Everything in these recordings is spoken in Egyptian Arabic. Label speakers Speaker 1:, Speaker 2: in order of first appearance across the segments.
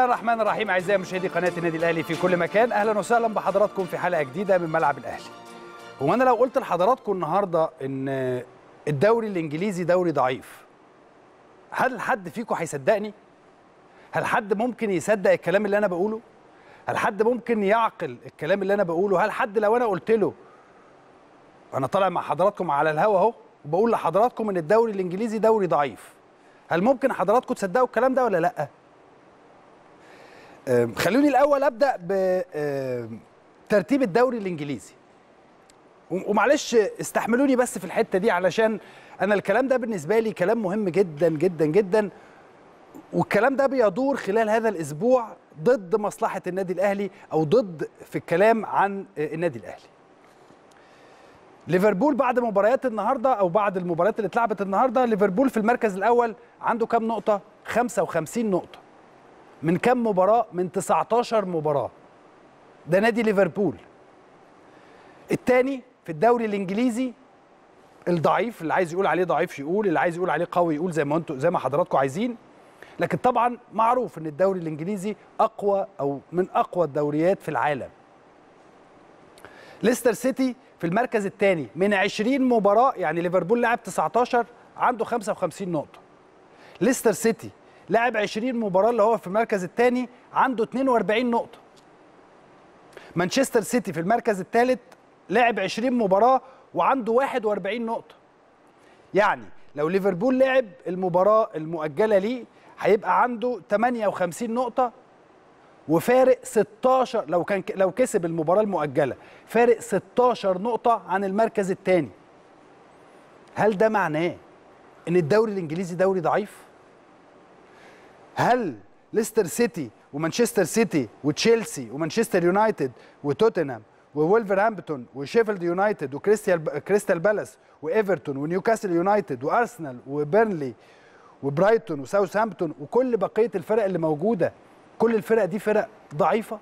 Speaker 1: الرحمن الرحيم اعزائي مشاهدي قناه النادي الاهلي في كل مكان اهلا وسهلا بحضراتكم في حلقه جديده من ملعب الاهلي هو انا لو قلت لحضراتكم النهارده ان الدوري الانجليزي دوري ضعيف هل حد فيكم هيصدقني هل حد ممكن يصدق الكلام اللي انا بقوله هل حد ممكن يعقل الكلام اللي انا بقوله هل حد لو انا قلت له انا طالع مع حضراتكم على الهوا اهو وبقول لحضراتكم ان الدوري الانجليزي دوري ضعيف هل ممكن حضراتكم تصدقوا الكلام ده ولا لا أم، خلوني الاول ابدا بترتيب الدوري الانجليزي و- ومعلش استحملوني بس في الحته دي علشان انا الكلام ده بالنسبه لي كلام مهم جدا جدا جدا والكلام ده بيدور خلال هذا الاسبوع ضد مصلحه النادي الاهلي او ضد في الكلام عن النادي الاهلي ليفربول بعد مباريات النهارده او بعد المباريات اللي اتلعبت النهارده ليفربول في المركز الاول عنده كام نقطه 55 نقطه من كام مباراه من 19 مباراه ده نادي ليفربول الثاني في الدوري الانجليزي الضعيف اللي عايز يقول عليه ضعيف يقول اللي عايز يقول عليه قوي يقول زي ما انتوا زي ما حضراتكم عايزين لكن طبعا معروف ان الدوري الانجليزي اقوى او من اقوى الدوريات في العالم ليستر سيتي في المركز الثاني من 20 مباراه يعني ليفربول لعب 19 عنده 55 نقطه ليستر سيتي لعب 20 مباراه اللي هو في المركز الثاني عنده 42 نقطه مانشستر سيتي في المركز الثالث لعب 20 مباراه وعنده 41 نقطه يعني لو ليفربول لعب المباراه المؤجله ليه هيبقى عنده 58 نقطه وفارق 16 لو كان لو كسب المباراه المؤجله فارق 16 نقطه عن المركز الثاني هل ده معناه ان الدوري الانجليزي دوري ضعيف هل ليستر سيتي ومانشستر سيتي وتشيلسي ومانشستر يونايتد وتوتنهام وولفرهامبتون وشيفيلد يونايتد وكريستال كريستال بالاس وايفرتون ونيوكاسل يونايتد وارسنال وبيرنلي وبرايتون وساوثهامبتون وكل بقيه الفرق اللي موجوده كل الفرق دي فرق ضعيفه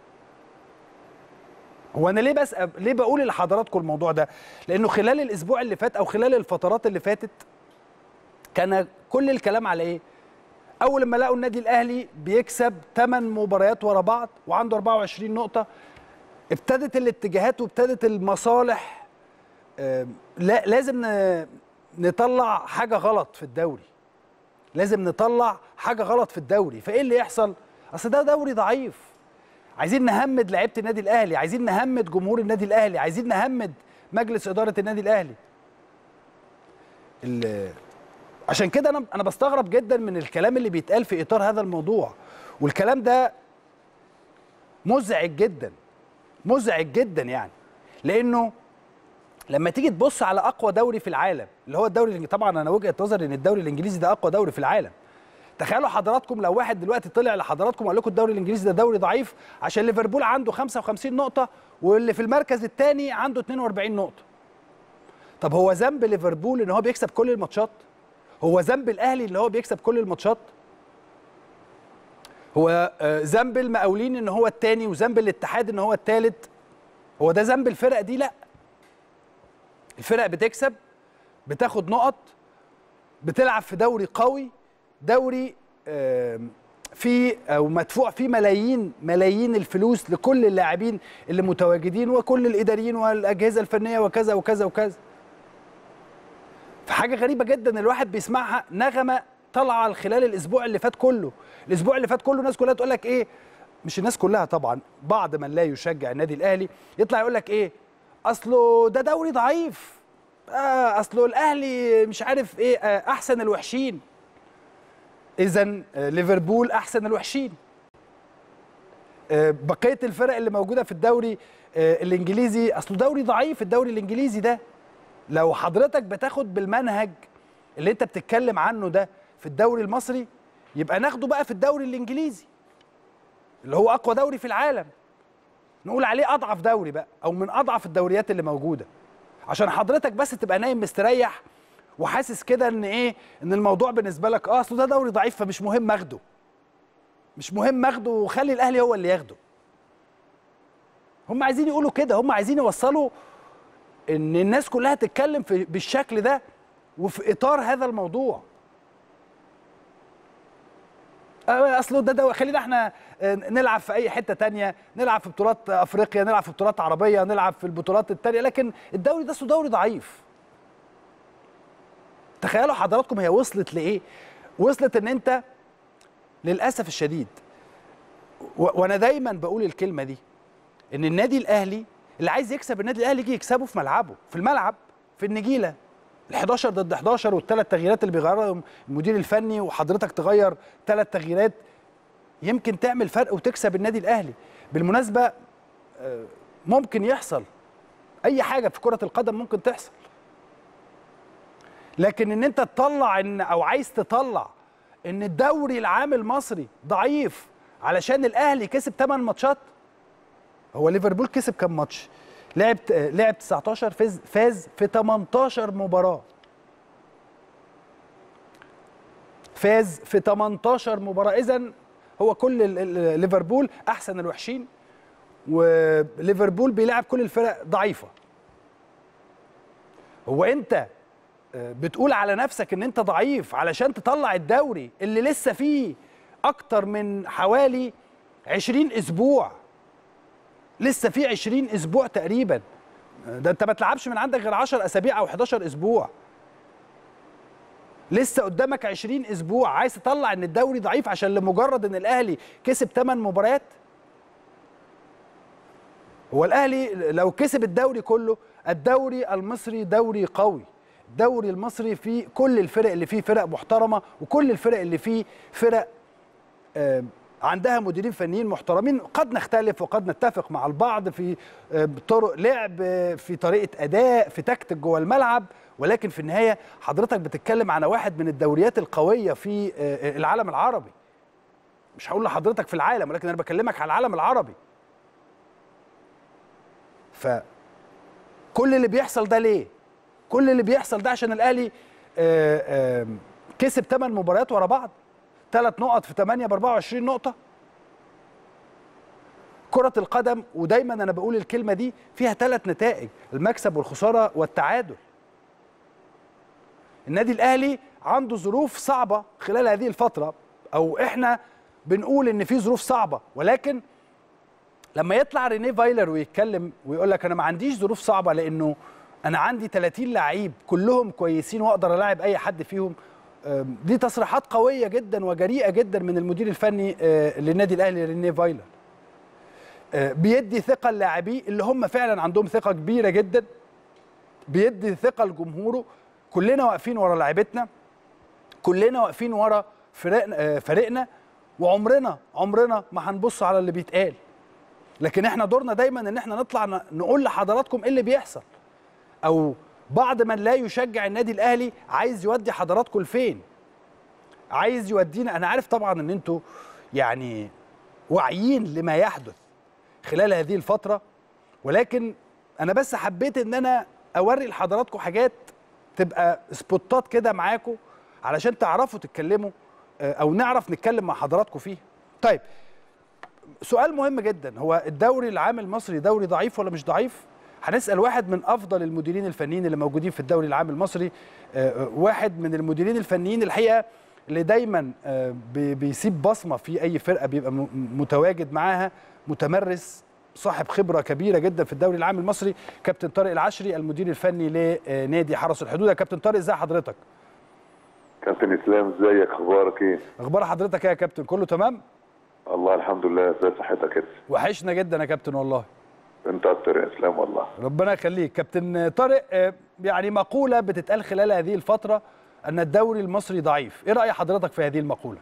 Speaker 1: هو انا ليه بسأل ليه بقول لحضراتكم الموضوع ده لانه خلال الاسبوع اللي فات او خلال الفترات اللي فاتت كان كل الكلام على ايه اول ما لقوا النادي الاهلي بيكسب 8 مباريات ورا بعض وعنده 24 نقطه ابتدت الاتجاهات وابتدت المصالح آم، لا لازم ن- نطلع حاجه غلط في الدوري لازم نطلع حاجه غلط في الدوري فايه اللي يحصل اصل ده دوري ضعيف عايزين نهمد لعيبه النادي الاهلي عايزين نهمد جمهور النادي الاهلي عايزين نهمد مجلس اداره النادي الاهلي ال- عشان كده انا انا بستغرب جدا من الكلام اللي بيتقال في اطار هذا الموضوع والكلام ده مزعج جدا مزعج جدا يعني لانه لما تيجي تبص على اقوى دوري في العالم اللي هو الدوري الإنجليزي طبعا انا وجهه نظري ان الدوري الانجليزي ده اقوى دوري في العالم تخيلوا حضراتكم لو واحد دلوقتي طلع لحضراتكم وقال لكم الدوري الانجليزي ده دوري ضعيف عشان ليفربول عنده 55 نقطه واللي في المركز الثاني عنده 42 نقطه طب هو ذنب ليفربول ان هو بيكسب كل الماتشات هو ذنب الاهلي ان هو بيكسب كل الماتشات هو آه، ذنب المقاولين ان هو الثاني وذنب الاتحاد ان هو الثالث هو ده ذنب الفرق دي لا الفرق بتكسب بتاخد نقط بتلعب في دوري قوي دوري آم، فيه او مدفوع فيه ملايين ملايين الفلوس لكل اللاعبين اللي متواجدين وكل الاداريين والاجهزه الفنيه وكذا وكذا وكذا فحاجه غريبه جدا الواحد بيسمعها نغمه طالعه خلال الاسبوع اللي فات كله الاسبوع اللي فات كله الناس كلها تقول لك ايه مش الناس كلها طبعا بعض من لا يشجع النادي الاهلي يطلع يقول لك ايه اصله ده دوري ضعيف آه اصله الاهلي مش عارف ايه آه احسن الوحشين اذا ليفربول احسن الوحشين آه، بقيه الفرق اللي موجوده في الدوري آه، الانجليزي اصله دوري ضعيف الدوري الانجليزي ده لو حضرتك بتاخد بالمنهج اللي انت بتتكلم عنه ده في الدوري المصري يبقى ناخده بقى في الدوري الانجليزي اللي هو اقوى دوري في العالم نقول عليه اضعف دوري بقى او من اضعف الدوريات اللي موجوده عشان حضرتك بس تبقى نايم مستريح وحاسس كده ان ايه ان الموضوع بالنسبه لك اه اصل ده دوري ضعيف فمش مهم اخده مش مهم اخده وخلي الاهلي هو اللي ياخده هم عايزين يقولوا كده هم عايزين يوصلوا ان الناس كلها تتكلم في بالشكل ده وفي اطار هذا الموضوع آه، اصله ده, ده خلينا احنا آه، نلعب في اي حته تانية نلعب في بطولات افريقيا نلعب في بطولات عربيه نلعب في البطولات التانية لكن الدوري ده اصله دوري ضعيف تخيلوا حضراتكم هي وصلت لايه وصلت ان انت للاسف الشديد و- وانا دايما بقول الكلمه دي ان النادي الاهلي اللي عايز يكسب النادي الاهلي يجي يكسبه في ملعبه في الملعب في النجيله ال 11 ضد 11 والثلاث تغييرات اللي بيغيرهم المدير الفني وحضرتك تغير ثلاث تغييرات يمكن تعمل فرق وتكسب النادي الاهلي بالمناسبه آه، ممكن يحصل اي حاجه في كره القدم ممكن تحصل لكن ان انت تطلع ان او عايز تطلع ان الدوري العام المصري ضعيف علشان الاهلي كسب 8 ماتشات هو ليفربول كسب كام ماتش لعب آه، لعب 19 فاز فاز في 18 مباراه فاز في 18 مباراه اذا هو كل ال- ال- ليفربول احسن الوحشين وليفربول بيلعب كل الفرق ضعيفه هو انت آه، بتقول على نفسك ان انت ضعيف علشان تطلع الدوري اللي لسه فيه اكتر من حوالي 20 اسبوع لسه فيه 20 اسبوع تقريبا آه، ده انت ما تلعبش من عندك غير 10 اسابيع او 11 اسبوع لسه قدامك 20 اسبوع عايز تطلع ان الدوري ضعيف عشان لمجرد ان الاهلي كسب 8 مباريات هو الاهلي لو كسب الدوري كله الدوري المصري دوري قوي الدوري المصري فيه كل الفرق اللي فيه فرق محترمه وكل الفرق اللي فيه فرق آه، عندها مديرين فنيين محترمين قد نختلف وقد نتفق مع البعض في آه، طرق لعب آه، في طريقه اداء في تكتيك جوه الملعب ولكن في النهايه حضرتك بتتكلم عن واحد من الدوريات القويه في آه، العالم العربي مش هقول لحضرتك في العالم ولكن انا بكلمك على العالم العربي فكل اللي بيحصل ده ليه كل اللي بيحصل ده عشان الاهلي آه، آه، كسب 8 مباريات ورا بعض ثلاث نقط في 8 ب 24 نقطه كرة القدم ودايما انا بقول الكلمة دي فيها ثلاث نتائج المكسب والخسارة والتعادل النادي الاهلي عنده ظروف صعبة خلال هذه الفترة او احنا بنقول ان في ظروف صعبة ولكن لما يطلع رينيه فايلر ويتكلم ويقول لك انا ما عنديش ظروف صعبة لانه انا عندي 30 لعيب كلهم كويسين واقدر الاعب اي حد فيهم آم، دي تصريحات قوية جدا وجريئة جدا من المدير الفني آه، للنادي الاهلي رينيه فايلر آه، بيدي ثقه للاعبيه اللي هم فعلا عندهم ثقه كبيره جدا بيدي ثقه لجمهوره كلنا واقفين ورا لعيبتنا كلنا واقفين ورا فرقنا آه، فريقنا وعمرنا عمرنا ما هنبص على اللي بيتقال لكن احنا دورنا دايما ان احنا نطلع ن- نقول لحضراتكم ايه اللي بيحصل او بعض من لا يشجع النادي الاهلي عايز يودي حضراتكم لفين عايز يودينا انا عارف طبعا ان انتوا يعني واعيين لما يحدث خلال هذه الفترة ولكن أنا بس حبيت إن أنا أوري لحضراتكم حاجات تبقى سبوتات كده معاكم علشان تعرفوا تتكلموا آه، أو نعرف نتكلم مع حضراتكم فيها. طيب سؤال مهم جدا هو الدوري العام المصري دوري ضعيف ولا مش ضعيف؟ هنسأل واحد من أفضل المديرين الفنيين اللي موجودين في الدوري العام المصري آه، آه، واحد من المديرين الفنيين الحقيقة اللي دايما آه، بي- بيسيب بصمة في أي فرقة بيبقى م- متواجد معاها متمرس صاحب خبرة كبيرة جدا في الدوري العام المصري كابتن طارق العشري المدير الفني لنادي حرس الحدود يا كابتن طارق ازي حضرتك؟
Speaker 2: كابتن اسلام ازيك اخبارك ايه؟
Speaker 1: اخبار حضرتك إيه يا كابتن كله تمام؟
Speaker 2: الله الحمد لله ازي صحتك انت؟
Speaker 1: وحشنا جدا يا كابتن والله
Speaker 2: انت اكتر يا اسلام والله
Speaker 1: ربنا يخليك كابتن طارق آه، يعني مقولة بتتقال خلال هذه الفترة أن الدوري المصري ضعيف إيه رأي حضرتك في هذه المقولة؟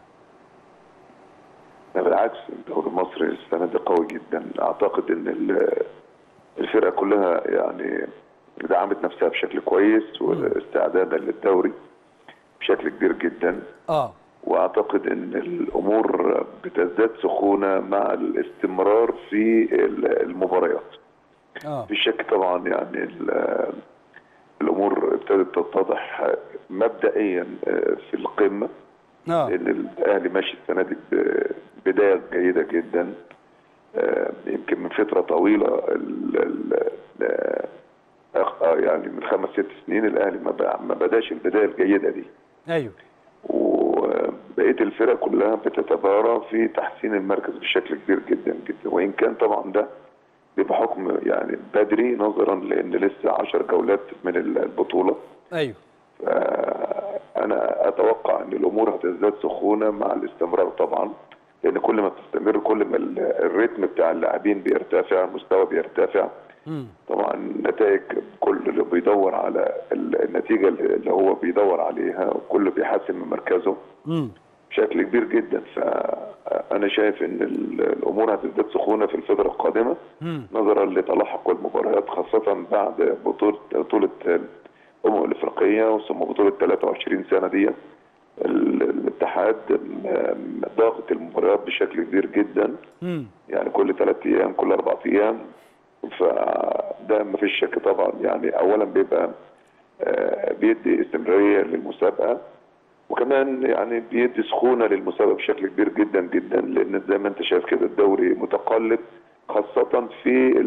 Speaker 2: لا بالعكس الدوري المصري السنه دي قوي جدا اعتقد ان ال- الفرقه كلها يعني دعمت نفسها بشكل كويس واستعدادا للدوري بشكل كبير جدا
Speaker 1: آه
Speaker 2: واعتقد ان الامور بتزداد سخونه مع الاستمرار في ال- المباريات
Speaker 1: آه
Speaker 2: في شك طبعا يعني ال- الامور ابتدت تتضح مبدئيا في القمه
Speaker 1: آه
Speaker 2: لان الاهلي ماشي السنه دي بدايه جيده جدا آه، يمكن من فتره طويله ال- ال- آه، أخ- آه، يعني من خمس ست سنين الاهلي ما بقى- ما بداش البدايه الجيده دي
Speaker 1: أيوه
Speaker 2: بقيه الفرق كلها بتتبارى في تحسين المركز بشكل كبير جدا جدا وان كان طبعا ده بحكم يعني بدري نظرا لان لسه 10 جولات من البطوله
Speaker 1: ايوه
Speaker 2: انا اتوقع ان الامور هتزداد سخونه مع الاستمرار طبعا لان كل ما بتستمر كل ما الريتم بتاع اللاعبين بيرتفع المستوى بيرتفع طبعا النتائج كل اللي بيدور على النتيجه اللي هو بيدور عليها وكل بيحسن من مركزه بشكل كبير جدا فانا شايف ان الامور هتزداد سخونه في الفتره القادمه نظرا لتلاحق المباريات خاصه بعد بطوله بطوله الامم الافريقيه ثم بطوله 23 سنه دي الاتحاد ضاغط المباريات بشكل كبير جدا يعني كل ثلاث ايام كل اربع ايام فده ما فيش شك طبعا يعني اولا بيبقى بيدي استمراريه للمسابقه وكمان يعني بيدي سخونه للمسابقه بشكل كبير جدا جدا لان زي ما انت شايف كده الدوري متقلب خاصه في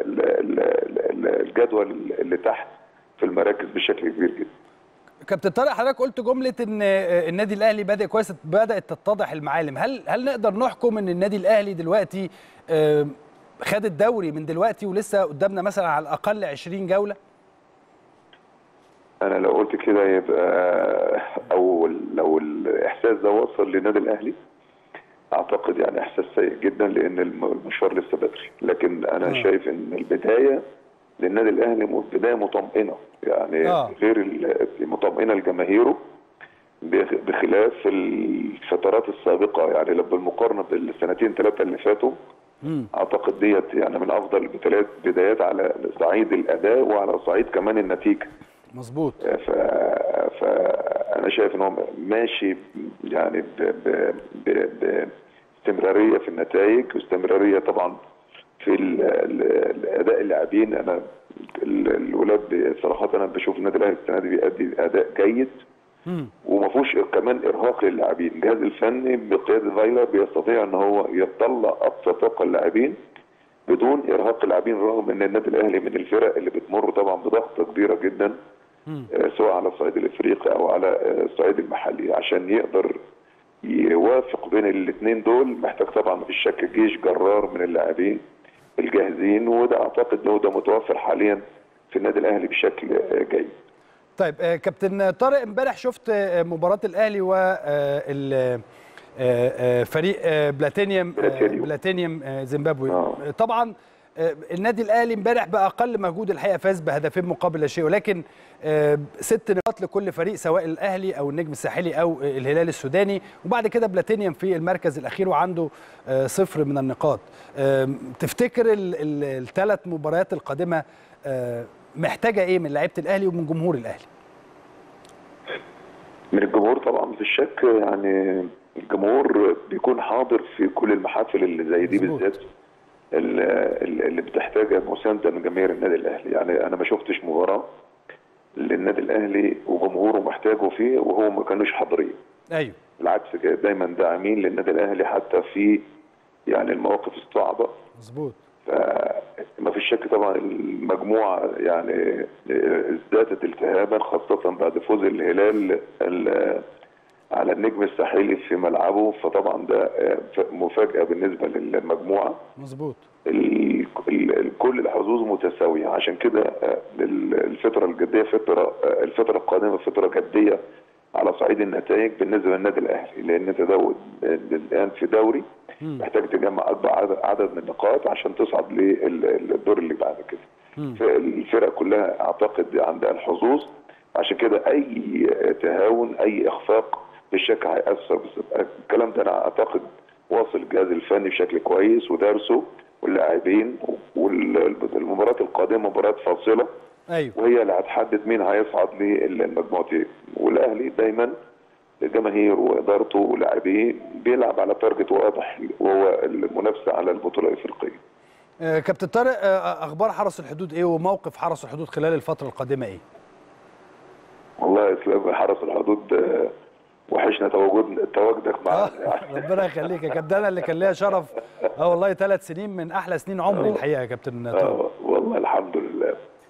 Speaker 2: الجدول اللي تحت في المراكز بشكل كبير جدا.
Speaker 1: كابتن طارق حضرتك قلت جمله ان النادي الاهلي بدا كويس بدات تتضح المعالم هل هل نقدر نحكم ان النادي الاهلي دلوقتي خد الدوري من دلوقتي ولسه قدامنا مثلا على الاقل 20 جوله
Speaker 2: انا لو قلت كده يبقى او لو الاحساس ده وصل للنادي الاهلي اعتقد يعني احساس سيء جدا لان المشوار لسه بدري لكن انا آه. شايف ان البدايه للنادي الاهلي بدايه مطمئنه يعني آه. غير مطمئنه لجماهيره بخلاف الفترات السابقه يعني لو بالمقارنه بالسنتين ثلاثه اللي فاتوا مم. اعتقد ديت يعني من افضل البدايات بدايات على صعيد الاداء وعلى صعيد كمان النتيجه
Speaker 1: مظبوط
Speaker 2: ف... فانا شايف ان هو ماشي يعني ب... ب... ب... باستمراريه في النتائج واستمراريه طبعا في ال... الاداء اللاعبين انا الولاد صراحه انا بشوف النادي الاهلي السنه دي بيأدي اداء جيد وما فيهوش كمان ارهاق للاعبين الجهاز الفني بقياده فايلر بيستطيع ان هو يطلع اقصى طاقه اللاعبين بدون ارهاق اللاعبين رغم ان النادي الاهلي من الفرق اللي بتمر طبعا بضغطه كبيره جدا سواء على الصعيد الافريقي او على الصعيد المحلي عشان يقدر يوافق بين الاثنين دول محتاج طبعا مفيش شك جيش جرار من اللاعبين الجاهزين وده اعتقد انه ده متوفر حاليا في النادي الاهلي بشكل جيد.
Speaker 1: طيب كابتن طارق امبارح شفت مباراه الاهلي وال فريق بلاتينيوم بلاتينيوم زيمبابوي آه. طبعا النادي الاهلي امبارح باقل مجهود الحقيقه فاز بهدفين مقابل لا شيء ولكن ست نقاط لكل فريق سواء الاهلي او النجم الساحلي او الهلال السوداني وبعد كده بلاتينيوم في المركز الاخير وعنده صفر من النقاط تفتكر الثلاث مباريات القادمه محتاجه ايه من لعيبه الاهلي ومن جمهور الاهلي
Speaker 2: من الجمهور طبعا مفيش شك يعني الجمهور بيكون حاضر في كل المحافل اللي زي دي بالذات اللي بتحتاج مسانده من جماهير النادي الاهلي يعني انا ما شفتش مباراه للنادي الاهلي وجمهوره محتاجه فيه وهو ما كانوش حاضرين
Speaker 1: ايوه
Speaker 2: بالعكس دايما داعمين للنادي الاهلي حتى في يعني المواقف الصعبه
Speaker 1: مظبوط
Speaker 2: ما فيش شك طبعا المجموعه يعني ازدادت التهابا خاصه بعد فوز الهلال على النجم الساحلي في ملعبه فطبعا ده مفاجاه بالنسبه للمجموعه
Speaker 1: مظبوط
Speaker 2: كل الحظوظ متساويه عشان كده الفتره الجديه فتره الفتره القادمه فتره جديه على صعيد النتائج بالنسبه للنادي الاهلي لان انت الان في دوري محتاج تجمع اكبر عدد من النقاط عشان تصعد للدور اللي بعد كده الفرق كلها اعتقد عندها الحظوظ عشان كده اي تهاون اي اخفاق بالشك هيأثر بس الكلام ده انا اعتقد واصل الجهاز الفني بشكل كويس ودارسه واللاعبين والمباراه القادمه مباراه فاصله
Speaker 1: ايوه
Speaker 2: وهي اللي هتحدد مين هيصعد للمجموعتين والاهلي دايما جماهيره وادارته ولاعبيه بيلعب على تارجت واضح وهو المنافسه على البطوله الافريقيه.
Speaker 1: آه كابتن طارق آه اخبار حرس الحدود ايه وموقف حرس الحدود خلال الفتره القادمه ايه؟
Speaker 2: والله يا اسلام حرس الحدود آه وحشنا تواجد تواجدك معانا
Speaker 1: يعني. ربنا يخليك يا كابتن انا اللي كان ليا شرف اه والله ثلاث سنين من احلى سنين عمري الحقيقه يا كابتن طارق.
Speaker 2: والله الحمد لله.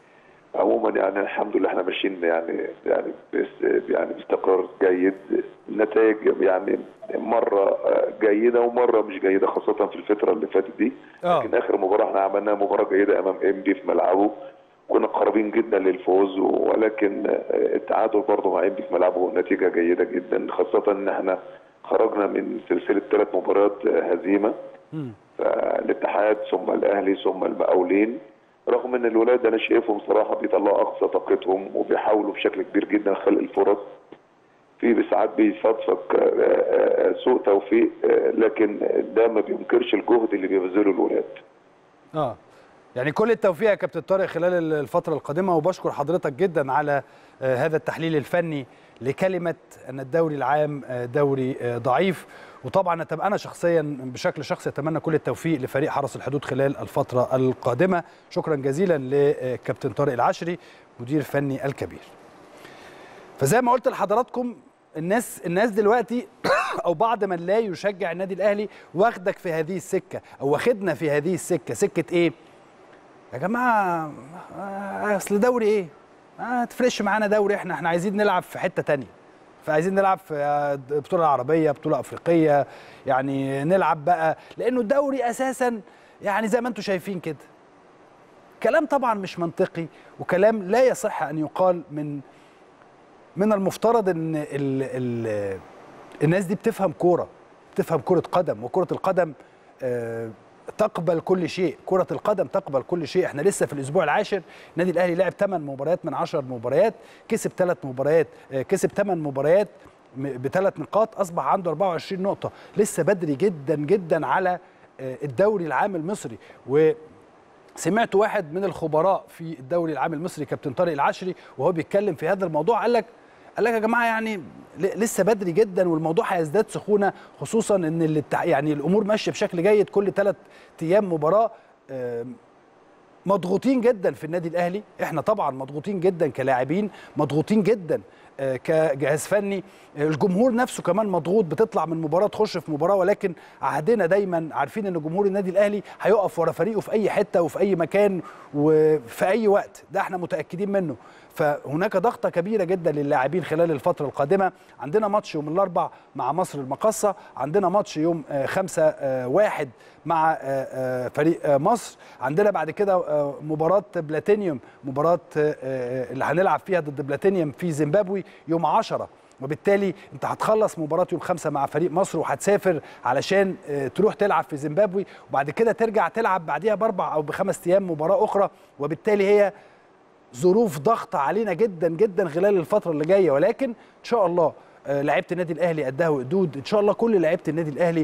Speaker 2: عموما يعني الحمد لله احنا ماشيين يعني يعني بس يعني باستقرار جيد النتائج يعني مره جيده ومره مش جيده خاصه في الفتره اللي فاتت دي
Speaker 1: آه.
Speaker 2: لكن اخر مباراه احنا عملناها مباراه جيده امام ام دي في ملعبه كنا قريبين جدا للفوز ولكن التعادل برضه مع ام دي في ملعبه نتيجه جيده جدا خاصه ان احنا خرجنا من سلسله ثلاث مباريات هزيمه فالاتحاد ثم الاهلي ثم المقاولين رغم ان الولاد انا شايفهم صراحه بيطلعوا اقصى طاقتهم وبيحاولوا بشكل كبير جدا خلق الفرص في ساعات بيصادفك آه، آه، سوء توفيق آه، لكن ده ما بينكرش الجهد اللي بيبذله الولاد
Speaker 1: اه يعني كل التوفيق يا كابتن طارق خلال الفترة القادمة وبشكر حضرتك جدا على آه، هذا التحليل الفني لكلمة أن الدوري العام آه، دوري آه، ضعيف وطبعا أتم- أنا شخصيا بشكل شخصي أتمنى كل التوفيق لفريق حرس الحدود خلال الفترة القادمة شكرا جزيلا لكابتن طارق العشري مدير فني الكبير فزي ما قلت لحضراتكم الناس الناس دلوقتي او بعض من لا يشجع النادي الاهلي واخدك في هذه السكه او واخدنا في هذه السكه سكه ايه يا جماعه آه، اصل دوري ايه ما تفرقش معانا دوري احنا احنا عايزين نلعب في حته تانية فعايزين نلعب في آه، بطوله عربيه بطوله افريقيه يعني نلعب بقى لانه الدوري اساسا يعني زي ما انتم شايفين كده كلام طبعا مش منطقي وكلام لا يصح ان يقال من من المفترض ان ال ال الناس دي بتفهم كوره بتفهم كره قدم وكره القدم آه، تقبل كل شيء كرة القدم تقبل كل شيء احنا لسه في الاسبوع العاشر النادي الاهلي لعب 8 مباريات من 10 مباريات كسب 3 مباريات آه، كسب 8 مباريات بثلاث نقاط اصبح عنده 24 نقطة لسه بدري جدا جدا على آه، الدوري العام المصري و سمعت واحد من الخبراء في الدوري العام المصري كابتن طارق العشري وهو بيتكلم في هذا الموضوع قال لك قال لك يا جماعه يعني ل- لسه بدري جدا والموضوع هيزداد سخونه خصوصا ان الاتع- يعني الامور ماشيه بشكل جيد كل ثلاث ايام مباراه آم، مضغوطين جدا في النادي الاهلي احنا طبعا مضغوطين جدا كلاعبين مضغوطين جدا آه، كجهاز فني آه، الجمهور نفسه كمان مضغوط بتطلع من مباراه تخش في مباراه ولكن عهدنا دايما عارفين ان جمهور النادي الاهلي هيقف ورا فريقه في اي حته وفي اي مكان وفي اي وقت ده احنا متاكدين منه فهناك ضغطه كبيره جدا للاعبين خلال الفتره القادمه عندنا ماتش يوم الاربع مع مصر المقصه عندنا ماتش يوم آه، خمسة آه، واحد مع آه، آه، فريق آه، مصر عندنا بعد كده آه، مباراه بلاتينيوم مباراه آه، آه، اللي هنلعب فيها ضد بلاتينيوم في زيمبابوي يوم 10 وبالتالي انت هتخلص مباراه يوم خمسة مع فريق مصر وهتسافر علشان آه، تروح تلعب في زيمبابوي وبعد كده ترجع تلعب بعديها باربع او بخمس ايام مباراه اخرى وبالتالي هي ظروف ضغط علينا جدا جدا خلال الفتره اللي جايه ولكن ان شاء الله آه، لعيبه النادي الاهلي قدها وقدود ان شاء الله كل لعيبه النادي الاهلي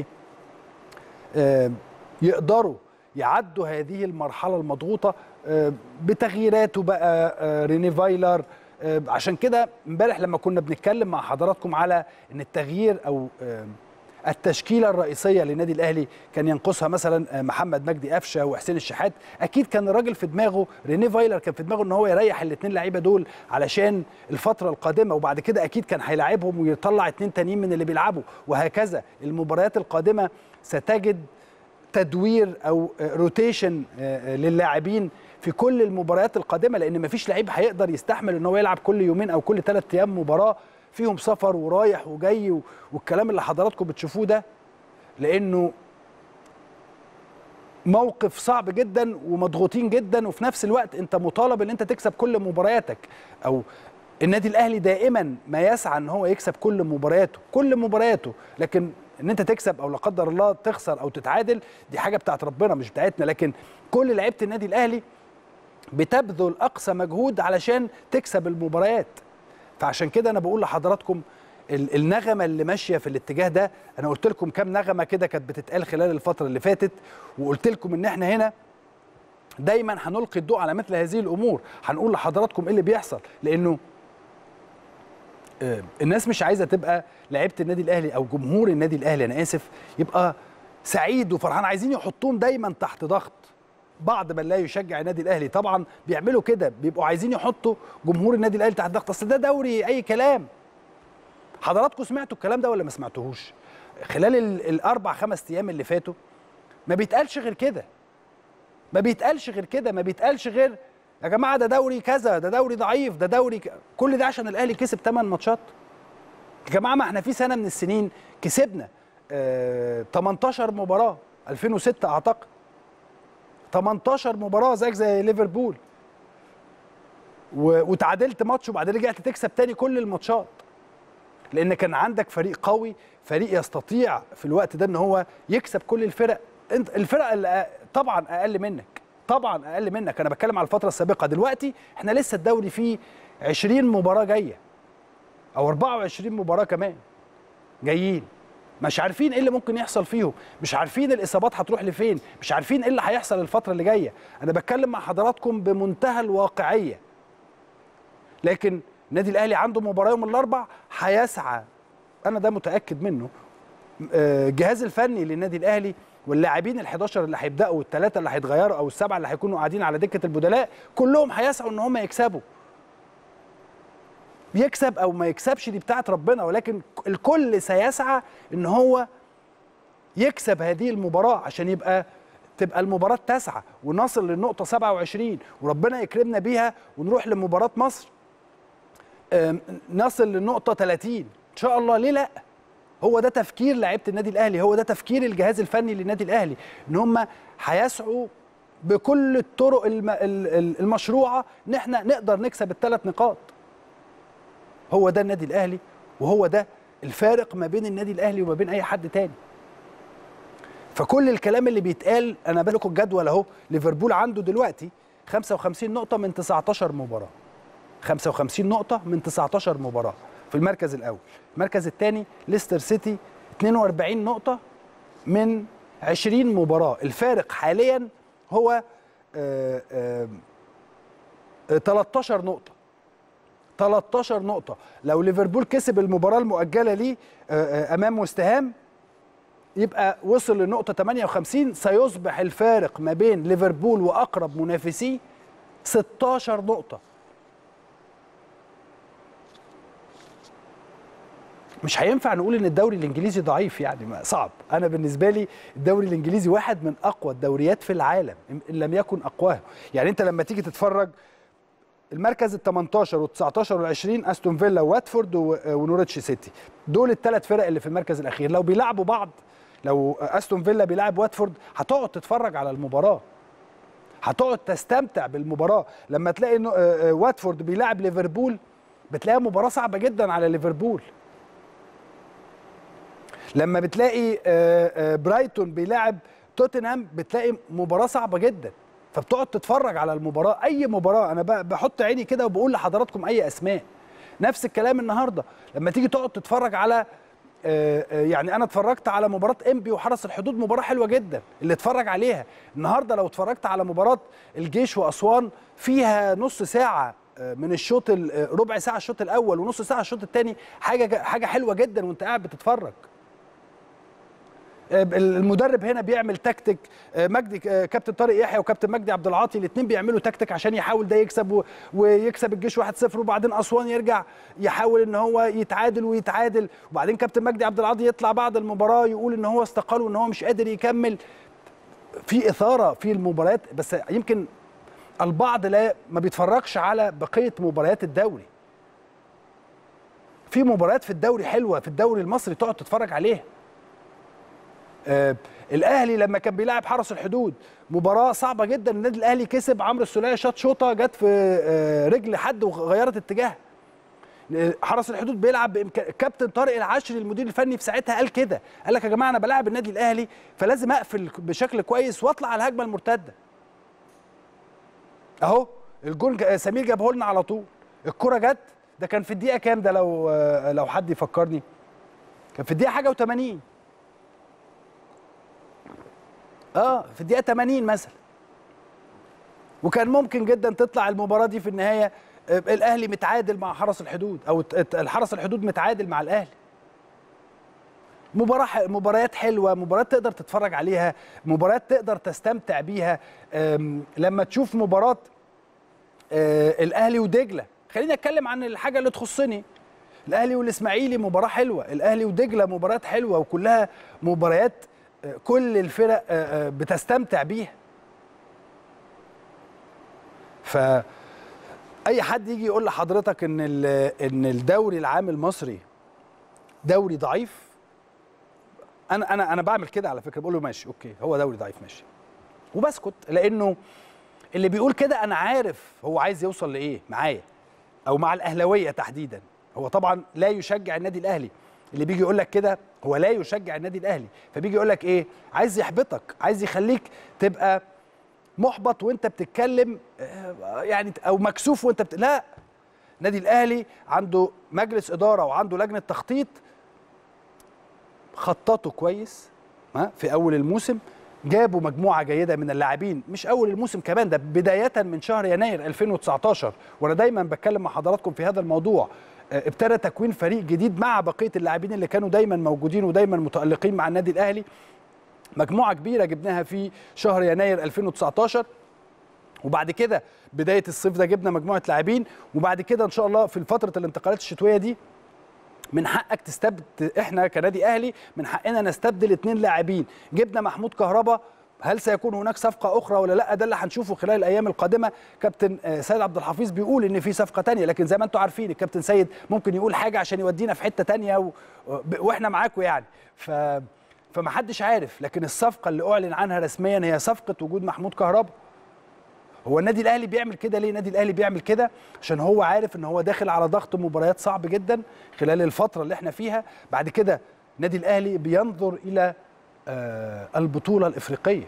Speaker 1: آه، يقدروا يعدوا هذه المرحله المضغوطه آه، بتغييراته بقى آه، ريني فايلر آه، عشان كده امبارح لما كنا بنتكلم مع حضراتكم على ان التغيير او آه، التشكيله الرئيسيه للنادي الاهلي كان ينقصها مثلا آه، محمد مجدي قفشه وحسين الشحات اكيد كان الراجل في دماغه ريني فايلر كان في دماغه ان هو يريح الاثنين لعيبه دول علشان الفتره القادمه وبعد كده اكيد كان هيلاعبهم ويطلع اثنين تانيين من اللي بيلعبوا وهكذا المباريات القادمه ستجد تدوير او روتيشن للاعبين في كل المباريات القادمه لان مفيش لعيب هيقدر يستحمل ان هو يلعب كل يومين او كل ثلاث ايام مباراه فيهم سفر ورايح وجاي و- والكلام اللي حضراتكم بتشوفوه ده لانه موقف صعب جدا ومضغوطين جدا وفي نفس الوقت انت مطالب ان انت تكسب كل مبارياتك او النادي الاهلي دائما ما يسعى ان هو يكسب كل مبارياته كل مبارياته لكن ان انت تكسب او لا قدر الله تخسر او تتعادل دي حاجه بتاعت ربنا مش بتاعتنا لكن كل لعيبه النادي الاهلي بتبذل اقصى مجهود علشان تكسب المباريات فعشان كده انا بقول لحضراتكم ال- النغمه اللي ماشيه في الاتجاه ده انا قلت لكم كام نغمه كده كانت بتتقال خلال الفتره اللي فاتت وقلت لكم ان احنا هنا دايما هنلقي الضوء على مثل هذه الامور هنقول لحضراتكم ايه اللي بيحصل لانه آه، الناس مش عايزه تبقى لعيبه النادي الاهلي او جمهور النادي الاهلي انا اسف يبقى سعيد وفرحان عايزين يحطوهم دايما تحت ضغط بعض من لا يشجع النادي الاهلي طبعا بيعملوا كده بيبقوا عايزين يحطوا جمهور النادي الاهلي تحت ضغط اصل ده دوري اي كلام حضراتكم سمعتوا الكلام ده ولا ما سمعتوهوش خلال ال- الاربع خمس ايام اللي فاتوا ما بيتقالش غير كده ما بيتقالش غير كده ما بيتقالش غير يا جماعه ده دوري كذا ده دوري ضعيف ده دوري ك... كل ده عشان الاهلي كسب 8 ماتشات يا جماعه ما احنا في سنه من السنين كسبنا آه 18 مباراه 2006 اعتقد 18 مباراه زيك زي ليفربول و... وتعادلت ماتش وبعدين رجعت تكسب تاني كل الماتشات لان كان عندك فريق قوي فريق يستطيع في الوقت ده ان هو يكسب كل الفرق انت الفرق اللي طبعا اقل منك طبعا اقل منك انا بتكلم على الفتره السابقه دلوقتي احنا لسه الدوري فيه 20 مباراه جايه او 24 مباراه كمان جايين مش عارفين ايه اللي ممكن يحصل فيهم مش عارفين الاصابات هتروح لفين مش عارفين ايه اللي هيحصل الفتره اللي جايه انا بتكلم مع حضراتكم بمنتهى الواقعيه لكن النادي الاهلي عنده مباراه يوم الاربع هيسعى انا ده متاكد منه الجهاز الفني للنادي الاهلي واللاعبين ال11 اللي هيبداوا والثلاثه اللي هيتغيروا او السبعه اللي هيكونوا قاعدين على دكه البدلاء كلهم هيسعوا ان هم يكسبوا يكسب او ما يكسبش دي بتاعت ربنا ولكن الكل سيسعى ان هو يكسب هذه المباراه عشان يبقى تبقى المباراه تسعه ونصل للنقطه 27 وربنا يكرمنا بيها ونروح لمباراه مصر نصل للنقطه 30 ان شاء الله ليه لا هو ده تفكير لعيبه النادي الاهلي هو ده تفكير الجهاز الفني للنادي الاهلي ان هم هيسعوا بكل الطرق المشروعه ان احنا نقدر نكسب الثلاث نقاط هو ده النادي الاهلي وهو ده الفارق ما بين النادي الاهلي وما بين اي حد تاني فكل الكلام اللي بيتقال انا بالكم الجدول اهو ليفربول عنده دلوقتي 55 نقطه من 19 مباراه 55 نقطه من 19 مباراه في المركز الاول المركز الثاني ليستر سيتي 42 نقطه من 20 مباراه الفارق حاليا هو آآ آآ 13 نقطه 13 نقطه لو ليفربول كسب المباراه المؤجله ليه امام وست هام يبقى وصل لنقطه 58 سيصبح الفارق ما بين ليفربول واقرب منافسيه 16 نقطه مش هينفع نقول ان الدوري الانجليزي ضعيف يعني صعب انا بالنسبه لي الدوري الانجليزي واحد من اقوى الدوريات في العالم ان لم يكن اقواها يعني انت لما تيجي تتفرج المركز ال 18 وال 19 وال 20 استون فيلا وواتفورد ونورتش سيتي دول الثلاث فرق اللي في المركز الاخير لو بيلعبوا بعض لو استون فيلا بيلعب واتفورد هتقعد تتفرج على المباراه هتقعد تستمتع بالمباراه لما تلاقي واتفورد بيلعب ليفربول بتلاقيها مباراه صعبه جدا على ليفربول لما بتلاقي برايتون بيلاعب توتنهام بتلاقي مباراه صعبه جدا فبتقعد تتفرج على المباراه اي مباراه انا بحط عيني كده وبقول لحضراتكم اي اسماء نفس الكلام النهارده لما تيجي تقعد تتفرج على يعني انا اتفرجت على مباراه انبي وحرس الحدود مباراه حلوه جدا اللي اتفرج عليها النهارده لو اتفرجت على مباراه الجيش واسوان فيها نص ساعه من الشوط ربع ساعه الشوط الاول ونص ساعه الشوط الثاني حاجه حاجه حلوه جدا وانت قاعد بتتفرج المدرب هنا بيعمل تكتيك مجدي كابتن طارق يحيى وكابتن مجدي عبد العاطي الاثنين بيعملوا تكتيك عشان يحاول ده يكسب ويكسب الجيش 1-0 وبعدين اسوان يرجع يحاول ان هو يتعادل ويتعادل وبعدين كابتن مجدي عبد العاطي يطلع بعد المباراه يقول ان هو استقال وان هو مش قادر يكمل في اثاره في المباريات بس يمكن البعض لا ما بيتفرجش على بقيه مباريات الدوري في مباريات في الدوري حلوه في الدوري المصري تقعد تتفرج عليها آه الاهلي لما كان بيلاعب حرس الحدود مباراه صعبه جدا النادي الاهلي كسب عمرو السوليه شاط شوطه جت في آه رجل حد وغيرت اتجاه حرس الحدود بيلعب بإمكان كابتن طارق العشري المدير الفني في ساعتها قال كده قال لك يا جماعه انا بلاعب النادي الاهلي فلازم اقفل بشكل كويس واطلع على الهجمه المرتده اهو الجول سمير جابه لنا على طول الكره جت ده كان في الدقيقه كام ده لو آه لو حد يفكرني كان في الدقيقه حاجه و80 اه في الدقيقه 80 مثلا وكان ممكن جدا تطلع المباراه دي في النهايه الاهلي متعادل مع حرس الحدود او الحرس الحدود متعادل مع الاهلي مباراة مباريات حلوة مباريات تقدر تتفرج عليها مباريات تقدر تستمتع بيها لما تشوف مباراة الأهلي ودجلة خليني أتكلم عن الحاجة اللي تخصني الأهلي والإسماعيلي مباراة حلوة الأهلي ودجلة مباريات حلوة وكلها مباريات كل الفرق بتستمتع بيها ف اي حد يجي يقول لحضرتك ان ال- ان الدوري العام المصري دوري ضعيف انا انا انا بعمل كده على فكره بقول له ماشي اوكي هو دوري ضعيف ماشي وبسكت لانه اللي بيقول كده انا عارف هو عايز يوصل لايه معايا او مع الاهلاويه تحديدا هو طبعا لا يشجع النادي الاهلي اللي بيجي يقول لك كده هو لا يشجع النادي الاهلي فبيجي يقول لك ايه عايز يحبطك عايز يخليك تبقى محبط وانت بتتكلم آه، يعني او مكسوف وانت بت... لا النادي الاهلي عنده مجلس اداره وعنده لجنه تخطيط خططوا كويس ها في اول الموسم جابوا مجموعه جيده من اللاعبين مش اول الموسم كمان ده بدايه من شهر يناير 2019 وانا دايما بتكلم مع حضراتكم في هذا الموضوع آه، ابتدى تكوين فريق جديد مع بقيه اللاعبين اللي كانوا دايما موجودين ودايما متالقين مع النادي الاهلي مجموعه كبيره جبناها في شهر يناير 2019 وبعد كده بدايه الصيف ده جبنا مجموعه لاعبين وبعد كده ان شاء الله في فتره الانتقالات الشتويه دي من حقك تستبدل احنا كنادي اهلي من حقنا نستبدل اثنين لاعبين جبنا محمود كهربا هل سيكون هناك صفقه اخرى ولا لا ده اللي هنشوفه خلال الايام القادمه كابتن آه، سيد عبد الحفيظ بيقول ان في صفقه تانية لكن زي ما انتم عارفين الكابتن سيد ممكن يقول حاجه عشان يودينا في حته تانية و... ب- واحنا معاكم يعني ف فمحدش عارف لكن الصفقه اللي اعلن عنها رسميا هي صفقه وجود محمود كهربا هو النادي الاهلي بيعمل كده ليه النادي الاهلي بيعمل كده عشان هو عارف ان هو داخل على ضغط مباريات صعب جدا خلال الفتره اللي احنا فيها بعد كده النادي الاهلي بينظر الى آه، البطوله الافريقيه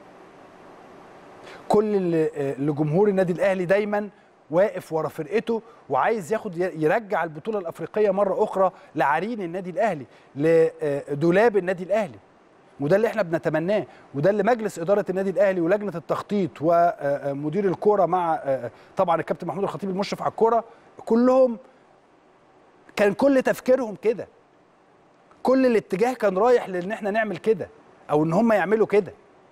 Speaker 1: كل اللي آه، اللي جمهور النادي الاهلي دايما واقف ورا فرقته وعايز ياخد يرجع البطوله الافريقيه مره اخرى لعرين النادي الاهلي لدولاب النادي الاهلي وده اللي احنا بنتمناه وده اللي مجلس اداره النادي الاهلي ولجنه التخطيط ومدير الكوره مع آه، طبعا الكابتن محمود الخطيب المشرف على الكوره كلهم كان كل تفكيرهم كده كل الاتجاه كان رايح لان احنا نعمل كده او ان هم يعملوا كده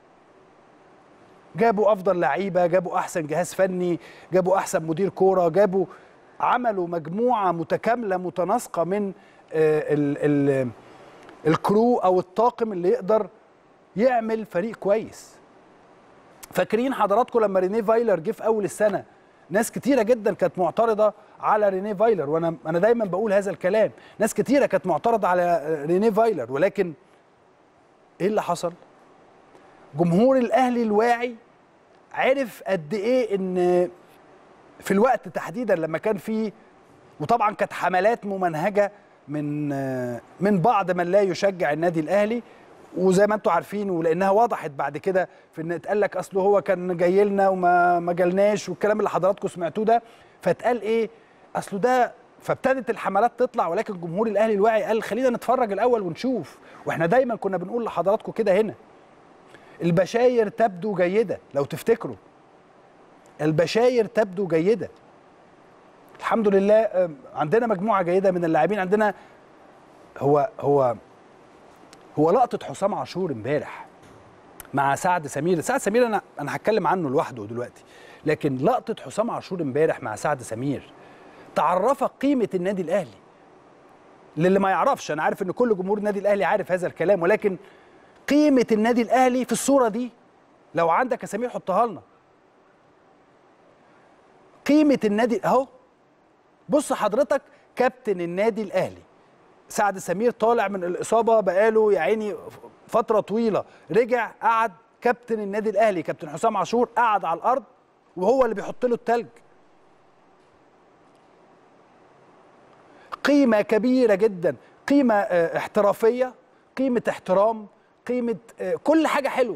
Speaker 1: جابوا افضل لعيبه جابوا احسن جهاز فني جابوا احسن مدير كوره جابوا عملوا مجموعه متكامله متناسقه من آه، ال ال الكرو او الطاقم اللي يقدر يعمل فريق كويس فاكرين حضراتكم لما رينيه فايلر جه في اول السنه ناس كتيره جدا كانت معترضه على رينيه فايلر وانا انا دايما بقول هذا الكلام ناس كتيره كانت معترضه على رينيه فايلر ولكن ايه اللي حصل جمهور الاهلي الواعي عرف قد ايه ان في الوقت تحديدا لما كان في وطبعا كانت حملات ممنهجه من من بعض من لا يشجع النادي الاهلي وزي ما انتم عارفين ولانها وضحت بعد كده في ان اتقال لك اصله هو كان جاي لنا وما ما جالناش والكلام اللي حضراتكم سمعتوه ده فاتقال ايه اصله ده فابتدت الحملات تطلع ولكن جمهور الاهلي الواعي قال خلينا نتفرج الاول ونشوف واحنا دايما كنا بنقول لحضراتكم كده هنا البشاير تبدو جيده لو تفتكروا البشاير تبدو جيده الحمد لله آه، عندنا مجموعه جيده من اللاعبين عندنا هو هو هو لقطه حسام عاشور امبارح مع سعد سمير سعد سمير انا انا هتكلم عنه لوحده دلوقتي لكن لقطه حسام عاشور امبارح مع سعد سمير تعرفك قيمه النادي الاهلي للي ما يعرفش انا عارف ان كل جمهور النادي الاهلي عارف هذا الكلام ولكن قيمه النادي الاهلي في الصوره دي لو عندك يا سمير حطها لنا قيمه النادي اهو بص حضرتك كابتن النادي الاهلي سعد سمير طالع من الاصابه بقاله يا عيني فتره طويله رجع قعد كابتن النادي الاهلي كابتن حسام عاشور قعد على الارض وهو اللي بيحط له التلج قيمه كبيره جدا قيمه آه، احترافيه قيمه احترام قيمه آه، كل حاجه حلوه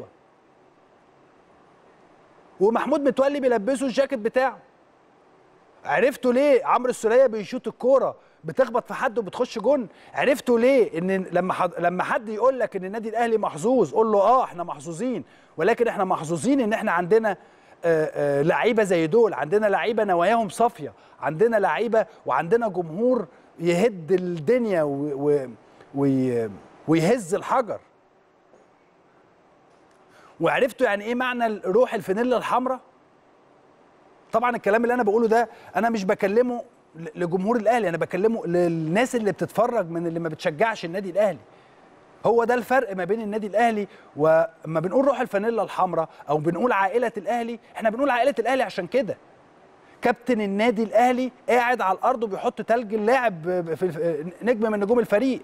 Speaker 1: ومحمود متولي بيلبسه الجاكيت بتاعه عرفتوا ليه عمرو السوليه بيشوط الكوره بتخبط في حد وبتخش جون عرفتوا ليه ان لما حد لما حد يقول لك ان النادي الاهلي محظوظ قول له اه احنا محظوظين ولكن احنا محظوظين ان احنا عندنا آه، آه، لعيبه زي دول عندنا لعيبه نواياهم صافيه عندنا لعيبه وعندنا جمهور يهد الدنيا و و وي- ويهز الحجر وعرفتوا يعني ايه معنى روح الفانيلا الحمراء طبعا الكلام اللي انا بقوله ده انا مش بكلمه ل- لجمهور الاهلي انا بكلمه للناس اللي بتتفرج من اللي ما بتشجعش النادي الاهلي هو ده الفرق ما بين النادي الاهلي وما بنقول روح الفانيلا الحمراء او بنقول عائله الاهلي احنا بنقول عائله الاهلي عشان كده كابتن النادي الاهلي قاعد على الارض وبيحط تلج اللاعب في نجم من نجوم الفريق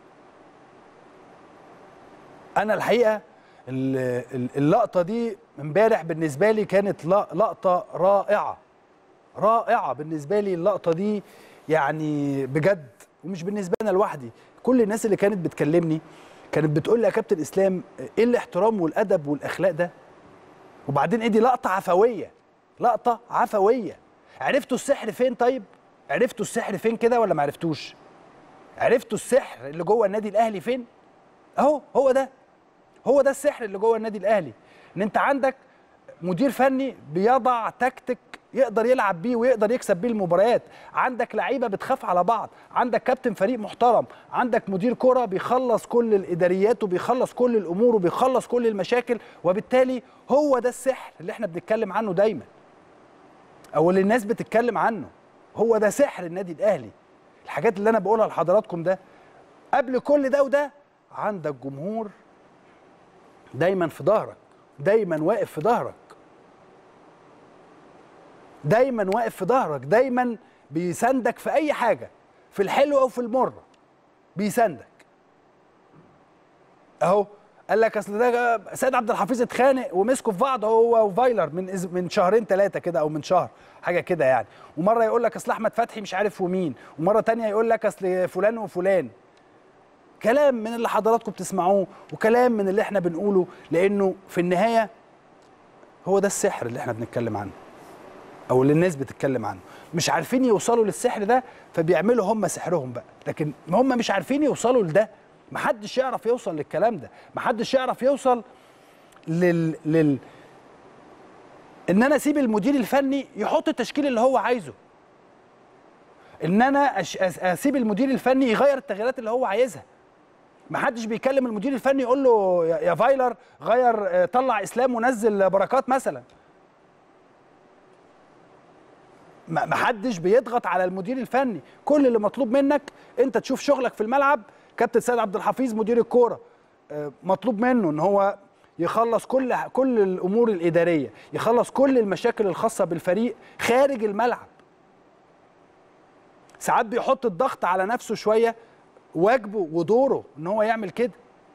Speaker 1: انا الحقيقه ال- ال- اللقطه دي امبارح بالنسبه لي كانت ل- لقطه رائعه رائعه بالنسبه لي اللقطه دي يعني بجد ومش بالنسبه لنا لوحدي كل الناس اللي كانت بتكلمني كانت بتقول لي يا كابتن اسلام ايه الاحترام والادب والاخلاق ده وبعدين ايه دي لقطه عفويه لقطه عفويه عرفتوا السحر فين طيب عرفتوا السحر فين كده ولا ما عرفتوش عرفتوا السحر اللي جوه النادي الاهلي فين اهو هو ده هو ده السحر اللي جوه النادي الاهلي ان انت عندك مدير فني بيضع تكتيك يقدر يلعب بيه ويقدر يكسب بيه المباريات عندك لعيبه بتخاف على بعض عندك كابتن فريق محترم عندك مدير كرة بيخلص كل الاداريات وبيخلص كل الامور وبيخلص كل المشاكل وبالتالي هو ده السحر اللي احنا بنتكلم عنه دايما او اللي الناس بتتكلم عنه هو ده سحر النادي الاهلي الحاجات اللي انا بقولها لحضراتكم ده قبل كل ده وده عندك جمهور دايما في ظهرك دايما واقف في ظهرك دايما واقف في ظهرك دايما بيساندك في اي حاجه في الحلو او في المر بيساندك اهو قال لك اصل ده سيد عبد الحفيظ اتخانق ومسكوا في بعض هو وفايلر من إز- من شهرين ثلاثه كده او من شهر حاجه كده يعني ومره يقول لك اصل احمد فتحي مش عارف ومين ومره تانية يقول لك اصل فلان وفلان كلام من اللي حضراتكم بتسمعوه وكلام من اللي احنا بنقوله لانه في النهايه هو ده السحر اللي احنا بنتكلم عنه او اللي الناس بتتكلم عنه مش عارفين يوصلوا للسحر ده فبيعملوا هم سحرهم بقى لكن هم مش عارفين يوصلوا لده محدش يعرف يوصل للكلام ده محدش يعرف يوصل لل لل ان انا اسيب المدير الفني يحط التشكيل اللي هو عايزه ان انا أش... أس- اسيب المدير الفني يغير التغييرات اللي هو عايزها محدش بيكلم المدير الفني يقول له يا يا فايلر غير آه، طلع اسلام ونزل بركات مثلا ما ما حدش بيضغط على المدير الفني كل اللي مطلوب منك انت تشوف شغلك في الملعب كابتن سيد عبد الحفيظ مدير الكوره آه، مطلوب منه ان هو يخلص كل كل الامور الاداريه يخلص كل المشاكل الخاصه بالفريق خارج الملعب ساعات بيحط الضغط على نفسه شويه واجبه ودوره ان هو يعمل كده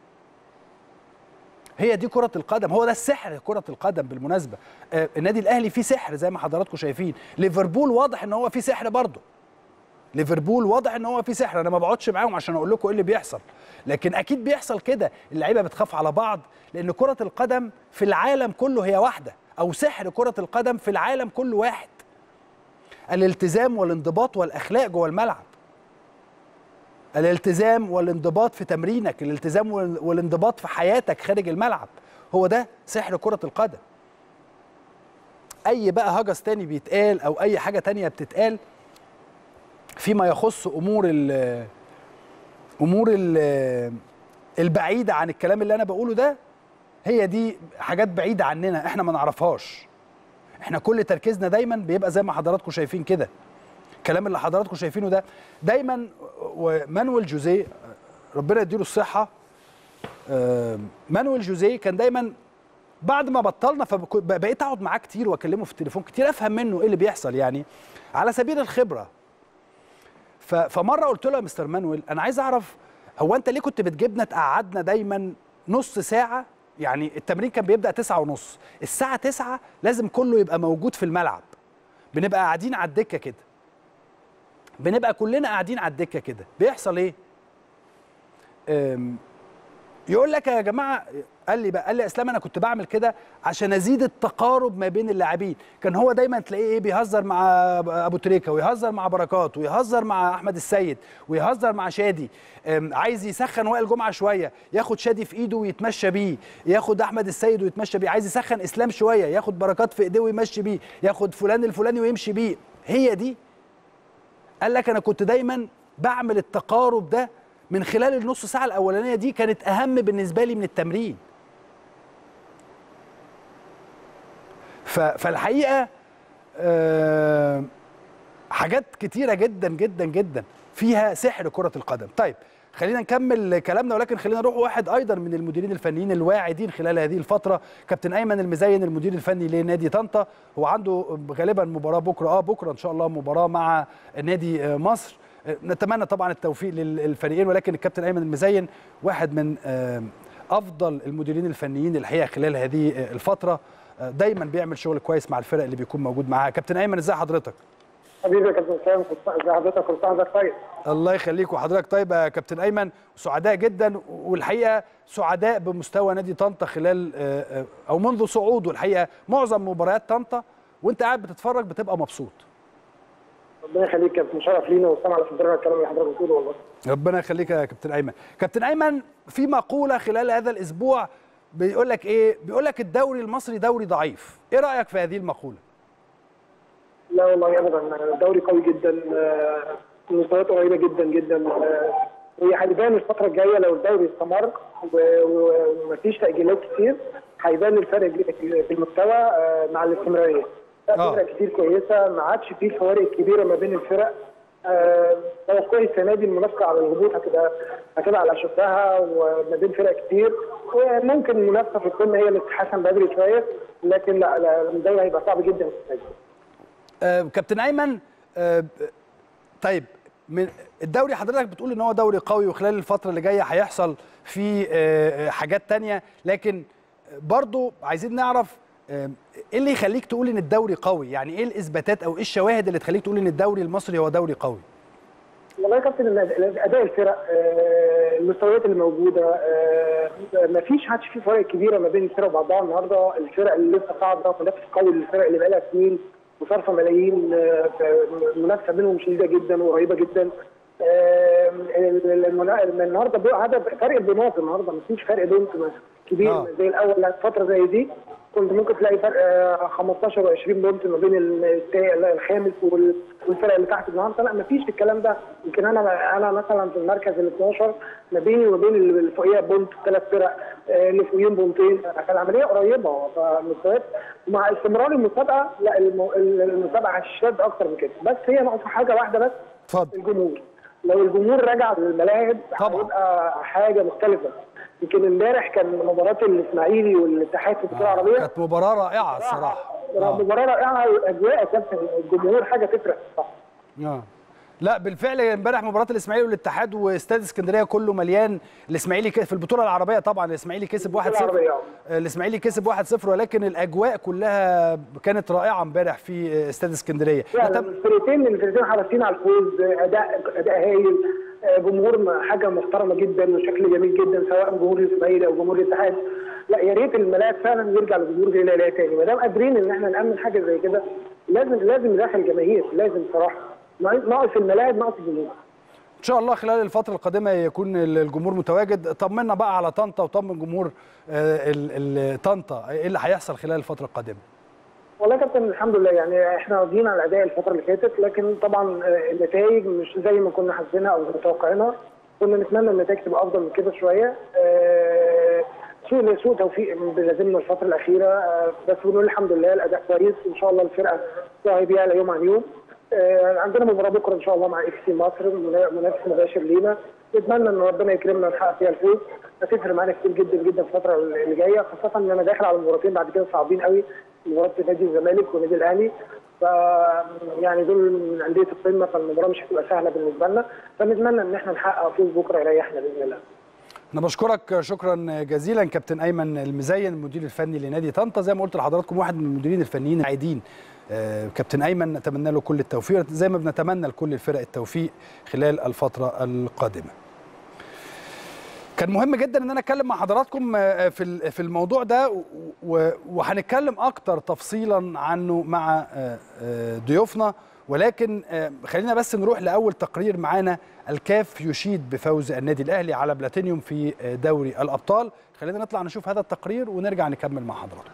Speaker 1: هي دي كرة القدم هو ده السحر كرة القدم بالمناسبة آه النادي الأهلي فيه سحر زي ما حضراتكم شايفين ليفربول واضح ان هو فيه سحر برضه ليفربول واضح ان هو فيه سحر انا ما بقعدش معاهم عشان اقول لكم ايه اللي بيحصل لكن اكيد بيحصل كده اللعيبه بتخاف على بعض لان كرة القدم في العالم كله هي واحدة او سحر كرة القدم في العالم كله واحد الالتزام والانضباط والاخلاق جوه الملعب الالتزام والانضباط في تمرينك الالتزام وال- والانضباط في حياتك خارج الملعب هو ده سحر كرة القدم اي بقى هجس تاني بيتقال او اي حاجة تانية بتتقال فيما يخص امور ال امور ال البعيدة عن الكلام اللي انا بقوله ده هي دي حاجات بعيدة عننا احنا ما نعرفهاش احنا كل تركيزنا دايما بيبقى زي ما حضراتكم شايفين كده الكلام اللي حضراتكم شايفينه ده دايما ومانويل جوزيه ربنا يديله الصحه آه، مانويل جوزيه كان دايما بعد ما بطلنا فبقيت اقعد معاه كتير واكلمه في التليفون كتير افهم منه ايه اللي بيحصل يعني على سبيل الخبره ف- فمره قلت له يا مستر مانويل انا عايز اعرف هو انت ليه كنت بتجيبنا تقعدنا دايما نص ساعه يعني التمرين كان بيبدا تسعة ونص الساعه تسعة لازم كله يبقى موجود في الملعب بنبقى قاعدين على الدكه كده بنبقى كلنا قاعدين على الدكه كده بيحصل ايه أم، يقول لك يا جماعه قال لي بقى قال لي يا اسلام انا كنت بعمل كده عشان ازيد التقارب ما بين اللاعبين كان هو دايما تلاقيه ايه بيهزر مع ابو تريكه ويهزر مع بركات ويهزر مع احمد السيد ويهزر مع شادي أم، عايز يسخن وائل جمعه شويه ياخد شادي في ايده ويتمشى بيه ياخد احمد السيد ويتمشى بيه عايز يسخن اسلام شويه ياخد بركات في ايديه ويمشي بيه ياخد فلان الفلاني ويمشي بيه هي دي قال لك انا كنت دايما بعمل التقارب ده من خلال النص ساعه الاولانيه دي كانت اهم بالنسبه لي من التمرين ف- فالحقيقه آه، حاجات كتيره جدا جدا جدا فيها سحر كره القدم طيب خلينا نكمل كلامنا ولكن خلينا نروح واحد ايضا من المديرين الفنيين الواعدين خلال هذه الفتره كابتن ايمن المزين المدير الفني لنادي طنطا هو عنده غالبا مباراه بكره اه بكره ان شاء الله مباراه مع نادي آه، مصر آه، نتمنى طبعا التوفيق للفريقين ولكن الكابتن ايمن المزين واحد من آه، افضل المديرين الفنيين الحقيقه خلال هذه آه، الفتره آه، دايما بيعمل شغل كويس مع الفرق اللي بيكون موجود معاها كابتن ايمن ازي حضرتك
Speaker 3: حبيبي يا كابتن اسلام كنت ازي حضرتك كل سنه وحضرتك طيب
Speaker 1: الله يخليك وحضرتك طيب يا كابتن ايمن سعداء جدا والحقيقه سعداء بمستوى نادي طنطا خلال آه، آه، او منذ صعوده الحقيقه معظم مباريات طنطا وانت قاعد بتتفرج بتبقى مبسوط
Speaker 3: ربنا يخليك يا كابتن شرف لينا وسامع على صدرنا الكلام اللي حضرتك بتقوله والله
Speaker 1: ربنا يخليك يا كابتن ايمن كابتن ايمن في مقوله خلال هذا الاسبوع بيقول لك ايه بيقول لك الدوري المصري دوري ضعيف ايه رايك في هذه المقوله
Speaker 3: لا والله ابدا الدوري قوي جدا آه، المستويات قريبه جدا جدا آه، هي هيبان الفتره الجايه لو الدوري استمر و- و- ومفيش تاجيلات كتير هيبان الفرق في المستوى آه، مع الاستمراريه لا،
Speaker 1: آه.
Speaker 3: فرق كتير كويسه ما عادش في فوارق كبيره ما بين الفرق آه، توقعي السنه دي المنافسه على الهبوط هتبقى هتبقى على شدها وما بين فرق كتير وممكن المنافسه في القمه هي اللي تتحسن بدري شويه لكن لا لا الدوري هيبقى صعب جدا السنه دي
Speaker 1: آه كابتن ايمن آه طيب من الدوري حضرتك بتقول ان هو دوري قوي وخلال الفتره اللي جايه هيحصل فيه آه حاجات تانية لكن برضو عايزين نعرف آه، ايه اللي يخليك تقول ان الدوري قوي يعني ايه الاثباتات او ايه الشواهد اللي تخليك تقول ان الدوري المصري هو دوري قوي
Speaker 3: والله يا كابتن الأد- اداء الفرق آه، المستويات اللي موجوده ما فيش عادش في فوارق كبيره ما بين الفرق وبعضها النهارده الفرق اللي لسه صاعده منافس قوي للفرق اللي بقى لها سنين وصارفه ملايين آه، المنافسه بينهم شديده جدا وقريبه جدا آه، المنا- النهارده بقى هذا فرق بنقط النهارده ما فيش فرق بنت كبير
Speaker 1: آه.
Speaker 3: زي الاول لا، فتره زي دي كنت ممكن تلاقي فرق آه، 15 و20 بونت ما بين التا- الخامس وال- والفرق اللي تحت النهارده لا ما فيش الكلام ده يمكن انا انا مثلا في المركز ال 12 ما بيني وما بين اللي فوقيها بونت ثلاث فرق آه، اللي فوقيهم بونتين فالعمليه قريبه فالمستويات مع استمرار المسابقه لا الم- المسابقه هتشتد اكتر من كده بس هي ناقصه حاجه واحده بس
Speaker 1: اتفضل
Speaker 3: الجمهور لو الجمهور رجع للملاعب
Speaker 1: طبعا.
Speaker 3: هيبقى حاجه مختلفه يمكن امبارح كان مباراه الاسماعيلي والاتحاد في البطوله العربيه
Speaker 1: كانت مباراه رائعه الصراحه
Speaker 3: آه.
Speaker 1: آه.
Speaker 3: مباراه رائعه واجواء يا كابتن الجمهور حاجه تفرق صح
Speaker 1: اه لا بالفعل امبارح مباراه الاسماعيلي والاتحاد واستاد اسكندريه كله مليان الاسماعيلي ك- في البطوله العربيه طبعا الاسماعيلي كسب 1-0
Speaker 3: العربية،
Speaker 1: الاسماعيلي كسب 1-0 ولكن الاجواء كلها كانت رائعه امبارح في استاد اسكندريه
Speaker 3: فعلا
Speaker 1: نتم-
Speaker 3: الفرقتين الفرقتين حريصين على الفوز اداء اداء هايل آه، جمهور م- حاجه محترمه جدا وشكل جميل جدا سواء جمهور الاسماعيلي او جمهور الاتحاد لا يا ريت الملاعب فعلا يرجع لجمهور زي الاهلي تاني ما دام قادرين ان احنا نامن حاجه زي كده لازم لازم ندخل جماهير لازم بصراحه ناقص الملاعب ناقص الجمهور
Speaker 1: ان شاء الله خلال الفتره القادمه يكون الجمهور متواجد طمنا بقى على طنطا وطمن جمهور آه، ال- ال- طنطا ايه اللي هيحصل خلال الفتره القادمه
Speaker 3: والله يا كابتن الحمد لله يعني احنا راضيين على الاداء الفتره اللي فاتت لكن طبعا آه، النتائج مش زي ما كنا حاسبينها او متوقعينها كنا نتمنى النتائج تبقى افضل من كده شويه آه، سوء سوء توفيق بيلازمنا الفتره الاخيره آه، بس بنقول الحمد لله الاداء كويس وان شاء الله الفرقه واعي بيها يوم عن يوم آه، عندنا مباراه بكره ان شاء الله مع اف سي مصر منا- منافس مباشر لينا نتمنى ان ربنا يكرمنا نحقق فيها الفوز هتفرق معانا كتير جدا جدا في الفتره اللي جايه خاصه ان انا داخل على مباراتين بعد كده صعبين قوي مباراه نادي الزمالك ونادي الاهلي ف يعني دول من انديه القمه فالمباراه مش هتبقى سهله بالنسبه لنا فنتمنى ان احنا نحقق فوز بكره يريحنا باذن الله
Speaker 1: انا بشكرك شكرا جزيلا كابتن ايمن المزين المدير الفني لنادي طنطا زي ما قلت لحضراتكم واحد من المديرين الفنيين العايدين آه، كابتن ايمن نتمنى له كل التوفيق زي ما بنتمنى لكل الفرق التوفيق خلال الفتره القادمه كان مهم جدا ان انا اتكلم مع حضراتكم آه، في ال- في الموضوع ده و- و- وهنتكلم اكتر تفصيلا عنه مع آه، آه، ضيوفنا ولكن آه، خلينا بس نروح لاول تقرير معانا الكاف يشيد بفوز النادي الاهلي على بلاتينيوم في آه، دوري الابطال خلينا نطلع نشوف هذا التقرير ونرجع نكمل مع حضراتكم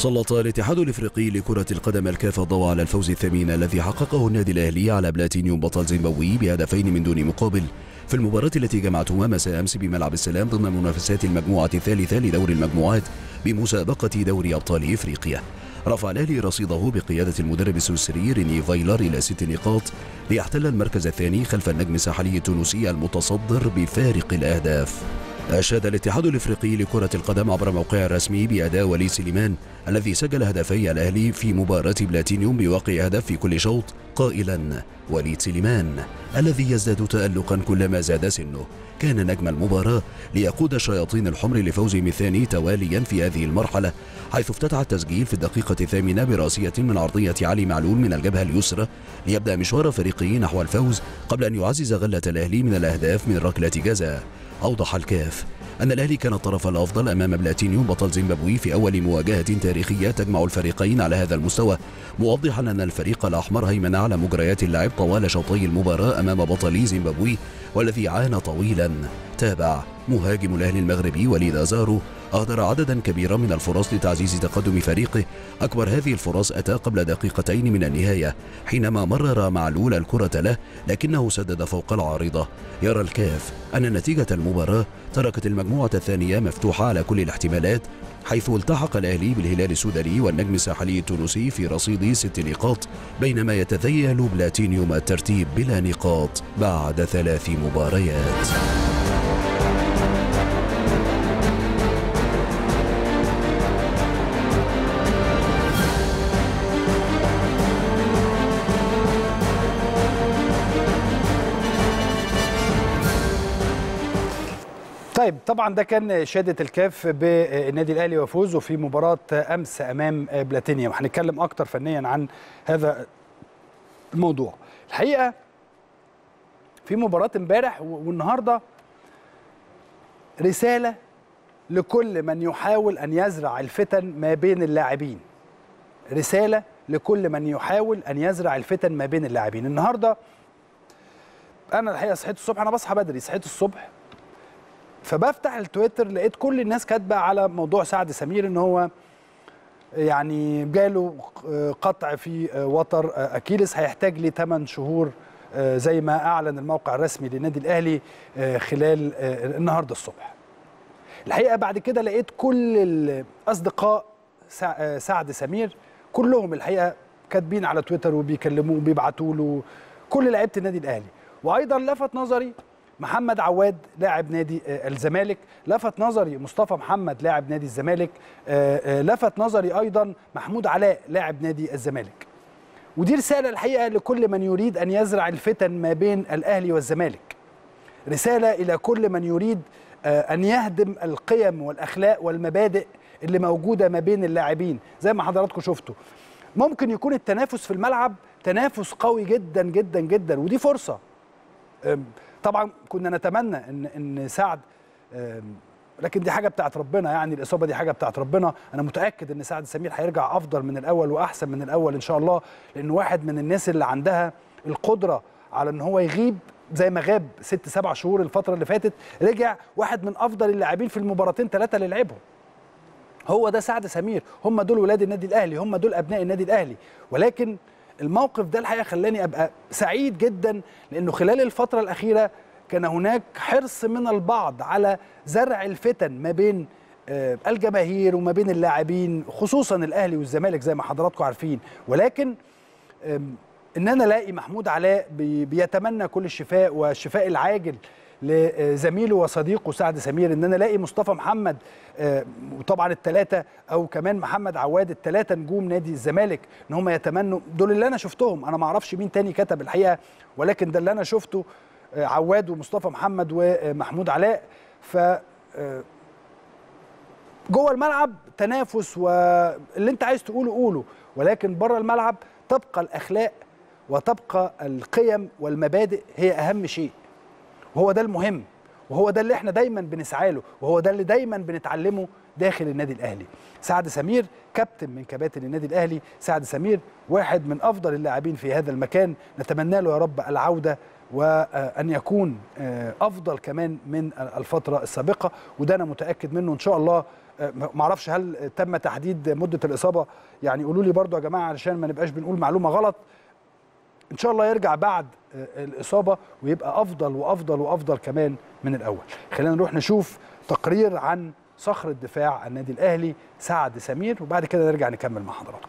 Speaker 4: سلط الاتحاد الافريقي لكرة القدم الكاف الضوء على الفوز الثمين الذي حققه النادي الاهلي على بلاتينيوم بطل زيمبابوي بهدفين من دون مقابل في المباراة التي جمعتهما مساء امس بملعب السلام ضمن منافسات المجموعة الثالثة لدور المجموعات بمسابقة دوري ابطال افريقيا. رفع الاهلي رصيده بقيادة المدرب السويسري ريني فايلر الى ست نقاط ليحتل المركز الثاني خلف النجم الساحلي التونسي المتصدر بفارق الاهداف. أشاد الاتحاد الإفريقي لكرة القدم عبر موقعه الرسمي بأداء وليد سليمان الذي سجل هدفي الأهلي في مباراة بلاتينيوم بواقع هدف في كل شوط قائلا وليد سليمان الذي يزداد تألقا كلما زاد سنه كان نجم المباراة ليقود الشياطين الحمر لفوزهم الثاني تواليا في هذه المرحلة حيث افتتح التسجيل في الدقيقة الثامنة براسية من عرضية علي معلول من الجبهة اليسرى ليبدأ مشوار فريقه نحو الفوز قبل أن يعزز غلة الأهلي من الأهداف من ركلة جزاء أوضح الكاف أن الأهلي كان الطرف الأفضل أمام بلاتينيوم بطل زيمبابوي في أول مواجهة تاريخية تجمع الفريقين على هذا المستوى موضحا أن الفريق الأحمر هيمن على مجريات اللعب طوال شوطي المباراة أمام بطلي زيمبابوي والذي عانى طويلا تابع مهاجم الأهلي المغربي وليد أزارو أهدر عددا كبيرا من الفرص لتعزيز تقدم فريقه أكبر هذه الفرص أتى قبل دقيقتين من النهاية حينما مرر معلول الكرة له لكنه سدد فوق العارضة يرى الكاف أن نتيجة المباراة تركت المجموعة الثانية مفتوحة على كل الاحتمالات حيث التحق الأهلي بالهلال السوداني والنجم الساحلي التونسي في رصيد ست نقاط بينما يتذيل بلاتينيوم الترتيب بلا نقاط بعد ثلاث مباريات
Speaker 1: طيب طبعا ده كان شهاده الكاف بالنادي الاهلي وفوزه في مباراه امس امام بلاتينيا وهنتكلم اكتر فنيا عن هذا الموضوع الحقيقه في مباراه امبارح والنهارده رساله لكل من يحاول ان يزرع الفتن ما بين اللاعبين رساله لكل من يحاول ان يزرع الفتن ما بين اللاعبين النهارده انا الحقيقه صحيت الصبح انا بصحى بدري صحيت الصبح فبفتح التويتر لقيت كل الناس كاتبه على موضوع سعد سمير ان هو يعني جاله قطع في وتر اكيلس هيحتاج لي 8 شهور زي ما اعلن الموقع الرسمي للنادي الاهلي خلال النهارده الصبح. الحقيقه بعد كده لقيت كل الاصدقاء سعد سمير كلهم الحقيقه كاتبين على تويتر وبيكلموه وبيبعتوا له كل لعيبه النادي الاهلي وايضا لفت نظري محمد عواد لاعب نادي الزمالك لفت نظري مصطفى محمد لاعب نادي الزمالك لفت نظري ايضا محمود علاء لاعب نادي الزمالك ودي رساله الحقيقه لكل من يريد ان يزرع الفتن ما بين الاهلي والزمالك رساله الى كل من يريد ان يهدم القيم والاخلاق والمبادئ اللي موجوده ما بين اللاعبين زي ما حضراتكم شفتوا ممكن يكون التنافس في الملعب تنافس قوي جدا جدا جدا ودي فرصه طبعا كنا نتمنى ان ان سعد لكن دي حاجه بتاعت ربنا يعني الاصابه دي حاجه بتاعت ربنا انا متاكد ان سعد سمير هيرجع افضل من الاول واحسن من الاول ان شاء الله لانه واحد من الناس اللي عندها القدره على ان هو يغيب زي ما غاب ست سبع شهور الفتره اللي فاتت رجع واحد من افضل اللاعبين في المباراتين ثلاثه اللي لعبهم هو ده سعد سمير هم دول ولاد النادي الاهلي هم دول ابناء النادي الاهلي ولكن الموقف ده الحقيقه خلاني ابقى سعيد جدا لانه خلال الفتره الاخيره كان هناك حرص من البعض على زرع الفتن ما بين الجماهير وما بين اللاعبين خصوصا الاهلي والزمالك زي ما حضراتكم عارفين ولكن ان انا الاقي محمود علاء بيتمنى كل الشفاء والشفاء العاجل لزميله وصديقه سعد سمير ان انا الاقي مصطفى محمد وطبعا الثلاثه او كمان محمد عواد الثلاثه نجوم نادي الزمالك ان هم يتمنوا دول اللي انا شفتهم انا ما اعرفش مين تاني كتب الحقيقه ولكن ده اللي انا شفته عواد ومصطفى محمد ومحمود علاء ف جوه الملعب تنافس واللي انت عايز تقوله قوله ولكن بره الملعب تبقى الاخلاق وتبقى القيم والمبادئ هي اهم شيء وهو ده المهم وهو ده اللي احنا دايما بنسعى له وهو ده اللي دايما بنتعلمه داخل النادي الاهلي سعد سمير كابتن من كباتن النادي الاهلي سعد سمير واحد من افضل اللاعبين في هذا المكان نتمنى له يا رب العوده وان يكون افضل كمان من الفتره السابقه وده انا متاكد منه ان شاء الله آه، ما اعرفش هل تم تحديد مده الاصابه يعني قولوا لي برضو يا جماعه علشان ما نبقاش بنقول معلومه غلط ان شاء الله يرجع بعد آه، الاصابه ويبقى افضل وافضل وافضل كمان من الاول خلينا نروح نشوف تقرير عن صخر الدفاع النادي الاهلي سعد سمير وبعد كده نرجع نكمل مع حضراتكم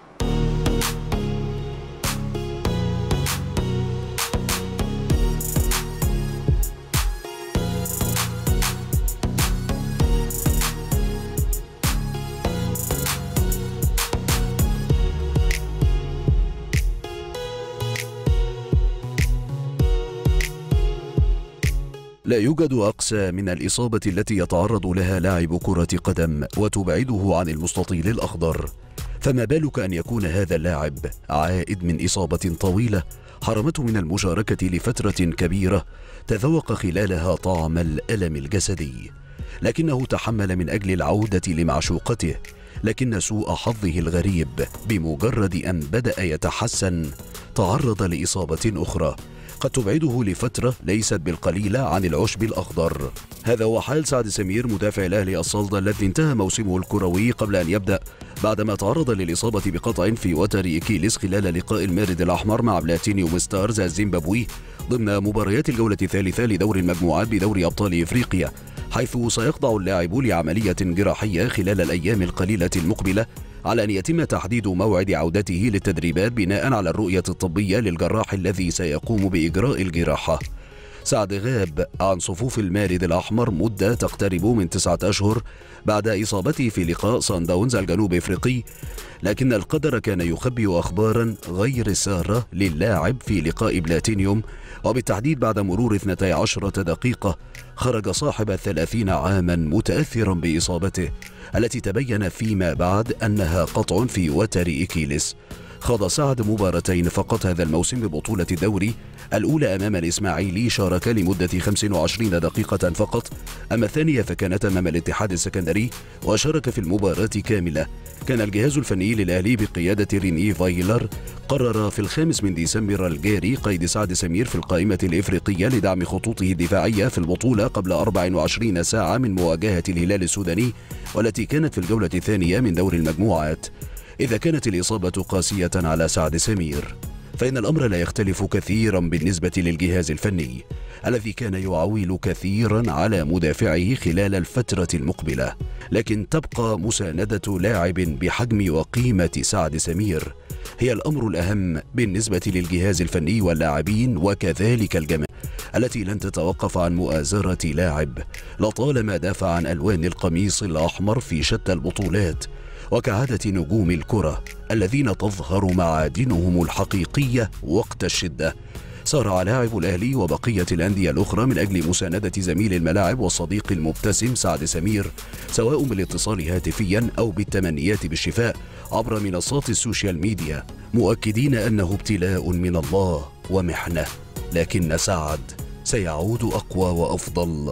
Speaker 4: لا يوجد أقسى من الإصابة التي يتعرض لها لاعب كرة قدم وتبعده عن المستطيل الأخضر فما بالك أن يكون هذا اللاعب عائد من إصابة طويلة حرمته من المشاركة لفترة كبيرة تذوق خلالها طعم الألم الجسدي لكنه تحمل من أجل العودة لمعشوقته لكن سوء حظه الغريب بمجرد أن بدأ يتحسن تعرض لإصابة أخرى قد تبعده لفترة ليست بالقليلة عن العشب الأخضر هذا هو حال سعد سمير مدافع الأهلي الصلد الذي انتهى موسمه الكروي قبل أن يبدأ بعدما تعرض للإصابة بقطع في وتر إكيليس خلال لقاء المارد الأحمر مع بلاتينيوم ستارز الزيمبابوي ضمن مباريات الجولة الثالثة لدور المجموعات بدوري أبطال إفريقيا حيث سيخضع اللاعب لعملية جراحية خلال الأيام القليلة المقبلة على أن يتم تحديد موعد عودته للتدريبات بناء على الرؤية الطبية للجراح الذي سيقوم بإجراء الجراحة سعد غاب عن صفوف المارد الأحمر مدة تقترب من تسعة أشهر بعد إصابته في لقاء سان داونز الجنوب إفريقي لكن القدر كان يخبئ أخبارا غير سارة للاعب في لقاء بلاتينيوم وبالتحديد بعد مرور 12 دقيقة خرج صاحب الثلاثين عاما متأثرا بإصابته التي تبين فيما بعد أنها قطع في وتر إكيليس خاض سعد مباراتين فقط هذا الموسم ببطولة الدوري الأولى أمام الإسماعيلي شارك لمدة 25 دقيقة فقط أما الثانية فكانت أمام الاتحاد السكندري وشارك في المباراة كاملة كان الجهاز الفني للأهلي بقيادة ريني فايلر قرر في الخامس من ديسمبر الجاري قيد سعد سمير في القائمة الإفريقية لدعم خطوطه الدفاعية في البطولة قبل 24 ساعة من مواجهة الهلال السوداني والتي كانت في الجولة الثانية من دور المجموعات إذا كانت الإصابة قاسية على سعد سمير فإن الأمر لا يختلف كثيرا بالنسبة للجهاز الفني الذي كان يعول كثيرا على مدافعه خلال الفترة المقبلة لكن تبقى مساندة لاعب بحجم وقيمة سعد سمير هي الأمر الأهم بالنسبة للجهاز الفني واللاعبين وكذلك الجماهير التي لن تتوقف عن مؤازرة لاعب لطالما دافع عن ألوان القميص الأحمر في شتى البطولات وكعادة نجوم الكرة الذين تظهر معادنهم الحقيقية وقت الشدة سارع لاعب الأهلي وبقية الأندية الأخرى من أجل مساندة زميل الملاعب والصديق المبتسم سعد سمير سواء بالاتصال هاتفيا أو بالتمنيات بالشفاء عبر منصات السوشيال ميديا مؤكدين أنه ابتلاء من الله ومحنة لكن سعد سيعود أقوى وأفضل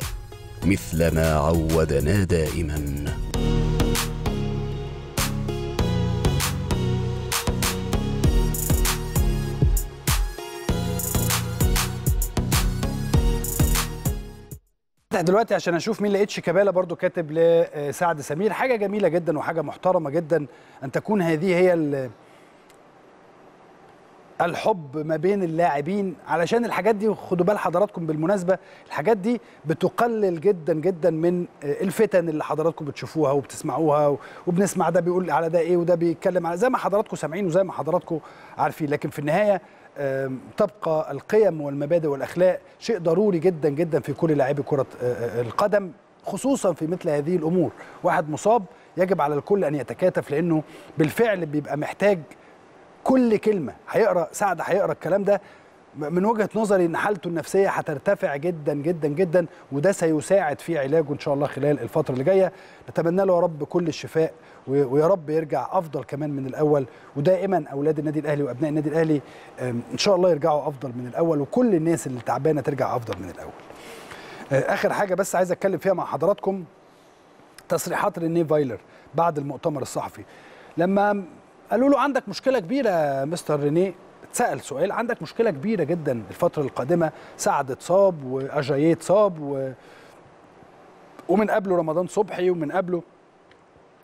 Speaker 4: مثل ما عودنا دائما
Speaker 1: افتح دلوقتي عشان اشوف مين لقيت شيكابالا برضو كاتب لسعد سمير حاجه جميله جدا وحاجه محترمه جدا ان تكون هذه هي ال- الحب ما بين اللاعبين علشان الحاجات دي خدوا بال حضراتكم بالمناسبه الحاجات دي بتقلل جدا جدا من الفتن اللي حضراتكم بتشوفوها وبتسمعوها وبنسمع ده بيقول على ده ايه وده بيتكلم على زي ما حضراتكم سامعين وزي ما حضراتكم عارفين لكن في النهايه آم، تبقى القيم والمبادئ والاخلاق شيء ضروري جدا جدا في كل لاعبي كره آه، آه، القدم خصوصا في مثل هذه الامور واحد مصاب يجب على الكل ان يتكاتف لانه بالفعل بيبقى محتاج كل كلمه هيقرا سعد هيقرا الكلام ده من وجهه نظري ان حالته النفسيه هترتفع جدا جدا جدا وده سيساعد في علاجه ان شاء الله خلال الفتره اللي جايه نتمنى له يا رب كل الشفاء و- ويا رب يرجع افضل كمان من الاول ودائما اولاد النادي الاهلي وابناء النادي الاهلي أم، ان شاء الله يرجعوا افضل من الاول وكل الناس اللي تعبانه ترجع افضل من الاول آه، اخر حاجه بس عايز اتكلم فيها مع حضراتكم تصريحات رينيه فايلر بعد المؤتمر الصحفي لما قالوا له عندك مشكله كبيره يا مستر رينيه اتسال سؤال عندك مشكله كبيره جدا الفتره القادمه سعد اتصاب واجاييه اتصاب و... ومن قبله رمضان صبحي ومن قبله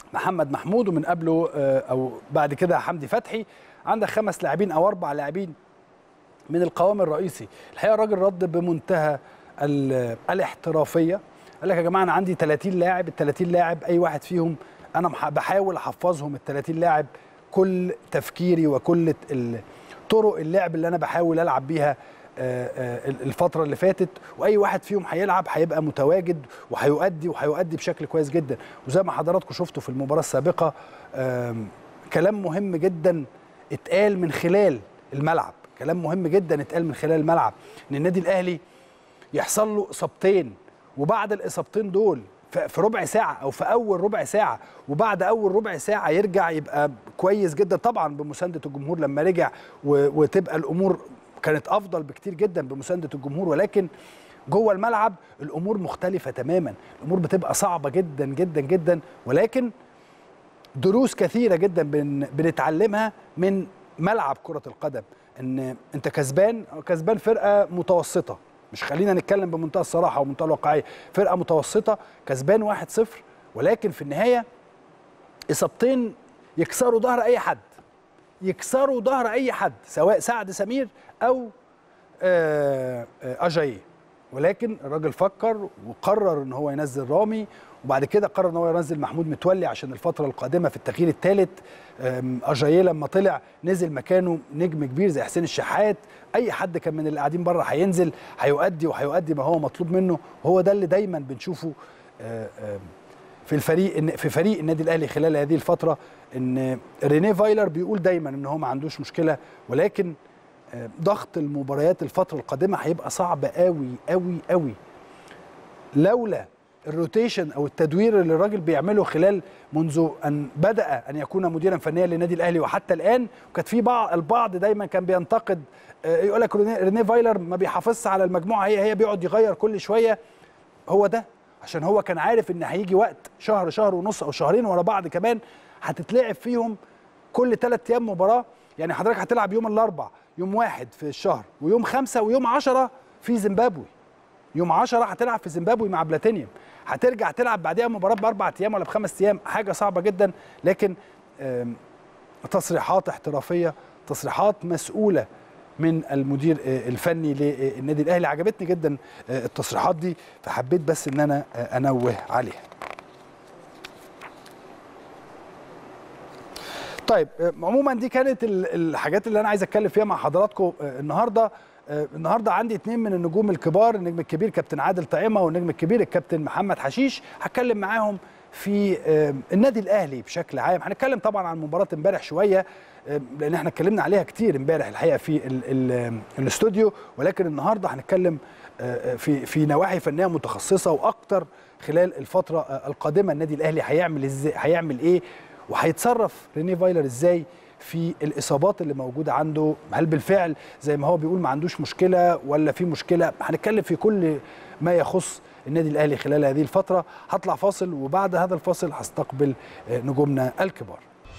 Speaker 1: محمد محمود ومن قبله آه، او بعد كده حمدي فتحي عندك خمس لاعبين او اربع لاعبين من القوام الرئيسي الحقيقه الراجل رد بمنتهى ال- الاحترافيه قال لك يا جماعه انا عندي 30 لاعب ال 30 لاعب اي واحد فيهم انا مح- بحاول احفظهم ال 30 لاعب كل تفكيري وكل ال- طرق اللعب اللي انا بحاول العب بيها آه، آه، الفتره اللي فاتت واي واحد فيهم هيلعب هيبقى متواجد وهيؤدي وهيؤدي بشكل كويس جدا وزي ما حضراتكم شفتوا في المباراه السابقه آم، كلام مهم جدا اتقال من خلال الملعب كلام مهم جدا اتقال من خلال الملعب ان النادي الاهلي يحصل له اصابتين وبعد الاصابتين دول ف- في ربع ساعه او في اول ربع ساعه وبعد اول ربع ساعه يرجع يبقى كويس جدا طبعا بمسانده الجمهور لما رجع و- وتبقى الامور كانت افضل بكتير جدا بمسانده الجمهور ولكن جوه الملعب الامور مختلفه تماما الامور بتبقى صعبه جدا جدا جدا ولكن دروس كثيره جدا بن بنتعلمها من ملعب كره القدم ان انت كسبان كسبان فرقه متوسطه مش خلينا نتكلم بمنتهى الصراحه ومنتهى الواقعيه فرقه متوسطه كسبان 1-0 ولكن في النهايه اصابتين يكسروا ظهر اي حد يكسروا ظهر اي حد سواء سعد سمير او آه، آه، اجاييه ولكن الراجل فكر وقرر ان هو ينزل رامي وبعد كده قرر ان هو ينزل محمود متولي عشان الفتره القادمه في التغيير الثالث اجاييه لما طلع نزل مكانه نجم كبير زي حسين الشحات اي حد كان من اللي قاعدين بره هينزل هيؤدي وهيؤدي ما هو مطلوب منه وهو ده اللي دايما بنشوفه آه، آه، في الفريق إن في فريق النادي الاهلي خلال هذه الفتره ان رينيه فايلر بيقول دايما ان هو ما عندوش مشكله ولكن آه، ضغط المباريات الفتره القادمه هيبقى صعب قوي قوي قوي لولا الروتيشن او التدوير اللي الراجل بيعمله خلال منذ ان بدا ان يكون مديرا فنيا للنادي الاهلي وحتى الان وكانت في بعض البعض دايما كان بينتقد آه، يقول لك رينيه رينيه فايلر ما بيحافظش على المجموعه هي هي بيقعد يغير كل شويه هو ده عشان هو كان عارف ان هيجي وقت شهر شهر ونص او شهرين ورا بعض كمان هتتلعب فيهم كل ثلاث ايام مباراه يعني حضرتك هتلعب يوم الاربع يوم واحد في الشهر ويوم خمسة ويوم عشرة في زيمبابوي يوم 10 هتلعب في زيمبابوي مع بلاتينيوم هترجع تلعب بعديها مباراه باربع ايام ولا بخمس ايام حاجه صعبه جدا لكن آم، تصريحات احترافيه تصريحات مسؤوله من المدير آه، الفني للنادي الاهلي عجبتني جدا آه، التصريحات دي فحبيت بس ان انا آه، انوه عليها طيب آه، عموما دي كانت ال- الحاجات اللي انا عايز اتكلم فيها مع حضراتكم آه، النهارده آه، النهارده عندي اتنين من النجوم الكبار النجم الكبير كابتن عادل طعيمه والنجم الكبير الكابتن محمد حشيش هتكلم معاهم في آه، النادي الاهلي بشكل عام هنتكلم طبعا عن مباراه امبارح شويه آه، لان احنا اتكلمنا عليها كتير امبارح الحقيقه في ال ال الاستوديو ولكن النهارده هنتكلم آه، في في نواحي فنيه متخصصه واكتر خلال الفتره آه، القادمه النادي الاهلي هيعمل ازاي هيعمل ايه وهيتصرف ريني فايلر ازاي في الاصابات اللي موجوده عنده هل بالفعل زي ما هو بيقول ما عندوش مشكله ولا في مشكله هنتكلم في كل ما يخص النادي الاهلي خلال هذه الفتره هطلع فاصل وبعد هذا الفاصل هستقبل آه، نجومنا الكبار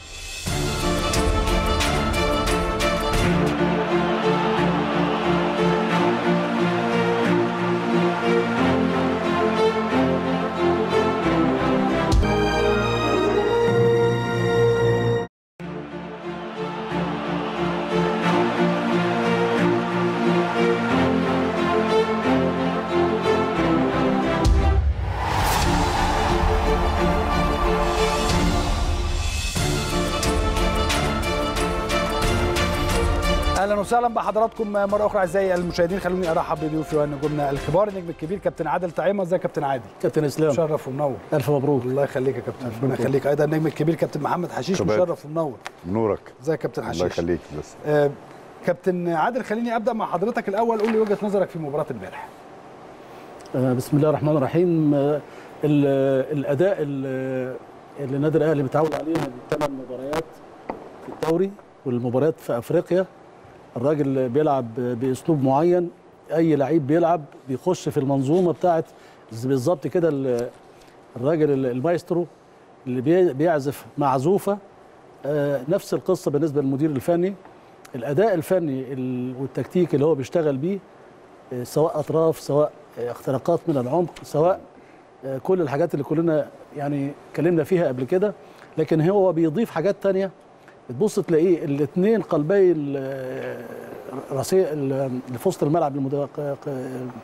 Speaker 1: اهلا وسهلا بحضراتكم مره اخرى اعزائي المشاهدين خلوني ارحب بضيوفي ونجومنا الكبار النجم الكبير كابتن عادل طعيمه ازيك يا كابتن عادل
Speaker 5: كابتن اسلام
Speaker 1: مشرف ومنور
Speaker 5: الف مبروك
Speaker 1: الله يخليك يا كابتن ربنا يخليك ايضا النجم الكبير كابتن محمد حشيش
Speaker 6: شباب.
Speaker 1: مشرف ومنور
Speaker 6: نورك
Speaker 1: ازيك يا كابتن
Speaker 6: الله
Speaker 1: حشيش
Speaker 6: يخليك بس
Speaker 1: آه كابتن عادل خليني ابدا مع حضرتك الاول قول لي وجهه نظرك في مباراه امبارح
Speaker 5: آه، بسم الله الرحمن الرحيم آه، ال- الاداء ال- اللي النادي الاهلي متعود عليه من ثمان مباريات في الدوري والمباريات في افريقيا الراجل بيلعب باسلوب معين اي لعيب بيلعب بيخش في المنظومه بتاعت بالظبط كده ال- الراجل ال- المايسترو اللي بي- بيعزف معزوفه آه، نفس القصه بالنسبه للمدير الفني الاداء الفني ال- والتكتيك اللي هو بيشتغل بيه آه، سواء اطراف سواء آه، اختراقات من العمق سواء آه، كل الحاجات اللي كلنا يعني اتكلمنا فيها قبل كده لكن هو بيضيف حاجات تانية بتبص تلاقيه الاثنين قلبي ال- راسي ال- اللي في وسط الملعب المد... ق- ق-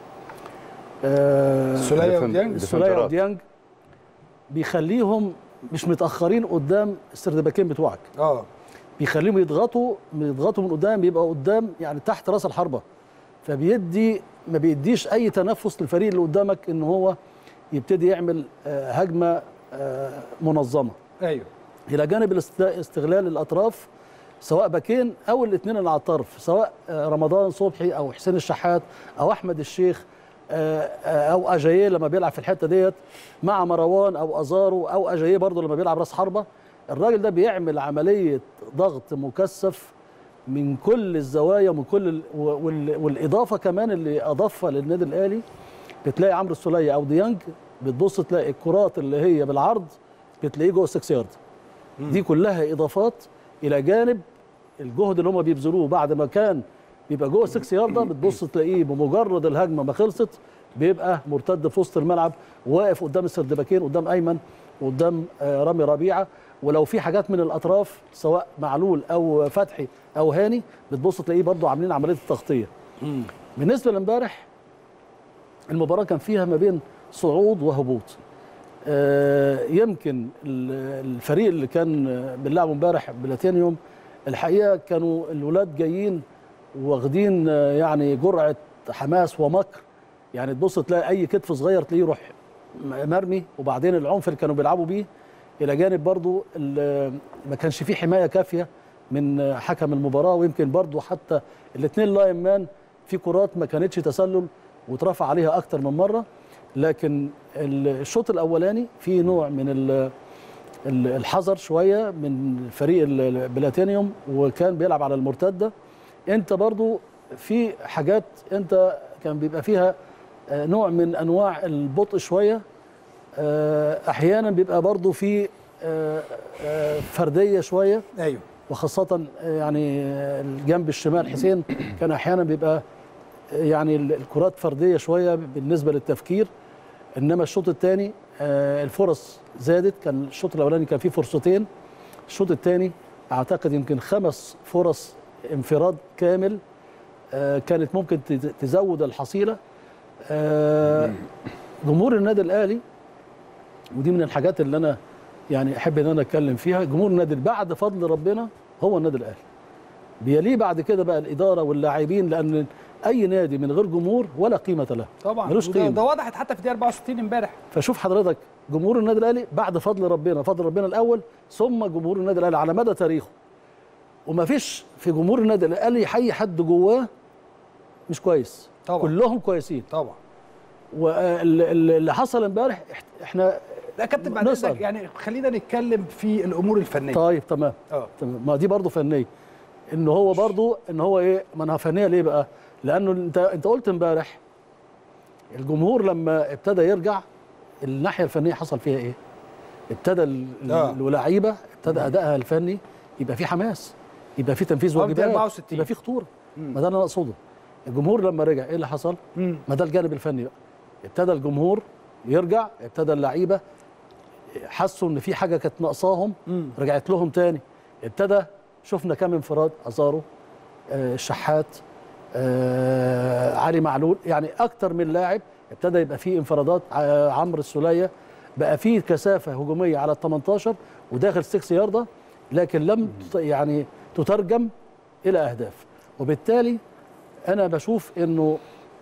Speaker 5: آه،
Speaker 1: سولية
Speaker 6: ديفن-
Speaker 1: وديانج
Speaker 5: السولية
Speaker 6: ديفندرات.
Speaker 5: وديانج بيخليهم مش متاخرين قدام السردباكين بتوعك
Speaker 1: اه
Speaker 5: بيخليهم يضغطوا يضغطوا من قدام بيبقى قدام يعني تحت راس الحربه فبيدي ما بيديش اي تنفس للفريق اللي قدامك ان هو يبتدي يعمل آه، هجمه آه، منظمه
Speaker 1: ايوه
Speaker 5: الى جانب الاست- استغلال الاطراف سواء باكين او الاثنين اللي على الطرف سواء آه، رمضان صبحي او حسين الشحات او احمد الشيخ آه، آه، او اجاييه لما بيلعب في الحته ديت مع مروان او ازارو او اجاييه برضه لما بيلعب راس حربه الراجل ده بيعمل عمليه ضغط مكثف من كل الزوايا ومن كل ال... وال... والاضافه كمان اللي اضافها للنادي الاهلي بتلاقي عمرو السوليه او ديانج بتبص تلاقي الكرات اللي هي بالعرض بتلاقيه جوه السكس يارد دي كلها اضافات الى جانب الجهد اللي هم بيبذلوه بعد ما كان بيبقى جوه السكس يارده بتبص تلاقيه بمجرد الهجمه ما خلصت بيبقى مرتد في وسط الملعب واقف قدام السردباكين قدام ايمن وقدام آه، رامي ربيعه ولو في حاجات من الاطراف سواء معلول او فتحي او هاني بتبص تلاقيه برضه عاملين عمليه التغطيه بالنسبه لامبارح المباراه كان فيها ما بين صعود وهبوط آه، يمكن ال- الفريق اللي كان آه، بنلعبه امبارح بلاتينيوم الحقيقه كانوا الولاد جايين واخدين آه، يعني جرعه حماس ومكر يعني تبص تلاقي اي كتف صغير تلاقيه يروح م- مرمي وبعدين العنف اللي كانوا بيلعبوا بيه الى جانب برضو ال- ما كانش فيه حمايه كافيه من آه، حكم المباراه ويمكن برضو حتى الاثنين لاين مان في كرات ما كانتش تسلل واترفع عليها اكتر من مره لكن ال- الشوط الاولاني في نوع من ال- ال- الحذر شويه من فريق ال- البلاتينيوم وكان بيلعب على المرتده انت برضو في حاجات انت كان بيبقى فيها آه، نوع من انواع البطء شويه آه، احيانا بيبقى برضو في آه، آه، فرديه شويه
Speaker 1: ايوه
Speaker 5: وخاصة يعني الجنب الشمال حسين كان أحيانا بيبقى يعني الكرات فردية شوية بالنسبة للتفكير إنما الشوط الثاني الفرص زادت كان الشوط الأولاني كان فيه فرصتين الشوط الثاني أعتقد يمكن خمس فرص انفراد كامل آه، كانت ممكن تز- تزود الحصيلة آه، جمهور النادي الأهلي ودي من الحاجات اللي أنا يعني أحب إن أنا أتكلم فيها جمهور النادي بعد فضل ربنا هو النادي الأهلي بيليه بعد كده بقى الإدارة واللاعبين لأن أي نادي من غير جمهور ولا قيمة له
Speaker 1: طبعا
Speaker 5: ملوش
Speaker 1: وده-
Speaker 5: قيمة.
Speaker 1: ده وضحت حتى في دقيقه 64 امبارح
Speaker 5: فشوف حضرتك جمهور النادي الاهلي بعد فضل ربنا فضل ربنا الاول ثم جمهور النادي الاهلي على مدى تاريخه وما فيش في جمهور النادي الاهلي اي حد جواه مش كويس
Speaker 1: طبعا.
Speaker 5: كلهم كويسين
Speaker 1: طبعا
Speaker 5: واللي حصل امبارح إح- احنا
Speaker 1: لا يا كابتن بعد
Speaker 5: نسأل.
Speaker 1: اذنك يعني خلينا نتكلم في الامور الفنيه
Speaker 5: طيب تمام
Speaker 1: اه
Speaker 5: تمام ما دي برضه فنيه ان هو برضه ان هو ايه ما انا فنيه ليه بقى لانه انت انت قلت امبارح الجمهور لما ابتدى يرجع الناحيه الفنيه حصل فيها ايه ابتدى ال- ال-
Speaker 1: آه.
Speaker 5: اللاعيبه ابتدى ادائها الفني يبقى في حماس يبقى في تنفيذ
Speaker 1: آه،
Speaker 5: واجبات
Speaker 1: 64.
Speaker 5: يبقى في خطوره ما ده اللي انا اقصده الجمهور لما رجع ايه اللي حصل
Speaker 1: مم.
Speaker 5: ما ده الجانب الفني بقى ابتدى الجمهور يرجع ابتدى اللعيبه حسوا ان في حاجه كانت ناقصاهم
Speaker 1: مم.
Speaker 5: رجعت لهم تاني ابتدى شفنا كام انفراد ازارو آه الشحات آه علي معلول يعني اكتر من لاعب ابتدى يبقى فيه انفرادات آه عمرو السوليه بقى فيه كثافه هجوميه على ال 18 وداخل 6 يارده لكن لم تت- يعني تترجم الى اهداف وبالتالي انا بشوف انه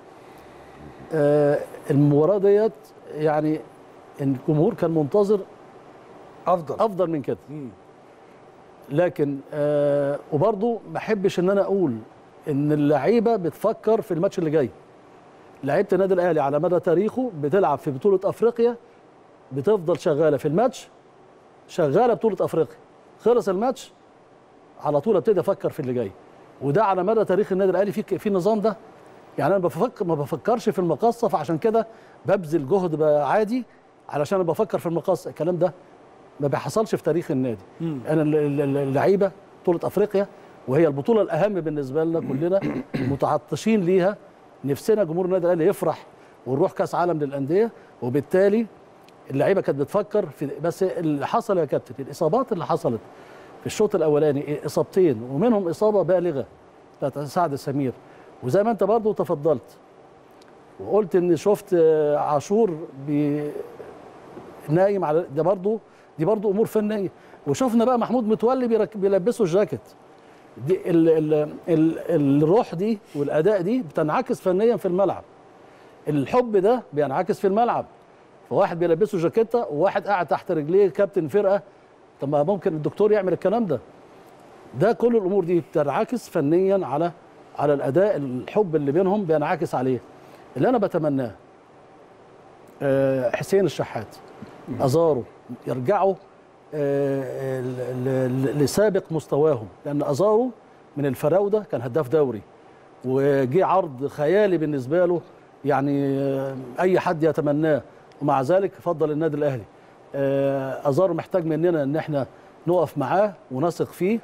Speaker 5: آه المباراه ديت يعني إن الجمهور كان منتظر
Speaker 1: افضل
Speaker 5: افضل من كده
Speaker 1: مم.
Speaker 5: لكن آه وبرضه ما احبش ان انا اقول ان اللعيبه بتفكر في الماتش اللي جاي لعيبه النادي الاهلي على مدى تاريخه بتلعب في بطوله افريقيا بتفضل شغاله في الماتش شغاله بطوله افريقيا خلص الماتش على طول ابتدي افكر في اللي جاي وده على مدى تاريخ النادي الاهلي في في النظام ده يعني انا بفكر ما بفكرش في المقصه فعشان كده ببذل جهد بقى عادي علشان انا بفكر في المقصه الكلام ده ما بيحصلش في تاريخ النادي انا ال- ال- ال- اللعيبه بطوله افريقيا وهي البطوله الاهم بالنسبه لنا كلنا متعطشين ليها نفسنا جمهور النادي الاهلي يفرح ونروح كاس عالم للانديه وبالتالي اللعيبه كانت بتفكر في بس اللي حصل يا كابتن الاصابات اللي حصلت في الشوط الاولاني اصابتين ومنهم اصابه بالغه بتاعت سعد سمير وزي ما انت برضو تفضلت وقلت ان شفت آه، عاشور بي نايم على ده برضو دي برضو امور فنيه وشفنا بقى محمود متولي بيرك- بيلبسه الجاكيت دي ال ال ال الروح دي والاداء دي بتنعكس فنيا في الملعب الحب ده بينعكس في الملعب فواحد بيلبسه جاكيته وواحد قاعد تحت رجليه كابتن فرقه طب ما ممكن الدكتور يعمل الكلام ده ده كل الامور دي بتنعكس فنيا على على الاداء الحب اللي بينهم بينعكس عليه اللي انا بتمناه آه، حسين الشحات ازارو يرجعوا آه، ل- ل- لسابق مستواهم لان ازارو من الفراوده كان هداف دوري وجه عرض خيالي بالنسبه له يعني آه، اي حد يتمناه ومع ذلك فضل النادي الاهلي آه، ازارو محتاج مننا ان احنا نقف معاه ونثق فيه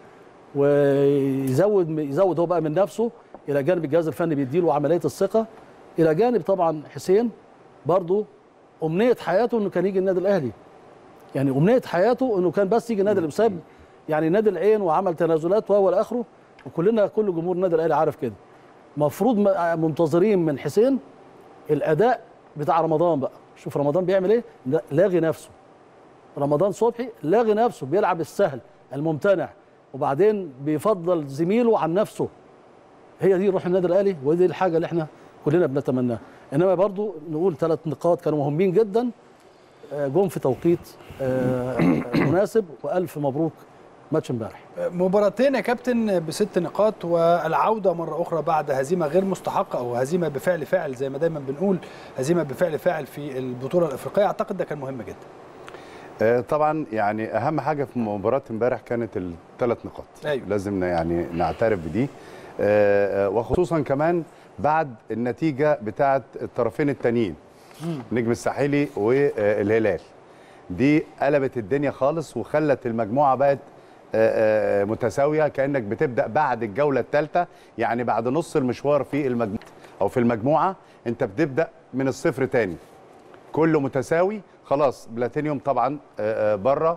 Speaker 5: ويزود يزود هو بقى من نفسه الى جانب الجهاز الفني بيديله عمليه الثقه الى جانب طبعا حسين برضه امنيه حياته انه كان يجي النادي الاهلي يعني امنيه حياته انه كان بس يجي النادي الاهلي ساب يعني نادي العين وعمل تنازلات وهو الى اخره وكلنا كل جمهور النادي الاهلي عارف كده مفروض م- منتظرين من حسين الاداء بتاع رمضان بقى شوف رمضان بيعمل ايه لا- لاغي نفسه رمضان صبحي لاغي نفسه بيلعب السهل الممتنع وبعدين بيفضل زميله عن نفسه هي دي روح النادي الاهلي ودي الحاجه اللي احنا كلنا بنتمناها انما برضو نقول ثلاث نقاط كانوا مهمين جدا آه، جم في توقيت آه، مناسب والف مبروك ماتش امبارح
Speaker 1: مباراتين يا كابتن بست نقاط والعودة مرة أخرى بعد هزيمة غير مستحقة أو هزيمة بفعل فاعل زي ما دايما بنقول هزيمة بفعل فاعل في البطولة الأفريقية أعتقد ده كان مهم جدا
Speaker 6: آه، طبعا يعني اهم حاجه في مباراه امبارح كانت الثلاث نقاط
Speaker 1: أيوة.
Speaker 6: لازم ن- يعني نعترف بدي آه، آه، وخصوصا كمان بعد النتيجه بتاعه الطرفين التانيين نجم الساحلي والهلال دي قلبت الدنيا خالص وخلت المجموعه بقت آه، آه، متساويه كانك بتبدا بعد الجوله الثالثه يعني بعد نص المشوار في المجموعه او في المجموعه انت بتبدا من الصفر تاني كله متساوي خلاص بلاتينيوم طبعا بره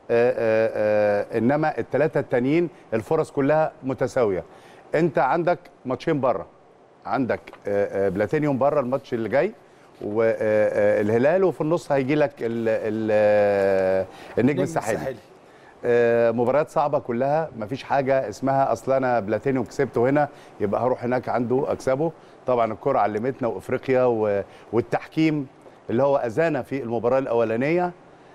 Speaker 6: انما الثلاثه التانيين الفرص كلها متساويه انت عندك ماتشين بره عندك آه، آه، بلاتينيوم بره الماتش اللي جاي والهلال وفي النص هيجي لك ال- ال- آه، النجم الساحلي آه، مباريات صعبه كلها مفيش حاجه اسمها اصل انا بلاتينيوم كسبته هنا يبقى هروح هناك عنده اكسبه طبعا الكره علمتنا وافريقيا و- والتحكيم اللي هو اذانا في المباراه الاولانيه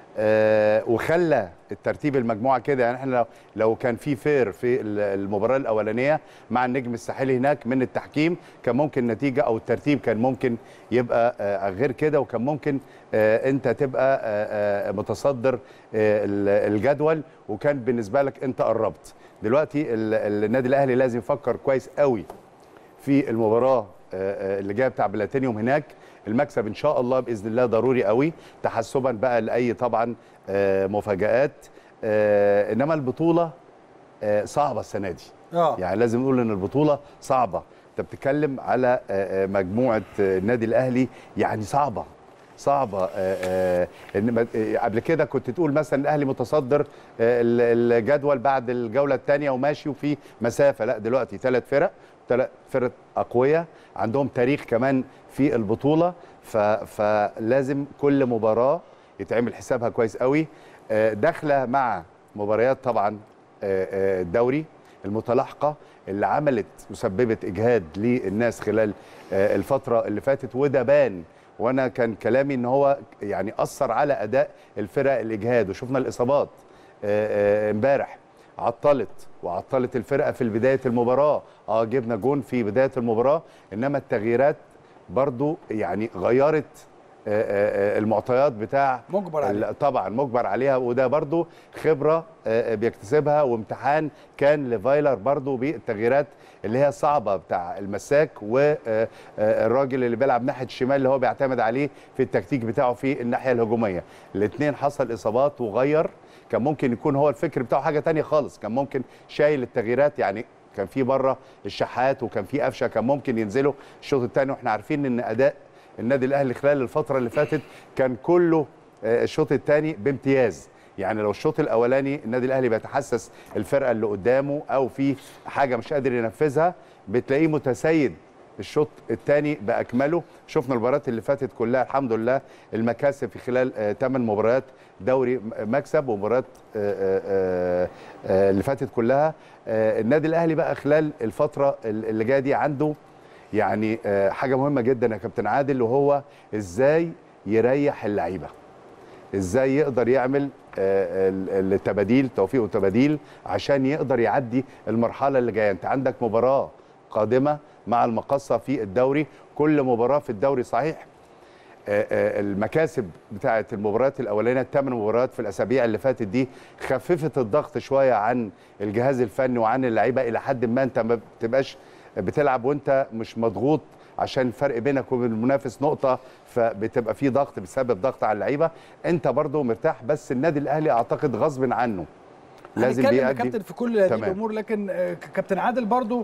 Speaker 6: آه، وخلى الترتيب المجموعه كده يعني احنا لو لو كان في فير في ال- المباراه الاولانيه مع النجم الساحلي هناك من التحكيم كان ممكن النتيجه او الترتيب كان ممكن يبقى آه، غير كده وكان ممكن آه، انت تبقى آه، آه، متصدر آه، ال- الجدول وكان بالنسبه لك انت قربت دلوقتي ال- النادي الاهلي لازم يفكر كويس قوي في المباراه آه، آه، اللي جايه بتاع بلاتينيوم هناك المكسب ان شاء الله باذن الله ضروري قوي تحسبا بقى لاي طبعا آه، مفاجات آه، انما البطوله آه، صعبه السنه دي
Speaker 1: اه
Speaker 6: يعني لازم نقول ان البطوله صعبه انت بتتكلم على آه، آه، مجموعه آه، النادي الاهلي يعني صعبه صعبه آه، آه، إن ما- آه، قبل كده كنت تقول مثلا الاهلي متصدر آه، ال- الجدول بعد الجوله الثانيه وماشي وفي مسافه لا دلوقتي ثلاث فرق ثلاث فرق اقوياء عندهم تاريخ كمان في البطوله ف- فلازم كل مباراه يتعمل حسابها كويس قوي آه، داخله مع مباريات طبعا آه، آه، الدوري المتلاحقه اللي عملت وسببت اجهاد للناس خلال آه، الفتره اللي فاتت وده بان وانا كان كلامي ان هو يعني اثر على اداء الفرق الاجهاد وشفنا الاصابات آه، آه، امبارح عطلت وعطلت الفرقه في بدايه المباراه اه جبنا جون في بدايه المباراه انما التغييرات برضو يعني غيرت آه، آه، آه، المعطيات بتاع
Speaker 1: مجبر عليها.
Speaker 6: ال- طبعا مجبر عليها وده برضو خبره آه، بيكتسبها وامتحان كان لفايلر برضو بالتغييرات اللي هي صعبه بتاع المساك والراجل اللي بيلعب ناحيه الشمال اللي هو بيعتمد عليه في التكتيك بتاعه في الناحيه الهجوميه الاثنين حصل اصابات وغير كان ممكن يكون هو الفكر بتاعه حاجه تانية خالص كان ممكن شايل التغييرات يعني كان في بره الشحات وكان في قفشه كان ممكن ينزلوا الشوط الثاني واحنا عارفين ان اداء النادي الاهلي خلال الفتره اللي فاتت كان كله آه، الشوط الثاني بامتياز يعني لو الشوط الاولاني النادي الاهلي بيتحسس الفرقه اللي قدامه او في حاجه مش قادر ينفذها بتلاقيه متسيد الشوط الثاني باكمله شفنا المباريات اللي فاتت كلها الحمد لله المكاسب في خلال 8 مباريات دوري م- مكسب ومباريات آه، آه، آه، اللي فاتت كلها آه، النادي الاهلي بقى خلال الفتره اللي جايه دي عنده يعني آه، حاجه مهمه جدا يا كابتن عادل وهو ازاي يريح اللعيبه ازاي يقدر يعمل آه، ال- التباديل توفيق وتباديل عشان يقدر يعدي المرحله اللي جايه انت عندك مباراه قادمه مع المقصه في الدوري كل مباراه في الدوري صحيح آه، آه، المكاسب بتاعه المباريات الاولانيه الثمان مباريات في الاسابيع اللي فاتت دي خففت الضغط شويه عن الجهاز الفني وعن اللعيبه الى حد ما انت ما بتبقاش بتلعب وانت مش مضغوط عشان الفرق بينك وبين المنافس نقطه فبتبقى في ضغط بسبب ضغط على اللعيبه انت برضو مرتاح بس النادي الاهلي اعتقد غصب عنه لازم
Speaker 1: هنتكلم يا
Speaker 6: بيأدي
Speaker 1: كابتن في كل هذه
Speaker 6: تمام.
Speaker 1: الامور لكن آه، ك- كابتن عادل برضو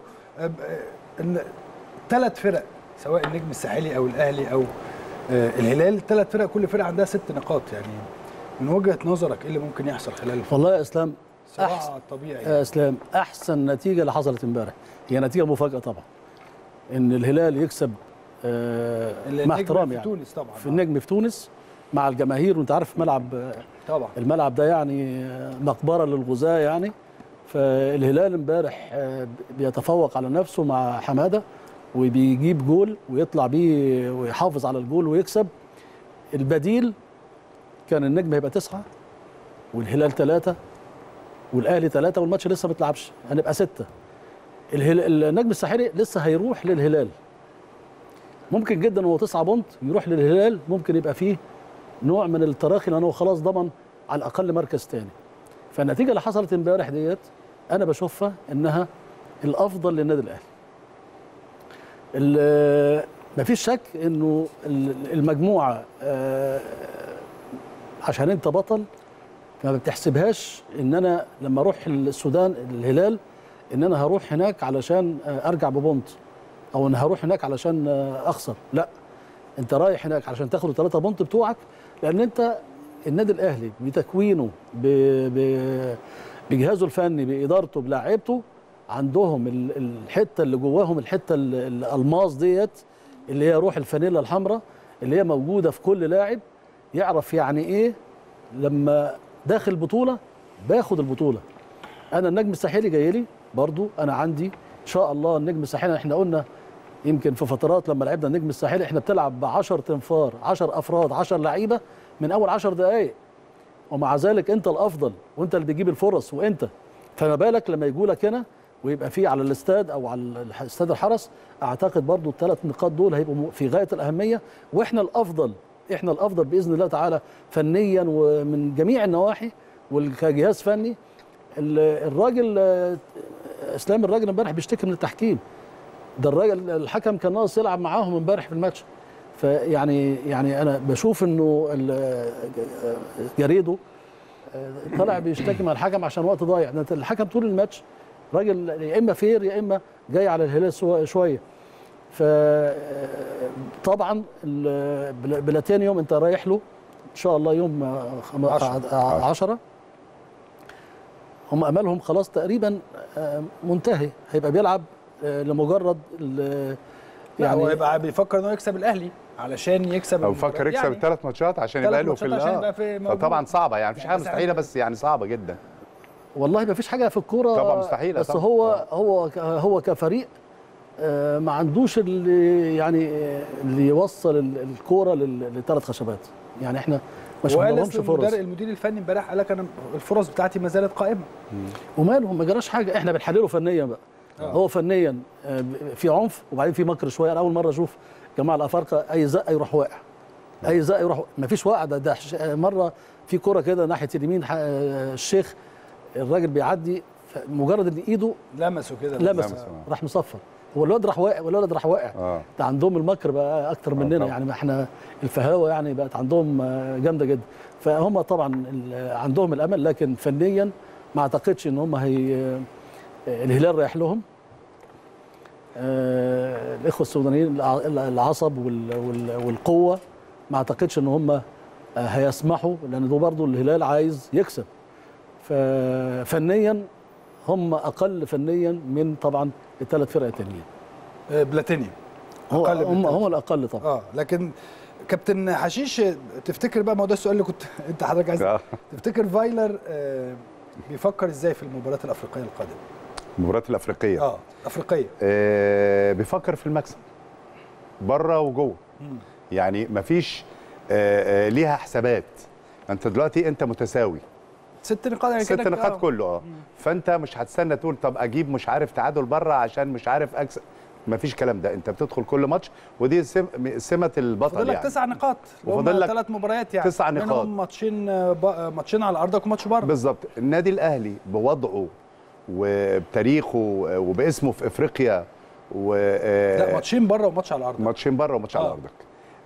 Speaker 1: ثلاث فرق سواء النجم الساحلي او الاهلي او آه، الهلال ثلاث فرق كل فرقه عندها ست نقاط يعني من وجهه نظرك ايه اللي ممكن يحصل خلال
Speaker 5: والله يا اسلام احسن
Speaker 1: الصراع الطبيعي
Speaker 5: يا اسلام احسن نتيجه اللي حصلت امبارح هي نتيجه مفاجاه طبعا ان الهلال يكسب آه
Speaker 1: النجم
Speaker 5: مع احترامي
Speaker 1: في
Speaker 5: يعني
Speaker 1: تونس طبعا
Speaker 5: في النجم في تونس مع الجماهير وانت عارف ملعب آه،
Speaker 1: طبعا
Speaker 5: الملعب ده يعني آه، مقبره للغزاة يعني فالهلال امبارح آه، بيتفوق على نفسه مع حماده وبيجيب جول ويطلع بيه ويحافظ على الجول ويكسب البديل كان النجم هيبقى تسعه والهلال ثلاثه والاهلي ثلاثه والماتش لسه ما اتلعبش هنبقى سته الهلال النجم الساحلي لسه هيروح للهلال ممكن جدا هو تسعة بونت يروح للهلال ممكن يبقى فيه نوع من التراخي لانه خلاص ضمن على الاقل مركز تاني فالنتيجه اللي حصلت امبارح ديت انا بشوفها انها الافضل للنادي الاهلي ال- مفيش شك انه ال- المجموعه آه، عشان انت بطل ما بتحسبهاش ان انا لما اروح السودان الهلال ان انا هروح هناك علشان آه، ارجع ببونت او ان هروح هناك علشان آه، اخسر لا انت رايح هناك علشان تاخد الثلاثه بونت بتوعك لان انت النادي الاهلي بتكوينه ب... ب... بجهازه الفني بادارته بلاعيبته عندهم ال- الحته اللي جواهم الحته ال- الالماس ديت اللي هي روح الفانيلا الحمراء اللي هي موجوده في كل لاعب يعرف يعني ايه لما داخل بطوله باخد البطوله انا النجم الساحلي جاي لي برضو انا عندي ان شاء الله النجم الساحلي احنا قلنا يمكن في فترات لما لعبنا النجم الساحلي احنا بتلعب ب 10 تنفار 10 افراد 10 لعيبه من اول 10 دقائق ومع ذلك انت الافضل وانت اللي بتجيب الفرص وانت فما بالك لما يجوا لك هنا ويبقى في على الاستاد او على الح- استاد الحرس اعتقد برضو الثلاث نقاط دول هيبقوا م- في غايه الاهميه واحنا الافضل احنا الافضل باذن الله تعالى فنيا ومن جميع النواحي وكجهاز فني ال- الراجل آه، اسلام الراجل امبارح بيشتكي من التحكيم ده الراجل الحكم كان ناقص يلعب معاهم امبارح في الماتش فيعني يعني انا بشوف انه ال- جريدو آه، طلع بيشتكي مع الحكم عشان وقت ضايع ده الحكم طول الماتش راجل يا اما فير يا اما جاي على الهلال سوا- شويه ف طبعا ال- بلا- بلاتينيوم انت رايح له ان شاء الله يوم 10 هم املهم خلاص تقريبا آه، منتهي هيبقى بيلعب آه، لمجرد ال-
Speaker 1: يعني هو
Speaker 5: يعني
Speaker 1: يبقى بيفكر انه يكسب الاهلي علشان يكسب
Speaker 6: او
Speaker 1: المباراة.
Speaker 6: فكر يكسب
Speaker 1: يعني
Speaker 6: الثلاث ماتشات عشان
Speaker 1: تلات
Speaker 6: يبقى له
Speaker 1: ماتشات
Speaker 6: في ال-
Speaker 1: عشان
Speaker 6: آه.
Speaker 1: يبقى في موجود.
Speaker 6: فطبعا صعبه يعني مفيش
Speaker 1: يعني
Speaker 6: حاجه
Speaker 1: بس
Speaker 6: مستحيله
Speaker 1: عندك-
Speaker 6: بس يعني صعبه جدا
Speaker 5: والله ما فيش حاجه في الكوره
Speaker 6: طبعا مستحيلة
Speaker 5: بس
Speaker 6: طبعا.
Speaker 5: هو
Speaker 6: آه.
Speaker 5: هو ك- هو كفريق آه، ما عندوش اللي يعني آه، اللي يوصل ال- الكوره لل- للثلاث خشبات يعني احنا ما
Speaker 1: وقال
Speaker 5: شفناهمش
Speaker 1: أصل
Speaker 5: فرص
Speaker 1: المدرب المدير الفني امبارح قال لك انا الفرص بتاعتي ما زالت قائمه
Speaker 5: ومالهم ما جراش حاجه احنا بنحلله فنيا بقى
Speaker 1: آه.
Speaker 5: هو فنيا آه، ب- في عنف وبعدين في مكر شويه انا اول مره اشوف جماعه الافارقه اي زقه يروح واقع اي زقه يروح ما فيش واقع ده, ده ش- مره في كره كده ناحيه اليمين ح- آه، الشيخ الراجل بيعدي مجرد ان ايده
Speaker 1: لمسوا كده
Speaker 5: لمس
Speaker 6: لمس، آه.
Speaker 5: راح مصفر هو الواد راح واقع والولد راح واقع
Speaker 6: اه
Speaker 5: ده عندهم المكر بقى اكتر مننا
Speaker 6: طبعا.
Speaker 5: يعني ما احنا الفهاوه يعني بقت عندهم آه، جامده جدا فهم طبعا ال- عندهم الامل لكن فنيا ما اعتقدش ان هم هي آه، الهلال رايح لهم آه، الاخوه السودانيين الع- العصب وال- وال- والقوه ما اعتقدش ان هم آه، هيسمحوا لان ده برضه الهلال عايز يكسب ففنيا هم اقل فنيا من طبعا الثلاث فرق التانيين
Speaker 1: آه، بلاتينيوم
Speaker 5: هو
Speaker 1: أقل من
Speaker 5: هم
Speaker 1: التلاتة.
Speaker 5: هم الاقل طبعا
Speaker 1: اه لكن كابتن حشيش تفتكر بقى ما هو ده السؤال اللي كنت انت حضرتك عايز
Speaker 6: آه.
Speaker 1: تفتكر فايلر آه بيفكر ازاي في المباريات الافريقيه القادمه
Speaker 6: المباريات الافريقيه
Speaker 1: اه افريقيه
Speaker 6: آه بيفكر في المكسب بره وجوه يعني مفيش آه آه ليها حسابات انت دلوقتي انت متساوي
Speaker 1: ست نقاط يعني
Speaker 6: ست
Speaker 1: كده-
Speaker 6: نقاط
Speaker 1: آه.
Speaker 6: كله اه فانت مش هتستنى تقول طب اجيب مش عارف تعادل بره عشان مش عارف اكسب مفيش الكلام ده انت بتدخل كل ماتش ودي سم- سمه البطل
Speaker 1: فاضل لك
Speaker 6: يعني
Speaker 1: تسع نقاط
Speaker 6: وفاضل لك
Speaker 1: ثلاث مباريات يعني
Speaker 6: تسع
Speaker 1: منهم
Speaker 6: نقاط.
Speaker 1: ماتشين آه، ب- آه، ماتشين على ارضك وماتش بره
Speaker 6: بالظبط النادي الاهلي بوضعه وبتاريخه وباسمه في افريقيا و آه،
Speaker 1: لا ماتشين بره وماتش على ارضك
Speaker 6: ماتشين بره وماتش على
Speaker 1: آه.
Speaker 6: ارضك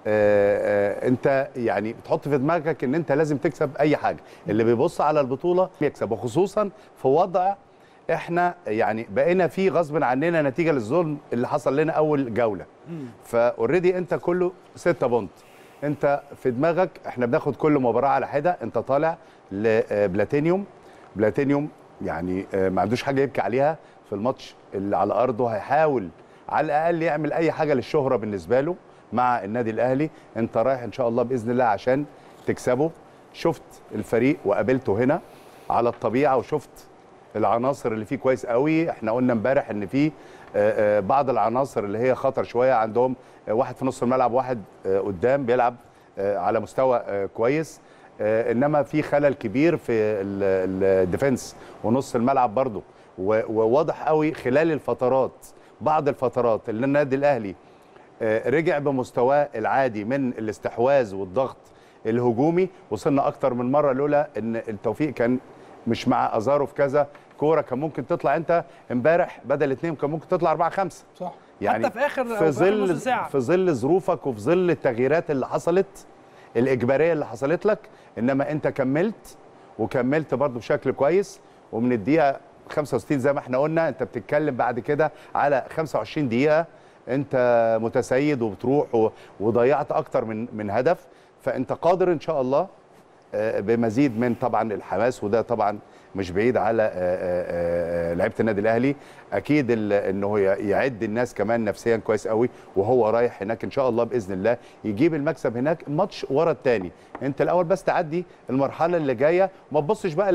Speaker 6: آه، آه، انت يعني بتحط في دماغك ان انت لازم تكسب اي حاجه اللي بيبص على البطوله يكسب وخصوصا في وضع احنا يعني بقينا فيه غصب عننا نتيجه للظلم اللي حصل لنا اول جوله فاوريدي انت كله 6 بونت انت في دماغك احنا بناخد كل مباراه على حده انت طالع لبلاتينيوم بلاتينيوم يعني آه، ما عندوش حاجه يبكي عليها في الماتش اللي على ارضه هيحاول على الاقل يعمل اي حاجه للشهره بالنسبه له مع النادي الاهلي انت رايح ان شاء الله باذن الله عشان تكسبه شفت الفريق وقابلته هنا على الطبيعه وشفت العناصر اللي فيه كويس قوي احنا قلنا امبارح ان في آه، آه، بعض العناصر اللي هي خطر شويه عندهم آه، واحد في نص الملعب واحد آه، قدام بيلعب آه، على مستوى آه، كويس آه، انما في خلل كبير في ال- ال- الديفنس ونص الملعب برضو و- وواضح قوي خلال الفترات بعض الفترات اللي النادي الاهلي آه، رجع بمستواه العادي من الاستحواذ والضغط الهجومي وصلنا اكتر من مره لولا ان التوفيق كان مش مع ازارو في كذا كوره كان ممكن تطلع انت امبارح بدل اتنين كان ممكن تطلع اربعه خمسه
Speaker 1: صح
Speaker 6: يعني
Speaker 1: حتى في اخر
Speaker 6: في
Speaker 1: في آخر
Speaker 6: ظل
Speaker 1: نص ساعه
Speaker 6: في ظل ظروفك وفي ظل التغييرات اللي حصلت الاجباريه اللي حصلت لك انما انت كملت وكملت برضو بشكل كويس ومن الدقيقه 65 زي ما احنا قلنا انت بتتكلم بعد كده على 25 دقيقه انت متسيد وبتروح و- وضيعت اكتر من من هدف فانت قادر ان شاء الله آه، بمزيد من طبعا الحماس وده طبعا مش بعيد على آه، آه، آه، لعيبه النادي الاهلي اكيد ال- انه ي- يعد الناس كمان نفسيا كويس قوي وهو رايح هناك ان شاء الله باذن الله يجيب المكسب هناك ماتش ورا الثاني انت الاول بس تعدي المرحله اللي جايه وما تبصش بقى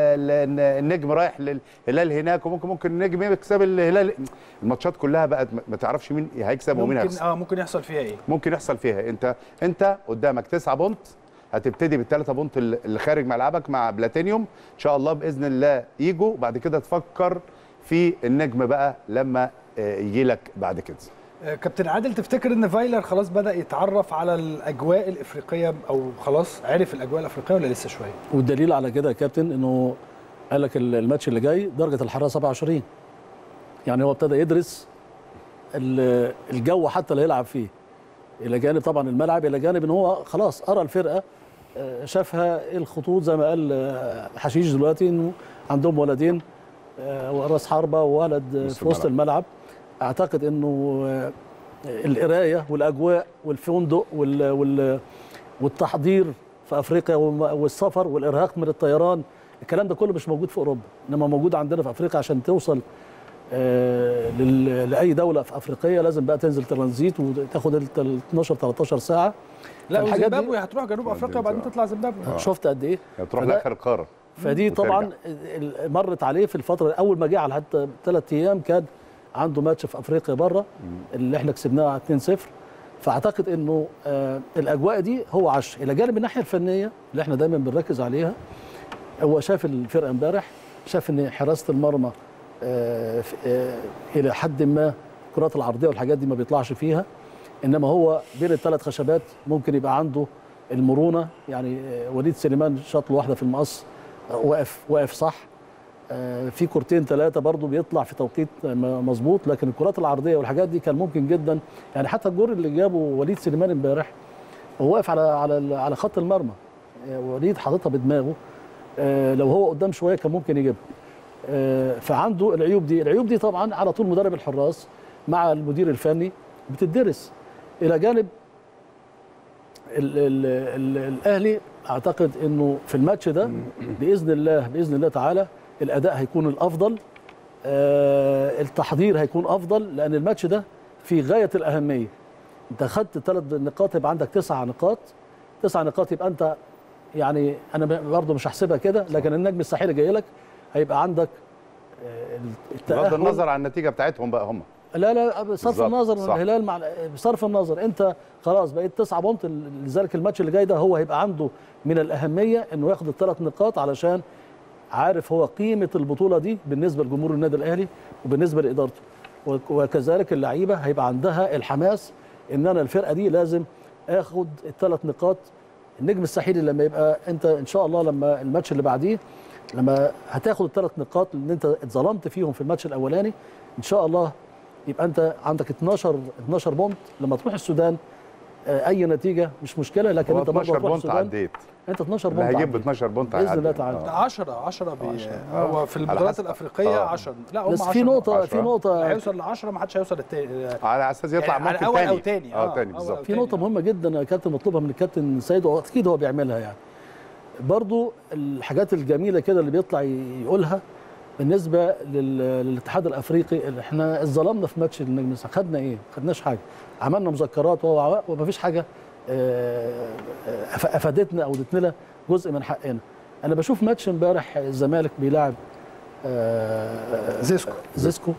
Speaker 6: للنجم رايح للهلال هناك وممكن ممكن النجم يكسب الهلال الماتشات كلها بقت ما- ما تعرفش مين هيكسب ومين
Speaker 1: ممكن
Speaker 6: هيخسر
Speaker 1: اه ممكن يحصل فيها ايه
Speaker 6: ممكن يحصل فيها انت انت قدامك تسعة بونت هتبتدي بالثلاثة بونت اللي خارج ملعبك مع بلاتينيوم ان شاء الله باذن الله يجوا بعد كده تفكر في النجم بقى لما يجي لك بعد كده
Speaker 1: آه، كابتن عادل تفتكر ان فايلر خلاص بدا يتعرف على الاجواء الافريقيه او خلاص عرف الاجواء الافريقيه ولا لسه شويه
Speaker 5: والدليل على كده يا كابتن انه قال لك ال- الماتش اللي جاي درجه الحراره 27 يعني هو ابتدى يدرس ال- الجو حتى اللي هيلعب فيه الى جانب طبعا الملعب الى جانب ان هو خلاص ارى الفرقه آه، شافها ايه الخطوط زي ما قال آه، حشيش دلوقتي انه عندهم ولدين آه، وراس حربه وولد آه،
Speaker 6: نص
Speaker 5: في وسط الملعب اعتقد انه آه، القرايه والاجواء والفندق وال وال والتحضير في افريقيا وم- والسفر والارهاق من الطيران الكلام ده كله مش موجود في اوروبا انما موجود عندنا في افريقيا عشان توصل آه، لل- لاي دوله في افريقيا لازم بقى تنزل ترانزيت وتاخد ال 12 13 ساعه
Speaker 1: لا
Speaker 5: فالحاجات دي-
Speaker 1: وزيمبابوي هتروح جنوب افريقيا وبعدين تطلع زيمبابوي
Speaker 5: شفت قد ايه
Speaker 6: تروح
Speaker 5: فده-
Speaker 6: لاخر القاره
Speaker 5: فدي
Speaker 6: وترجع.
Speaker 5: طبعا ال- مرت عليه في الفتره اول ما جه على حتى ثلاث ايام كان عنده ماتش في افريقيا بره اللي احنا كسبناه 2-0 فاعتقد انه آه الاجواء دي هو عاش الى جانب الناحيه الفنيه اللي احنا دايما بنركز عليها هو شاف الفرقه امبارح شاف ان حراسه المرمى آه ف- آه الى حد ما الكرات العرضيه والحاجات دي ما بيطلعش فيها انما هو بين الثلاث خشبات ممكن يبقى عنده المرونه يعني آه، وليد سليمان شاط له واحده في المقص آه، واقف واقف صح آه، في كورتين ثلاثه برضه بيطلع في توقيت م- مظبوط لكن الكرات العرضيه والحاجات دي كان ممكن جدا يعني حتى الجول اللي جابه وليد سليمان امبارح هو واقف على على على خط المرمى آه، وليد حاططها بدماغه آه، لو هو قدام شويه كان ممكن يجيبها آه، فعنده العيوب دي العيوب دي طبعا على طول مدرب الحراس مع المدير الفني بتدرس الى جانب ال ال ال الاهلي اعتقد انه في الماتش ده باذن الله باذن الله تعالى الاداء هيكون الافضل آه التحضير هيكون افضل لان الماتش ده في غايه الاهميه انت خدت ثلاث نقاط يبقى عندك تسع نقاط تسع نقاط يبقى انت يعني انا برضه مش هحسبها كده لكن النجم الساحلي جاي لك هيبقى عندك آه،
Speaker 6: بغض
Speaker 5: التأهل
Speaker 6: النظر عن النتيجه بتاعتهم بقى هم
Speaker 5: لا لا بصرف
Speaker 6: بالظبط،
Speaker 5: النظر من
Speaker 6: صح.
Speaker 5: الهلال مع بصرف النظر انت خلاص بقيت تسعة بونت لذلك الماتش اللي جاي ده هو هيبقى عنده من الاهميه انه ياخد الثلاث نقاط علشان عارف هو قيمه البطوله دي بالنسبه لجمهور النادي الاهلي وبالنسبه لادارته وك- وكذلك اللعيبه هيبقى عندها الحماس ان انا الفرقه دي لازم اخد الثلاث نقاط النجم الساحلي لما يبقى انت ان شاء الله لما الماتش اللي بعديه لما هتاخد الثلاث نقاط اللي انت اتظلمت فيهم في الماتش الاولاني ان شاء الله يبقى انت عندك 12 12 بونت لما تروح السودان آه، اي نتيجه مش مشكله لكن
Speaker 6: هو
Speaker 5: انت برضه
Speaker 6: 12
Speaker 5: هتروح
Speaker 6: بونت
Speaker 5: السودان
Speaker 6: عديت
Speaker 5: انت 12
Speaker 6: اللي
Speaker 5: بونت
Speaker 6: هيجيب ب
Speaker 5: عديت.
Speaker 6: 12 بونت
Speaker 5: باذن الله
Speaker 6: هيعدي.
Speaker 5: تعالى
Speaker 6: آه.
Speaker 1: 10 10 بي...
Speaker 6: آه.
Speaker 1: هو في
Speaker 6: على
Speaker 1: البطولات
Speaker 6: حسب-
Speaker 1: الافريقيه
Speaker 6: آه.
Speaker 1: 10 لا هم
Speaker 5: بس
Speaker 1: 10
Speaker 5: في نقطه في
Speaker 6: عشرة.
Speaker 1: اللي
Speaker 5: نقطه
Speaker 1: هيوصل ل 10 ما حدش هيوصل للتاني
Speaker 6: على اساس يطلع
Speaker 1: يعني على
Speaker 6: ممكن
Speaker 1: أول
Speaker 6: تاني
Speaker 1: أو تاني.
Speaker 6: اه
Speaker 1: آه،
Speaker 6: تاني
Speaker 1: أول
Speaker 6: بالظبط
Speaker 1: أو
Speaker 5: في نقطة
Speaker 1: تاني، آه.
Speaker 5: مهمة جدا يا كابتن مطلوبة من الكابتن سيد واكيد هو بيعملها يعني. برضو الحاجات الجميلة كده اللي بيطلع يقولها بالنسبة لل- للاتحاد الافريقي اللي احنا اتظلمنا في ماتش النجم الساحلي. خدنا ايه؟ ما خدناش حاجة. عملنا مذكرات و- و- ومفيش حاجة آه، آه، أف- افادتنا او ادتنا لنا جزء من حقنا. انا بشوف ماتش امبارح الزمالك بيلاعب آه،
Speaker 1: زيسكو
Speaker 5: زيسكو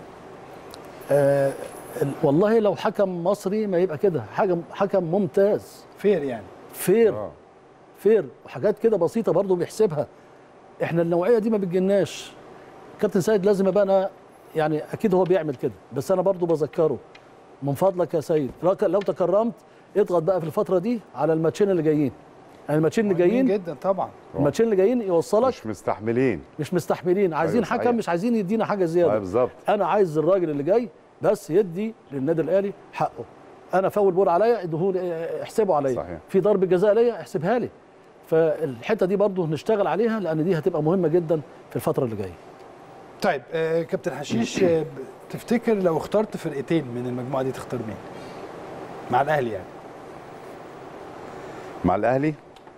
Speaker 5: آه ال- والله لو حكم مصري ما يبقى كده حكم حكم ممتاز
Speaker 1: فير يعني
Speaker 5: فير
Speaker 6: آه.
Speaker 5: فير وحاجات كده بسيطه برضه بيحسبها احنا النوعيه دي ما بتجيلناش كابتن سيد لازم ابقى انا يعني اكيد هو بيعمل كده بس انا برضه بذكره من فضلك يا سيد لك- لو تكرمت اضغط بقى في الفتره دي على الماتشين اللي جايين يعني الماتشين اللي
Speaker 1: مهمين
Speaker 5: جايين
Speaker 1: جدا طبعا
Speaker 5: الماتشين اللي جايين يوصلك
Speaker 6: مش مستحملين
Speaker 5: مش مستحملين عايزين
Speaker 6: صحيح.
Speaker 5: حكم مش عايزين يدينا حاجه
Speaker 6: اه
Speaker 5: زياده
Speaker 6: بالظبط
Speaker 5: انا عايز الراجل اللي جاي بس يدي للنادي الاهلي حقه انا فاول بول عليا ادهولي احسبه عليا
Speaker 6: صحيح.
Speaker 5: في ضربه جزاء ليا احسبها لي فالحته دي برضو نشتغل عليها لان دي هتبقى مهمه جدا في الفتره اللي جايه
Speaker 1: طيب آه كابتن حشيش آه ب- تفتكر لو اخترت فرقتين من المجموعه دي تختار مين؟ مع الاهلي يعني
Speaker 6: مع الاهلي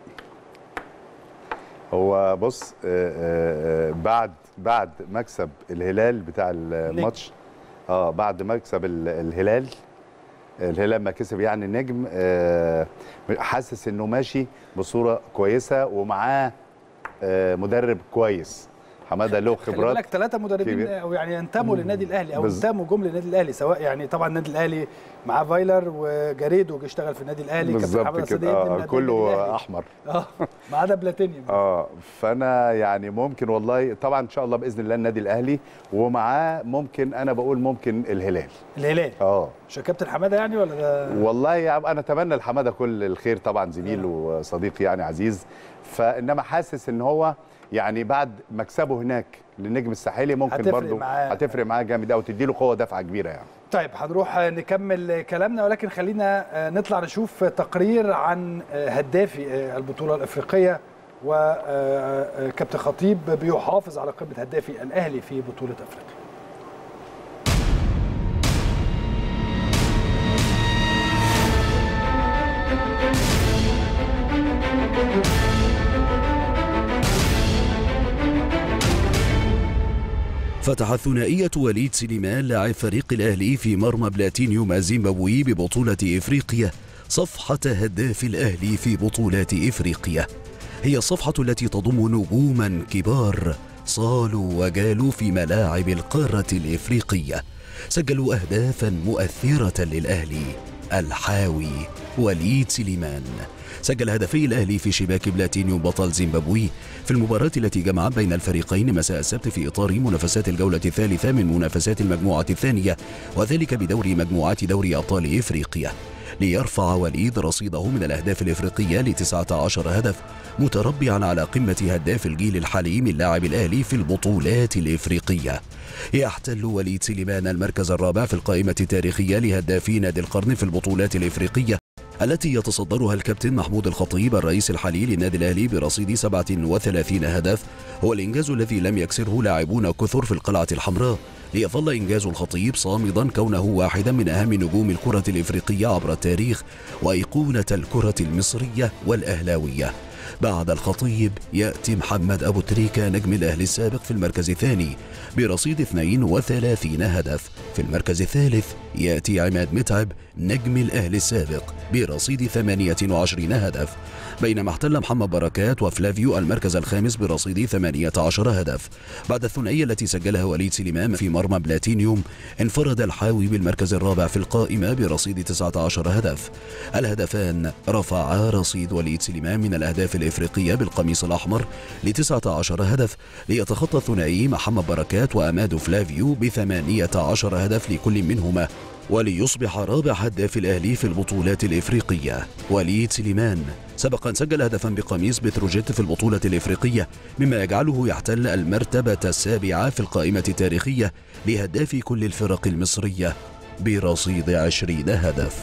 Speaker 6: هو بص آه، آه، آه، بعد بعد مكسب الهلال بتاع الماتش اه بعد مكسب ال- الهلال الهلال ما كسب يعني النجم آه، حاسس انه ماشي بصوره كويسه ومعاه آه، مدرب كويس حماده له
Speaker 1: خلي
Speaker 6: خبرات
Speaker 1: بالك ثلاثه مدربين
Speaker 6: كبير.
Speaker 1: او يعني انتموا للنادي الاهلي او
Speaker 6: بز-
Speaker 1: انتموا جم للنادي الاهلي سواء يعني طبعا النادي الاهلي معاه فايلر وجاريدو جه اشتغل في النادي الاهلي كابتن
Speaker 6: بالظبط
Speaker 1: حماده
Speaker 6: كده
Speaker 1: صديق ابن
Speaker 6: آه
Speaker 1: النادي
Speaker 6: كله
Speaker 1: الأهلي.
Speaker 6: احمر
Speaker 1: اه ما عدا بلاتينيوم
Speaker 6: اه فانا يعني ممكن والله طبعا ان شاء الله باذن الله النادي الاهلي ومعاه ممكن انا بقول ممكن الهلال
Speaker 1: الهلال
Speaker 6: اه
Speaker 1: مش كابتن حماده يعني ولا ده
Speaker 6: والله يا انا اتمنى لحماده كل الخير طبعا زميل وصديق يعني عزيز فانما حاسس ان هو يعني بعد مكسبه هناك للنجم الساحلي ممكن
Speaker 1: هتفرق
Speaker 6: برضه
Speaker 1: معاه.
Speaker 6: هتفرق معاه جامد قوي تدي له قوه دفعه كبيره يعني
Speaker 1: طيب هنروح نكمل كلامنا ولكن خلينا نطلع نشوف تقرير عن هدافي البطولة الأفريقية وكابتن خطيب بيحافظ على قمة هدافي الأهلي في بطولة أفريقيا
Speaker 4: فتحت ثنائية وليد سليمان لاعب فريق الأهلي في مرمى بلاتينيوم الزيمبابوي ببطولة إفريقيا صفحة هداف الأهلي في بطولات إفريقيا هي الصفحة التي تضم نجوما كبار صالوا وجالوا في ملاعب القارة الإفريقية سجلوا أهدافا مؤثرة للأهلي الحاوي وليد سليمان سجل هدفي الأهلي في شباك بلاتينيوم بطل زيمبابوي في المباراة التي جمعت بين الفريقين مساء السبت في إطار منافسات الجولة الثالثة من منافسات المجموعة الثانية وذلك بدوري مجموعات دوري أبطال إفريقيا ليرفع وليد رصيده من الأهداف الإفريقية ل 19 هدف متربعا على قمة هداف الجيل الحالي من لاعب الأهلي في البطولات الإفريقية يحتل وليد سليمان المركز الرابع في القائمة التاريخية لهدافي نادي القرن في البطولات الإفريقية التي يتصدرها الكابتن محمود الخطيب الرئيس الحالي للنادي الأهلي برصيد 37 هدف هو الإنجاز الذي لم يكسره لاعبون كثر في القلعة الحمراء ليظل إنجاز الخطيب صامدا كونه واحدا من أهم نجوم الكرة الإفريقية عبر التاريخ وأيقونة الكرة المصرية والأهلاوية بعد الخطيب يأتي محمد أبو تريكة نجم الأهلي السابق في المركز الثاني برصيد 32 هدف في المركز الثالث يأتي عماد متعب نجم الأهلي السابق برصيد 28 هدف بينما احتل محمد بركات وفلافيو المركز الخامس برصيد 18 هدف بعد الثنائية التي سجلها وليد سليمان في مرمى بلاتينيوم انفرد الحاوي بالمركز الرابع في القائمة برصيد 19 هدف الهدفان رفعا رصيد وليد سليمان من الأهداف الإفريقية بالقميص الأحمر ل 19 هدف ليتخطى الثنائي محمد بركات وأمادو فلافيو ب 18 هدف لكل منهما وليصبح رابع هداف الأهلي في البطولات الإفريقية وليد سليمان سبق أن سجل هدفا بقميص بتروجيت في البطولة الإفريقية مما يجعله يحتل المرتبة السابعة في القائمة التاريخية لهداف كل الفرق المصرية برصيد عشرين هدف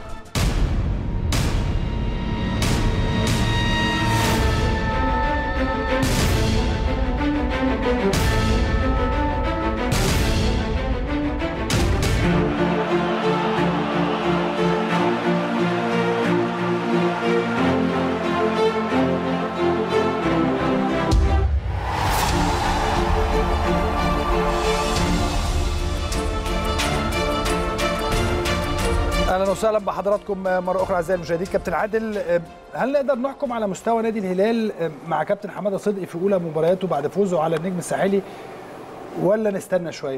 Speaker 1: اهلا وسهلا بحضراتكم مره اخرى اعزائي المشاهدين كابتن عادل هل نقدر نحكم على مستوى نادي الهلال مع كابتن حماده صدقي في اولى مبارياته بعد فوزه على النجم الساحلي ولا نستنى شويه؟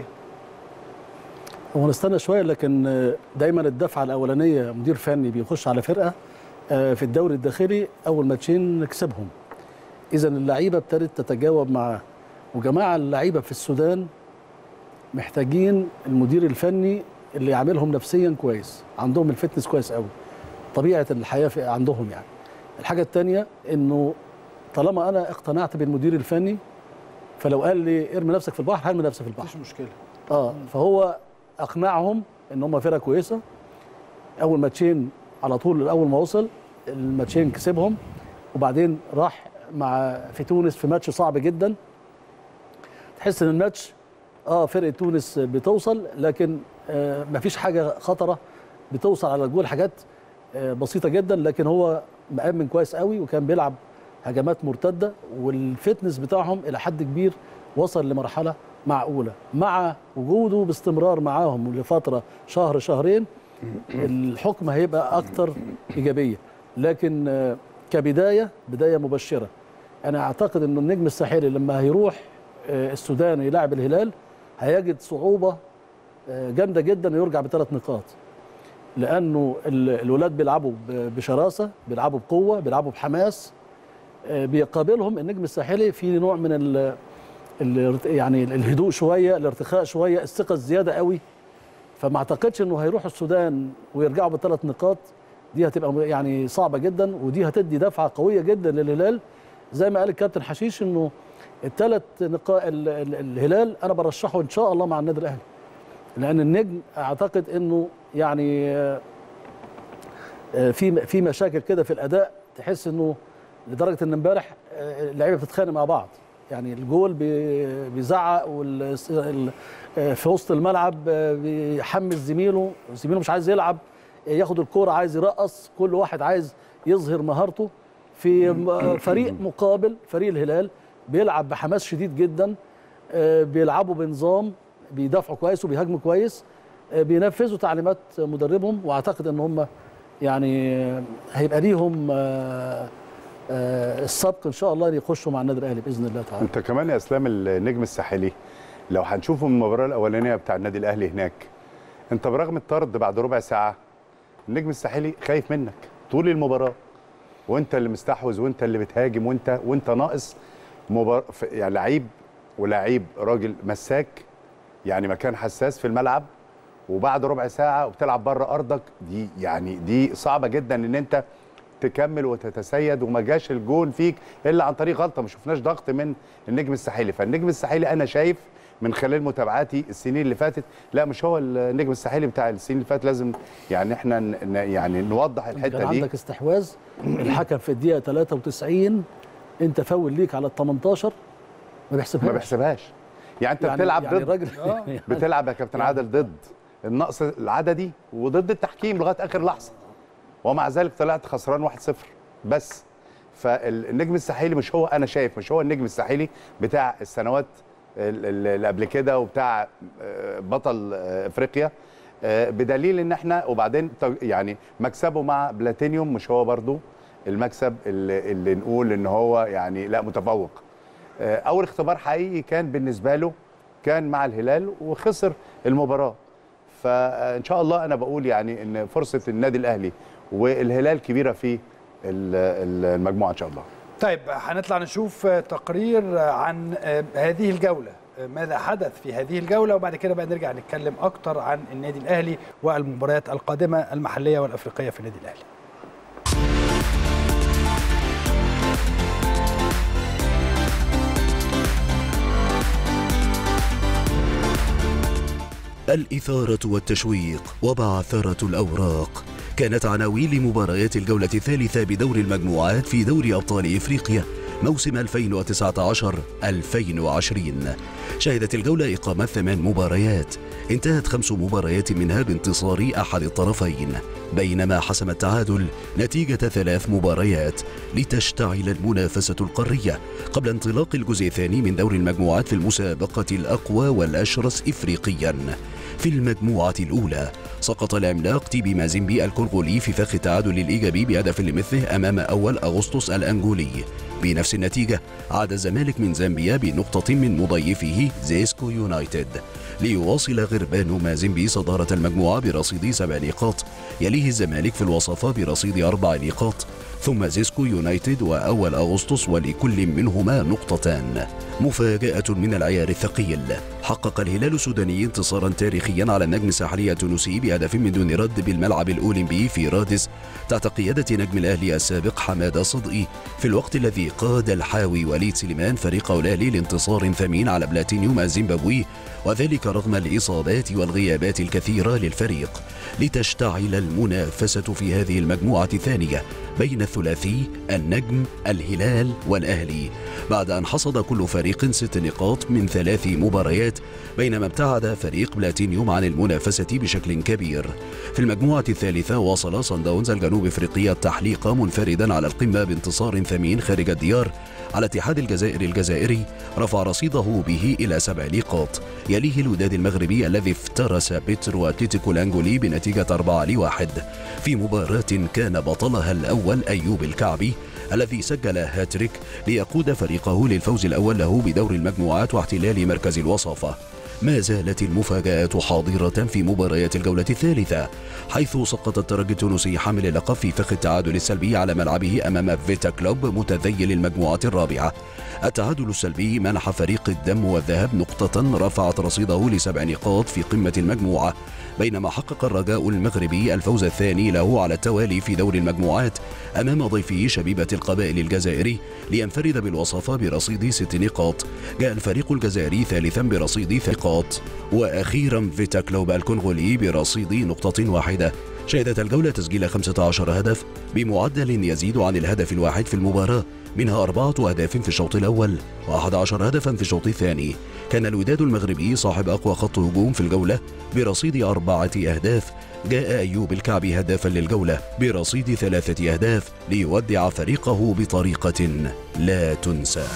Speaker 5: هو نستنى شويه لكن دايما الدفعه الاولانيه مدير فني بيخش على فرقه في الدوري الداخلي اول ماتشين نكسبهم اذا اللعيبه ابتدت تتجاوب معاه وجماعه اللعيبه في السودان محتاجين المدير الفني اللي يعملهم نفسيا كويس عندهم الفتنس كويس قوي طبيعه الحياه في عندهم يعني الحاجه الثانيه انه طالما انا اقتنعت بالمدير الفني فلو قال لي ارمي نفسك في البحر هرمي نفسي في البحر
Speaker 1: مفيش مشكله
Speaker 5: اه فهو اقنعهم ان هم فرقه كويسه اول ماتشين على طول اول ما وصل الماتشين كسبهم وبعدين راح مع في تونس في ماتش صعب جدا تحس ان الماتش اه فرقه تونس بتوصل لكن آه مفيش حاجه خطره بتوصل على الجول حاجات آه بسيطه جدا لكن هو مأمن كويس قوي وكان بيلعب هجمات مرتده والفتنس بتاعهم الى حد كبير وصل لمرحله معقوله مع وجوده باستمرار معاهم لفتره شهر شهرين الحكم هيبقى اكتر ايجابيه لكن آه كبدايه بدايه مبشره انا اعتقد انه النجم الساحلي لما هيروح السودان يلاعب الهلال هيجد صعوبه جامده جدا يرجع بثلاث نقاط لانه الولاد بيلعبوا بشراسه بيلعبوا بقوه بيلعبوا بحماس بيقابلهم النجم الساحلي في نوع من ال ال يعني الهدوء شويه الارتخاء شويه الثقه الزياده قوي فما اعتقدش انه هيروحوا السودان ويرجعوا بثلاث نقاط دي هتبقى يعني صعبه جدا ودي هتدي دفعه قويه جدا للهلال زي ما قال الكابتن حشيش انه الثلاث نقاط الهلال انا برشحه ان شاء الله مع النادي الاهلي لان النجم اعتقد انه يعني في في مشاكل كده في الاداء تحس انه لدرجه ان امبارح اللعيبه بتتخانق مع بعض يعني الجول بيزعق في وسط الملعب بيحمس زميله زميله مش عايز يلعب ياخد الكوره عايز يرقص كل واحد عايز يظهر مهارته في فريق مقابل فريق الهلال بيلعب بحماس شديد جدا بيلعبوا بنظام بيدافعوا كويس وبيهاجموا كويس بينفذوا تعليمات مدربهم واعتقد ان هم يعني هيبقى ليهم السبق ان شاء الله ان يخشوا مع النادي الاهلي باذن الله تعالى
Speaker 6: انت كمان يا اسلام النجم الساحلي لو هنشوفه من المباراه الاولانيه بتاع النادي الاهلي هناك انت برغم الطرد بعد ربع ساعه النجم الساحلي خايف منك طول المباراه وانت اللي مستحوذ وانت اللي بتهاجم وانت وانت ناقص مبار... يعني لعيب ولعيب راجل مساك يعني مكان حساس في الملعب وبعد ربع ساعه وبتلعب بره ارضك دي يعني دي صعبه جدا ان انت تكمل وتتسيد وما جاش الجون فيك الا عن طريق غلطه ما شفناش ضغط من النجم الساحلي فالنجم الساحلي انا شايف من خلال متابعاتي السنين اللي فاتت لا مش هو النجم الساحلي بتاع السنين اللي فاتت لازم يعني احنا ن... يعني نوضح الحته
Speaker 5: كان
Speaker 6: دي
Speaker 5: عندك استحواذ الحكم في الدقيقه 93 انت فاول ليك على ال 18 ما بيحسبهاش
Speaker 6: ما بيحسبهاش يعني انت بتلعب
Speaker 5: يعني
Speaker 6: ضد
Speaker 5: الراجل
Speaker 6: بتلعب يا كابتن عادل ضد النقص العددي وضد التحكيم لغايه اخر لحظه ومع ذلك طلعت خسران 1-0 بس فالنجم الساحلي مش هو انا شايف مش هو النجم الساحلي بتاع السنوات ال- ال- اللي قبل كده وبتاع آه، بطل آه، افريقيا آه، بدليل ان احنا وبعدين تو- يعني مكسبه مع بلاتينيوم مش هو برضو المكسب اللي, اللي نقول ان هو يعني لا متفوق آه، اول اختبار حقيقي كان بالنسبه له كان مع الهلال وخسر المباراه فان شاء الله انا بقول يعني ان فرصه النادي الاهلي والهلال كبيره في ال- ال- المجموعه ان شاء الله
Speaker 1: طيب هنطلع نشوف آه، تقرير آه، عن آه، هذه الجولة آه، ماذا حدث في هذه الجولة وبعد كده بقى نرجع نتكلم أكتر عن النادي الأهلي والمباريات القادمة المحلية والأفريقية في النادي الأهلي
Speaker 4: الإثارة والتشويق وبعثرة الأوراق كانت عناوين لمباريات الجولة الثالثة بدور المجموعات في دوري أبطال إفريقيا موسم 2019-2020 شهدت الجولة إقامة ثمان مباريات انتهت خمس مباريات منها بانتصار أحد الطرفين بينما حسم التعادل نتيجة ثلاث مباريات لتشتعل المنافسة القارية قبل انطلاق الجزء الثاني من دور المجموعات في المسابقة الأقوى والأشرس إفريقيا في المجموعة الأولى سقط العملاق تيبي مازيمبي الكونغولي في فخ التعادل الإيجابي بهدف لمثله أمام أول أغسطس الأنغولي بنفس النتيجة عاد الزمالك من زامبيا بنقطة من مضيفه زيسكو يونايتد ليواصل غربان مازيمبي صدارة المجموعة برصيد سبع نقاط يليه الزمالك في الوصفة برصيد أربع نقاط ثم زيسكو يونايتد وأول أغسطس ولكل منهما نقطتان مفاجأة من العيار الثقيل حقق الهلال السوداني انتصارا تاريخيا على النجم الساحلي التونسي بهدف من دون رد بالملعب الأولمبي في رادس تحت قيادة نجم الأهلي السابق حمادة صدقي في الوقت الذي قاد الحاوي وليد سليمان فريقه الأهلي لانتصار ثمين على بلاتينيوم الزيمبابوي وذلك رغم الإصابات والغيابات الكثيرة للفريق لتشتعل المنافسة في هذه المجموعة الثانية بين الثلاثي النجم الهلال والأهلي بعد أن حصد كل فريق ست نقاط من ثلاث مباريات بينما ابتعد فريق بلاتينيوم عن المنافسة بشكل كبير في المجموعة الثالثة واصل صن داونز الجنوب افريقية التحليق منفردا على القمة بانتصار ثمين خارج الديار على اتحاد الجزائر الجزائري رفع رصيده به إلى سبع نقاط يليه الوداد المغربي الذي افترس بيترو أتلتيكو الأنغولي بنتيجة أربعة لواحد في مباراة كان بطلها الأول أيوب الكعبي الذي سجل هاتريك ليقود فريقه للفوز الأول له بدور المجموعات واحتلال مركز الوصافة ما زالت المفاجآت حاضرة في مباريات الجولة الثالثة حيث سقط الترجي التونسي حامل اللقب في فخ التعادل السلبي على ملعبه أمام فيتا كلوب متذيل المجموعة الرابعة التعادل السلبي منح فريق الدم والذهب نقطة رفعت رصيده لسبع نقاط في قمة المجموعة بينما حقق الرجاء المغربي الفوز الثاني له على التوالي في دور المجموعات أمام ضيفه شبيبة القبائل الجزائري لينفرد بالوصفة برصيد ست نقاط جاء الفريق الجزائري ثالثا برصيد ثلاث نقاط وأخيرا فيتا كلوب الكونغولي برصيد نقطة واحدة شهدت الجولة تسجيل 15 هدف بمعدل يزيد عن الهدف الواحد في المباراة منها أربعة أهداف في الشوط الأول و11 هدفا في الشوط الثاني كان الوداد المغربي صاحب أقوى خط هجوم في الجولة برصيد أربعة أهداف جاء أيوب الكعبي هدافا للجولة برصيد ثلاثة أهداف ليودع فريقه بطريقة لا تنسى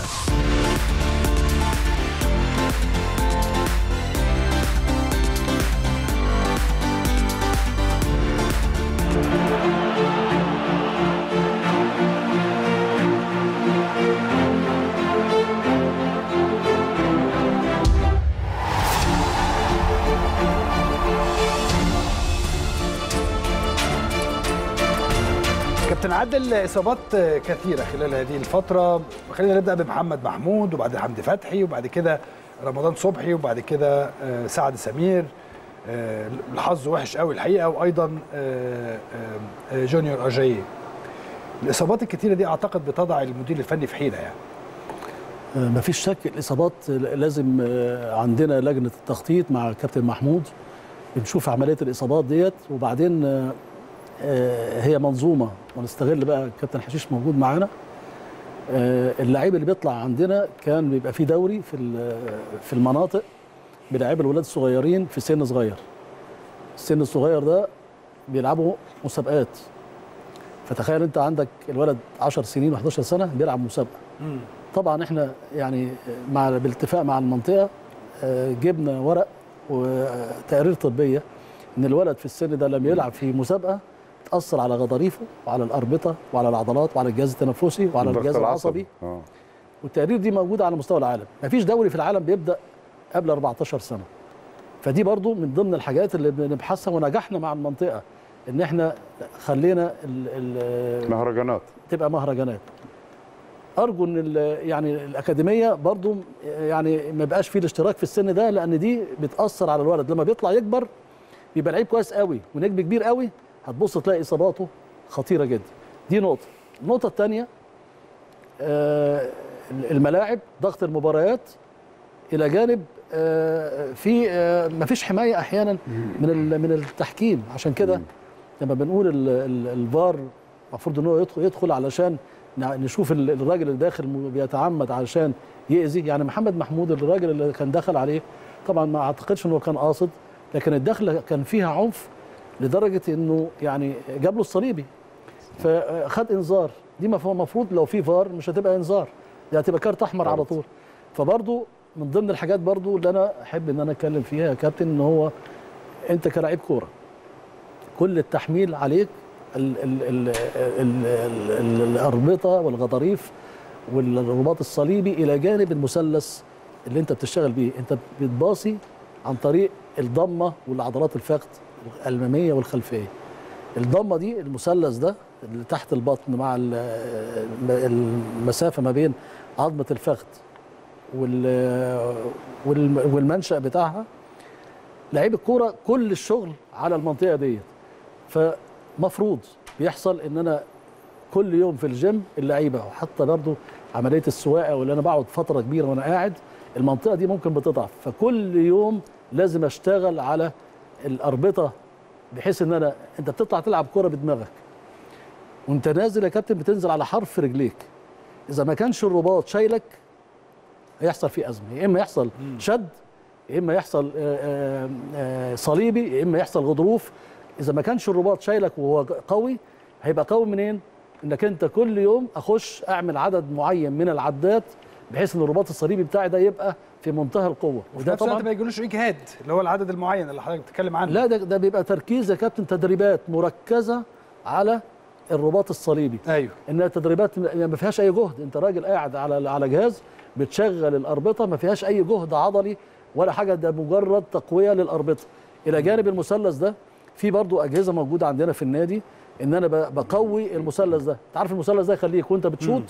Speaker 1: كابتن عادل اصابات كثيره خلال هذه الفتره خلينا نبدا بمحمد محمود وبعدين حمدي فتحي وبعد كده رمضان صبحي وبعد كده آه، سعد سمير آه، الحظ وحش قوي الحقيقه وايضا آه، آه، جونيور اجاييه الاصابات الكثيره دي اعتقد بتضع المدير الفني في حيره يعني
Speaker 5: آه، مفيش شك الاصابات لازم آه، عندنا لجنه التخطيط مع الكابتن محمود بنشوف عمليه الاصابات ديت وبعدين آه، آه، هي منظومه ونستغل بقى الكابتن حشيش موجود معانا آه، اللعيب اللي بيطلع عندنا كان بيبقى فيه دوري في ال- في المناطق بيلعب الولاد الصغيرين في سن صغير السن الصغير ده بيلعبوا مسابقات فتخيل انت عندك الولد 10 سنين و11 سنه بيلعب مسابقه طبعا احنا يعني مع بالاتفاق مع المنطقه آه، جبنا ورق وتقارير طبيه ان الولد في السن ده لما يلعب في مسابقه تاثر على غضاريفه وعلى الاربطه وعلى العضلات وعلى الجهاز التنفسي وعلى
Speaker 6: الضغط
Speaker 5: الجهاز العصبي
Speaker 6: اه
Speaker 5: والتقارير دي موجوده على مستوى العالم مفيش دوري في العالم بيبدا قبل 14 سنه فدي برضو من ضمن الحاجات اللي بنبحثها ونجحنا مع المنطقه ان احنا خلينا ال ال
Speaker 6: مهرجانات
Speaker 5: تبقى مهرجانات ارجو ان ال- يعني الاكاديميه برضو يعني ما يبقاش فيه الاشتراك في السن ده لان دي بتاثر على الولد لما بيطلع يكبر بيبقى لعيب كويس قوي ونجم كبير قوي هتبص تلاقي اصاباته خطيره جدا دي نقطه النقطه الثانيه الملاعب ضغط المباريات الى جانب آه، في آه، مفيش حمايه احيانا من ال- من التحكيم عشان كده لما بنقول ال- ال- الفار المفروض ان هو يدخل يدخل علشان نع- نشوف ال- الراجل اللي داخل م- بيتعمد علشان يأذي يعني محمد محمود الراجل اللي كان دخل عليه طبعا ما اعتقدش انه كان قاصد لكن الدخله كان فيها عنف لدرجه انه يعني جاب له الصليبي فخد انذار دي مف- المفروض لو في فار مش هتبقى انذار دي هتبقى كارت احمر على طول فبرضو من ضمن الحاجات برضو اللي انا احب ان انا اتكلم فيها يا كابتن ان هو انت كلاعب كوره كل التحميل عليك ال ال ال ال ال ال الاربطه والغضاريف والرباط الصليبي الى جانب المثلث اللي انت بتشتغل بيه انت بتباصي عن طريق الضمه والعضلات الفخذ الاماميه والخلفيه الضمه دي المثلث ده اللي تحت البطن مع ال- المسافه ما بين عظمه الفخذ وال- والم- والمنشأ بتاعها لعيب الكوره كل الشغل على المنطقه ديت فمفروض بيحصل ان انا كل يوم في الجيم اللعيبه وحتى برضه عمليه السواقه واللي انا بقعد فتره كبيره وانا قاعد المنطقه دي ممكن بتضعف فكل يوم لازم اشتغل على الاربطه بحيث ان انا انت بتطلع تلعب كوره بدماغك وانت نازل يا كابتن بتنزل على حرف رجليك اذا ما كانش الرباط شايلك هيحصل فيه ازمه يا اما يحصل شد يا اما يحصل آه، آه، آه، صليبي يا اما يحصل غضروف اذا ما كانش الرباط شايلك وهو قوي هيبقى قوي منين انك انت كل يوم اخش اعمل عدد معين من العدات بحيث ان الرباط الصليبي بتاعي ده يبقى في منتهى القوه
Speaker 1: وفي نفس الوقت ما يجيلوش اجهاد اللي هو العدد المعين اللي حضرتك بتتكلم عنه
Speaker 5: لا ده ده بيبقى تركيز يا كابتن تدريبات مركزه على الرباط الصليبي
Speaker 1: ايوه
Speaker 5: انها تدريبات ما فيهاش اي جهد انت راجل قاعد على على جهاز بتشغل الاربطه ما فيهاش اي جهد عضلي ولا حاجه ده مجرد تقويه للاربطه الى جانب المثلث ده في برضو اجهزه موجوده عندنا في النادي ان انا ب- بقوي المثلث ده انت عارف المثلث ده يخليك وانت بتشوط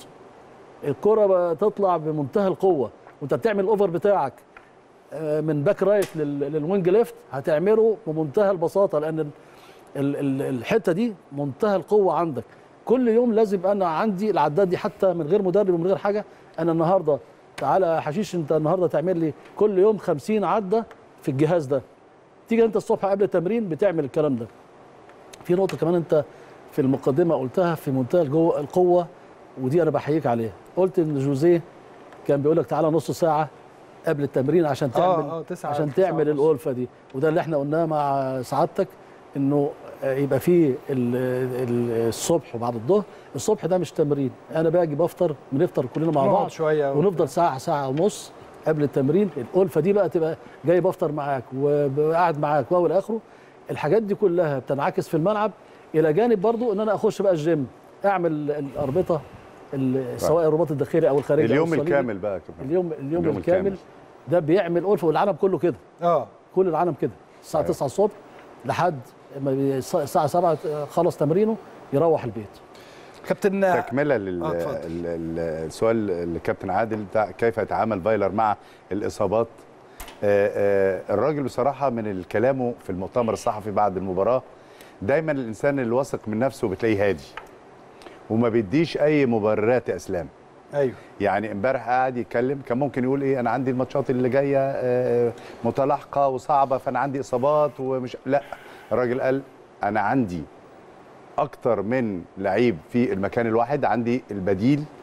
Speaker 5: الكره بتطلع بمنتهى القوه وانت بتعمل الاوفر بتاعك آه، من باك رايت لل- للوينج ليفت هتعمله بمنتهى البساطه لان ال- ال- ال- الحته دي منتهى القوه عندك كل يوم لازم انا عندي العداد دي حتى من غير مدرب ومن غير حاجه انا النهارده تعالى يا حشيش انت النهارده تعمل لي كل يوم 50 عده في الجهاز ده تيجي انت الصبح قبل التمرين بتعمل الكلام ده في نقطه كمان انت في المقدمه قلتها في منتهى الجو- القوه ودي انا بحييك عليها قلت ان جوزيه كان بيقول لك تعالى نص ساعه قبل التمرين عشان تعمل
Speaker 1: اه تسعة
Speaker 5: عشان
Speaker 1: تسعة
Speaker 5: تعمل
Speaker 1: ونص.
Speaker 5: الألفة دي وده اللي احنا قلناه مع سعادتك انه آه، يبقى فيه ال- ال- الصبح وبعد الظهر الصبح ده مش تمرين انا باجي بفطر بنفطر كلنا مع
Speaker 1: نقعد
Speaker 5: بعض
Speaker 1: شويه
Speaker 5: ونفضل ساعه ساعه ونص قبل التمرين الألفة دي بقى تبقى جاي بفطر معاك وقاعد معاك والى اخره الحاجات دي كلها بتنعكس في الملعب الى جانب برضو ان انا اخش بقى الجيم اعمل الاربطه ال- سواء الرباط الداخلي او الخارجي أو
Speaker 6: اليوم
Speaker 5: الصليبي.
Speaker 6: الكامل بقى كمان
Speaker 5: اليوم اليوم,
Speaker 6: اليوم
Speaker 5: الكامل,
Speaker 6: الكامل.
Speaker 5: ده بيعمل ألفة والعالم كله كده
Speaker 1: اه
Speaker 5: كل العالم كده الساعه 9 الصبح لحد ما بي- الساعه 7 خلص تمرينه يروح البيت
Speaker 1: كابتن
Speaker 6: تكمله
Speaker 1: آه، اتفضل.
Speaker 6: للسؤال الكابتن عادل بتاع كيف يتعامل فايلر مع الاصابات آه، آه، الراجل بصراحه من كلامه في المؤتمر الصحفي بعد المباراه دايما الانسان اللي واثق من نفسه بتلاقيه هادي وما بيديش اي مبررات يا اسلام
Speaker 1: ايوه
Speaker 6: يعني امبارح قاعد يتكلم كان ممكن يقول ايه انا عندي الماتشات اللي جايه آه، متلاحقه وصعبه فانا عندي اصابات ومش لا الراجل قال انا عندي اكتر من لعيب في المكان الواحد عندي البديل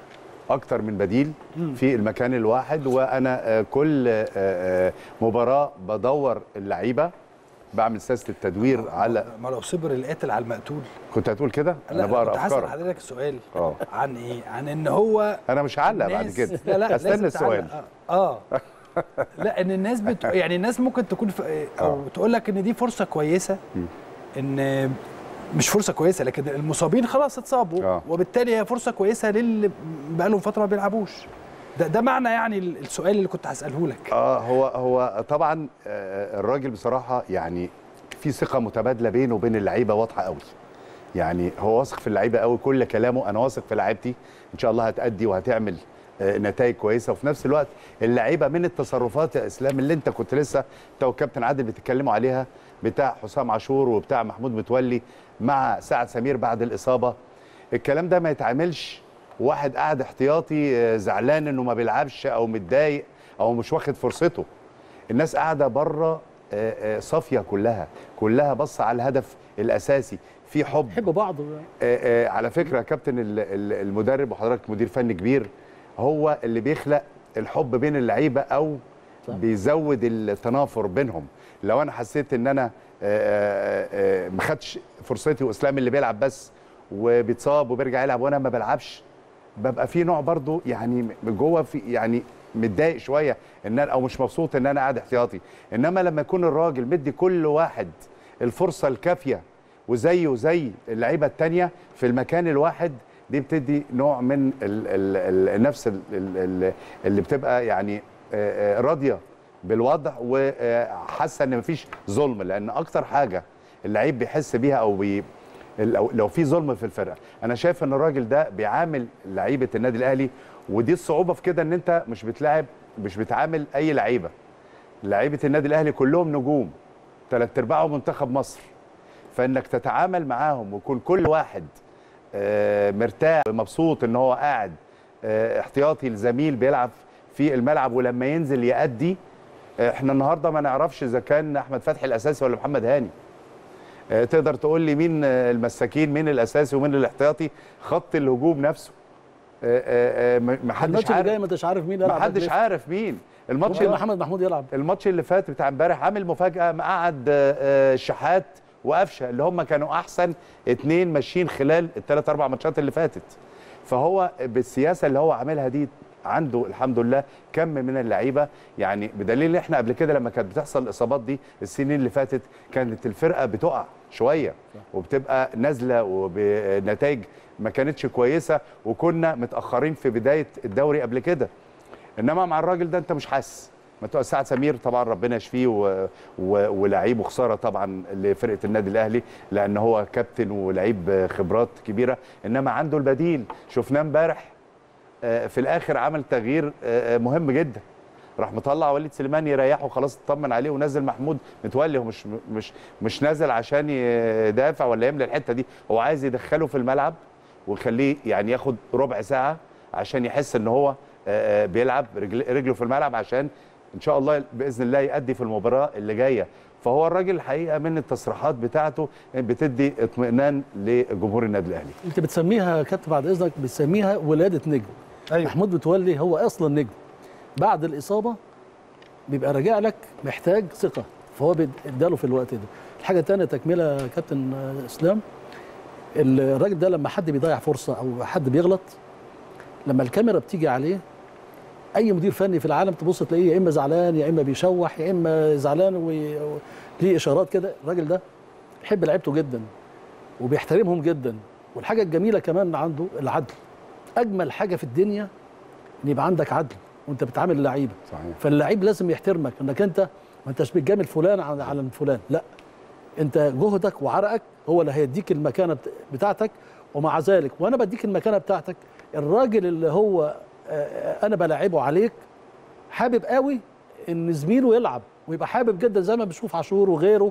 Speaker 6: اكتر من بديل في المكان الواحد وانا آه، كل آه، آه، مباراه بدور اللعيبه بعمل سياسه التدوير على
Speaker 1: ما لو صبر القاتل على المقتول
Speaker 6: كنت هتقول كده
Speaker 1: لا
Speaker 6: انا بقرا
Speaker 1: كنت هسأل
Speaker 6: افكارك
Speaker 1: حضرتك السؤال
Speaker 6: اه.
Speaker 1: عن ايه عن ان هو
Speaker 6: انا مش هعلق بعد
Speaker 1: الناس-
Speaker 6: كده
Speaker 1: لا لا
Speaker 6: استنى
Speaker 1: لازم
Speaker 6: السؤال
Speaker 1: تعلق. اه آه. لا ان الناس بت... يعني الناس ممكن تكون في... او تقول لك ان دي فرصه كويسه ان مش فرصه كويسه لكن المصابين خلاص اتصابوا
Speaker 6: آه.
Speaker 1: وبالتالي هي فرصه كويسه للي بقالهم فتره ما بيلعبوش ده ده معنى يعني السؤال اللي كنت هساله لك
Speaker 6: اه هو هو طبعا آه، الراجل بصراحه يعني في ثقه متبادله بينه وبين اللعيبه واضحه قوي يعني هو واثق في اللعيبه قوي كل كلامه انا واثق في لعيبتي ان شاء الله هتأدي وهتعمل آه، نتائج كويسه وفي نفس الوقت اللعيبه من التصرفات يا اسلام اللي انت كنت لسه انت والكابتن عادل بتتكلموا عليها بتاع حسام عاشور وبتاع محمود متولي مع سعد سمير بعد الاصابه الكلام ده ما يتعملش واحد قاعد احتياطي آه، زعلان انه ما بيلعبش او متضايق او مش واخد فرصته الناس قاعده بره آه، آه، صافيه كلها كلها بص على الهدف الاساسي في حب
Speaker 5: يحبوا بعض
Speaker 6: آه، آه، على فكره يا كابتن ال- ال- المدرب وحضرتك مدير فني كبير هو اللي بيخلق الحب بين اللعيبه او
Speaker 5: صح.
Speaker 6: بيزود التنافر بينهم لو انا حسيت ان انا آه، آه، آه، ما خدتش فرصتي واسلام اللي بيلعب بس وبيتصاب وبيرجع يلعب وانا ما بلعبش ببقى في نوع برضو يعني من جوه في يعني متضايق شويه ان انا او مش مبسوط ان انا قاعد احتياطي انما لما يكون الراجل مدي كل واحد الفرصه الكافيه وزيه وزي اللعيبه التانية في المكان الواحد دي بتدي نوع من ال ال ال النفس ال ال اللي بتبقى يعني آه، آه، راضيه بالوضع وحاسه ان مفيش ظلم لان اكتر حاجه اللعيب بيحس بيها او بي لو لو في ظلم في الفرقه انا شايف ان الراجل ده بيعامل لعيبه النادي الاهلي ودي الصعوبه في كده ان انت مش بتلاعب مش بتعامل اي لعيبه لعيبه النادي الاهلي كلهم نجوم ثلاث ارباعهم منتخب مصر فانك تتعامل معاهم ويكون كل واحد آه، مرتاح مبسوط ان هو قاعد آه، احتياطي لزميل بيلعب في الملعب ولما ينزل يأدي آه، احنا النهارده ما نعرفش اذا كان احمد فتحي الاساسي ولا محمد هاني آه، تقدر تقول لي مين آه، المساكين مين الاساسي ومين الاحتياطي خط الهجوم نفسه آه، آه، آه، ما ما حدش
Speaker 5: الماتش اللي جاي
Speaker 6: عارف
Speaker 5: ما انتش عارف مين
Speaker 6: ما
Speaker 5: يلعب
Speaker 6: حدش
Speaker 5: ليه.
Speaker 6: عارف مين الماتش
Speaker 5: ممكن
Speaker 6: اللي
Speaker 5: محمد محمود يلعب
Speaker 6: الماتش اللي فات بتاع امبارح عامل مفاجاه مقعد آه، آه، الشحات وقفشه اللي هم كانوا احسن اتنين ماشيين خلال الثلاث اربع ماتشات اللي فاتت فهو بالسياسه اللي هو عاملها دي عنده الحمد لله كم من اللعيبه يعني بدليل ان احنا قبل كده لما كانت بتحصل الاصابات دي السنين اللي فاتت كانت الفرقه بتقع شويه وبتبقى نازله وبنتائج ما كانتش كويسه وكنا متاخرين في بدايه الدوري قبل كده انما مع الراجل ده انت مش حاسس ما تبقى سعد سمير طبعا ربنا يشفيه و... و... ولعيب وخساره طبعا لفرقه النادي الاهلي لان هو كابتن ولعيب خبرات كبيره انما عنده البديل شفناه امبارح آه، في الاخر عمل تغيير آه، مهم جدا راح مطلع وليد سليمان يريحه خلاص اطمن عليه ونزل محمود متولي هو مش مش مش نازل عشان يدافع ولا يملى الحته دي هو عايز يدخله في الملعب ويخليه يعني ياخد ربع ساعه عشان يحس ان هو آه، آه، بيلعب رجل رجله في الملعب عشان ان شاء الله باذن الله يأدي في المباراه اللي جايه فهو الراجل الحقيقه من التصريحات بتاعته بتدي اطمئنان لجمهور النادي الاهلي
Speaker 5: انت بتسميها يا كابتن بعد اذنك بتسميها ولاده نجم
Speaker 1: أيوة.
Speaker 5: محمود متولي هو اصلا نجم بعد الاصابه بيبقى راجع لك محتاج ثقه فهو اداله في الوقت ده الحاجه الثانيه تكمله يا كابتن آه، اسلام الراجل ده لما حد بيضيع فرصه او حد بيغلط لما الكاميرا بتيجي عليه اي مدير فني في العالم تبص تلاقيه يا اما زعلان يا اما بيشوح يا اما زعلان وليه اشارات كده الراجل ده بيحب لعيبته جدا وبيحترمهم جدا والحاجه الجميله كمان عنده العدل اجمل حاجه في الدنيا ان يبقى عندك عدل وانت بتعامل اللعيبه
Speaker 6: صحيح
Speaker 5: فاللعيب لازم يحترمك انك انت ما انتش بتجامل فلان على على فلان لا انت جهدك وعرقك هو اللي هيديك المكانه بت- بتاعتك ومع ذلك وانا بديك المكانه بتاعتك الراجل اللي هو آه، انا بلاعبه عليك حابب قوي ان زميله يلعب ويبقى حابب جدا زي ما بنشوف عاشور وغيره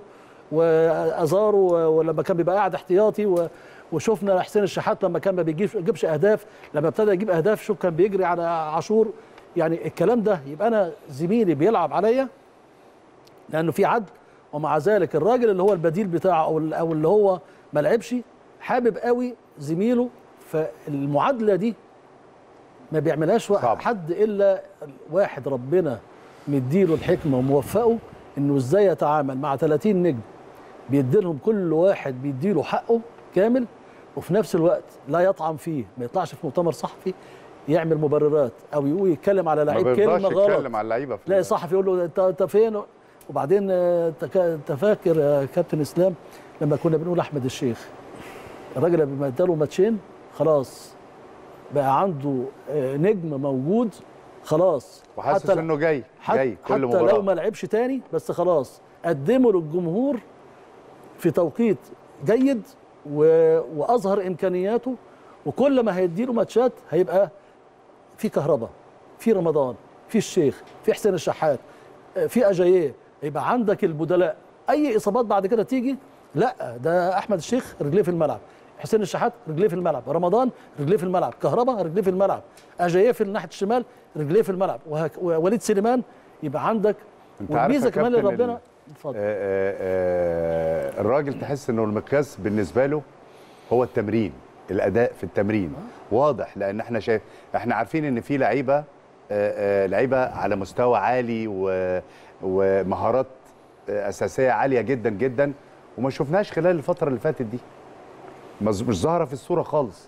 Speaker 5: وازارو ولما كان بيبقى قاعد احتياطي و- وشفنا حسين الشحات لما كان ما بيجيبش يجيبش اهداف لما ابتدى يجيب اهداف شوف كان بيجري على عاشور يعني الكلام ده يبقى انا زميلي بيلعب عليا لانه في عدل ومع ذلك الراجل اللي هو البديل بتاعه او او اللي هو ما لعبش حابب قوي زميله فالمعادله دي ما بيعملهاش
Speaker 6: صعب.
Speaker 5: واحد حد الا واحد ربنا مديله الحكمه وموفقه انه ازاي يتعامل مع 30 نجم بيديلهم كل واحد بيديله حقه كامل وفي نفس الوقت لا يطعن فيه ما يطلعش في مؤتمر صحفي يعمل مبررات او يقول يتكلم على
Speaker 6: ما
Speaker 5: لعيب
Speaker 6: بيرضاش
Speaker 5: كلمه غلط
Speaker 6: يتكلم على اللعيبه في
Speaker 5: تلاقي صحفي يقول له انت انت فين وبعدين آه، انت كا- انت فاكر يا كابتن اسلام لما كنا بنقول احمد الشيخ الراجل لما اداله ماتشين خلاص بقى عنده آه، نجم موجود خلاص
Speaker 6: وحاسس
Speaker 5: حتى-
Speaker 6: انه جاي
Speaker 5: حتى,
Speaker 6: جاي
Speaker 5: حتى
Speaker 6: كل
Speaker 5: لو
Speaker 6: مباراه
Speaker 5: ما لعبش تاني بس خلاص قدمه للجمهور في توقيت جيد و... واظهر امكانياته وكل ما هيديله ماتشات هيبقى في كهرباء في رمضان في الشيخ في حسين الشحات آه، في اجاييه يبقى عندك البدلاء اي اصابات بعد كده تيجي لا ده احمد الشيخ رجليه في الملعب حسين الشحات رجليه في الملعب رمضان رجليه في الملعب كهرباء رجليه في الملعب اجاييه في ناحيه الشمال رجليه في الملعب وهك... ووليد سليمان يبقى عندك
Speaker 6: انت عارف يا
Speaker 5: والميزه كمان اللي
Speaker 6: كابتن
Speaker 5: ربنا
Speaker 6: ال-
Speaker 5: اتفضل
Speaker 6: آه، آه، آه، الراجل تحس انه المقياس بالنسبه له هو التمرين الاداء في التمرين واضح لان احنا شايف احنا عارفين ان في لعيبه آه، آه، لعيبه على مستوى عالي و- ومهارات آه، اساسيه عاليه جدا جدا وما شفناش خلال الفتره اللي فاتت دي مز- مش ظاهره في الصوره خالص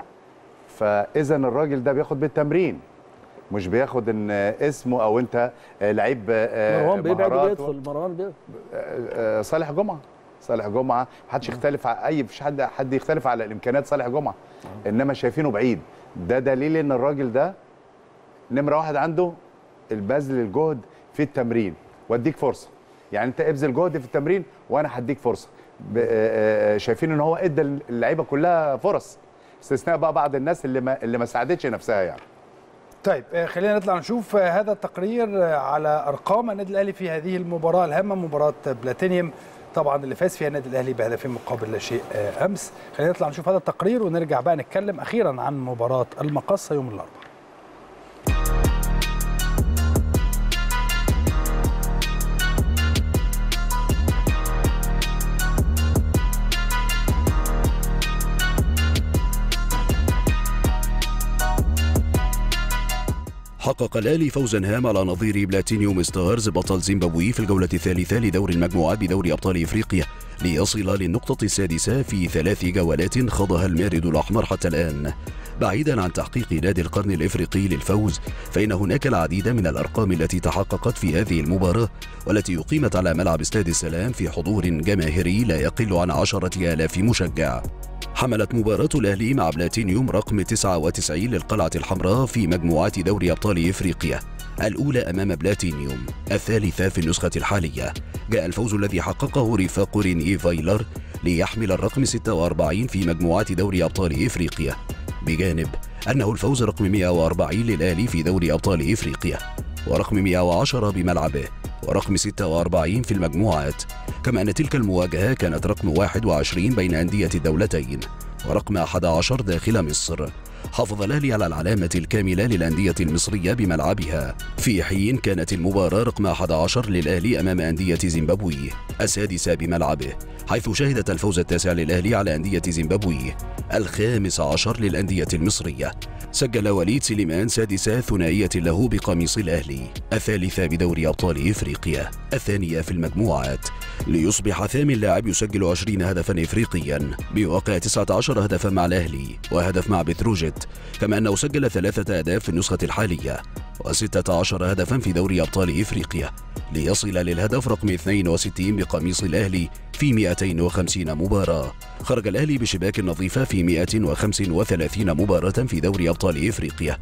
Speaker 6: فاذا الراجل ده بياخد بالتمرين مش بياخد ان اسمه او انت آه، لعيب آه،
Speaker 5: مروان بيبعد
Speaker 6: مهارات و-
Speaker 5: وبيدخل مروان بيدخل
Speaker 6: آه، صالح جمعه صالح جمعه محدش يختلف على اي مفيش حد حد يختلف على الامكانيات صالح جمعه انما شايفينه بعيد ده دليل ان الراجل ده نمره واحد عنده البذل الجهد في التمرين واديك فرصه يعني انت ابذل جهد في التمرين وانا هديك فرصه ب- آه، آه، شايفين ان هو ادى اللعيبه كلها فرص استثناء بقى بعض الناس اللي ما اللي ما ساعدتش نفسها يعني
Speaker 1: طيب آه، خلينا نطلع نشوف آه، هذا التقرير آه، على ارقام النادي الاهلي في هذه المباراه الهامه مباراه بلاتينيوم طبعا اللي فاز فيها النادي الاهلي بهدفين مقابل لا شيء آه، امس خلينا نطلع نشوف هذا التقرير ونرجع بقى نتكلم اخيرا عن مباراه المقصه يوم الاربعاء
Speaker 4: حقق الأهلي فوزا هام على نظير بلاتينيوم ستارز بطل زيمبابوي في الجولة الثالثة لدور المجموعات بدوري أبطال إفريقيا ليصل للنقطة السادسة في ثلاث جولات خاضها المارد الأحمر حتى الآن بعيدا عن تحقيق نادي القرن الإفريقي للفوز فإن هناك العديد من الأرقام التي تحققت في هذه المباراة والتي أقيمت على ملعب استاد السلام في حضور جماهيري لا يقل عن عشرة آلاف مشجع حملت مباراة الأهلي مع بلاتينيوم رقم 99 للقلعة الحمراء في مجموعات دوري أبطال إفريقيا الأولى أمام بلاتينيوم الثالثة في النسخة الحالية جاء الفوز الذي حققه رفاق ريني فايلر ليحمل الرقم 46 في مجموعات دوري أبطال إفريقيا بجانب أنه الفوز رقم 140 للأهلي في دوري أبطال إفريقيا ورقم 110 بملعبه ورقم 46 في المجموعات كما أن تلك المواجهة كانت رقم 21 بين أندية الدولتين ورقم 11 داخل مصر حافظ الأهلي على العلامة الكاملة للأندية المصرية بملعبها في حين كانت المباراة رقم 11 للأهلي أمام أندية زيمبابوي السادسة بملعبه حيث شهدت الفوز التاسع للأهلي على أندية زيمبابوي الخامس عشر للأندية المصرية سجل وليد سليمان سادسة ثنائية له بقميص الأهلي الثالثة بدوري أبطال إفريقيا الثانية في المجموعات ليصبح ثامن لاعب يسجل 20 هدفا إفريقيا بواقع 19 هدفا مع الأهلي وهدف مع بتروجيت كما أنه سجل ثلاثة أهداف في النسخة الحالية و16 هدفا في دوري أبطال إفريقيا ليصل للهدف رقم 62 بقميص الأهلي في 250 مباراة خرج الأهلي بشباك نظيفة في 135 مباراة في دوري أبطال إفريقيا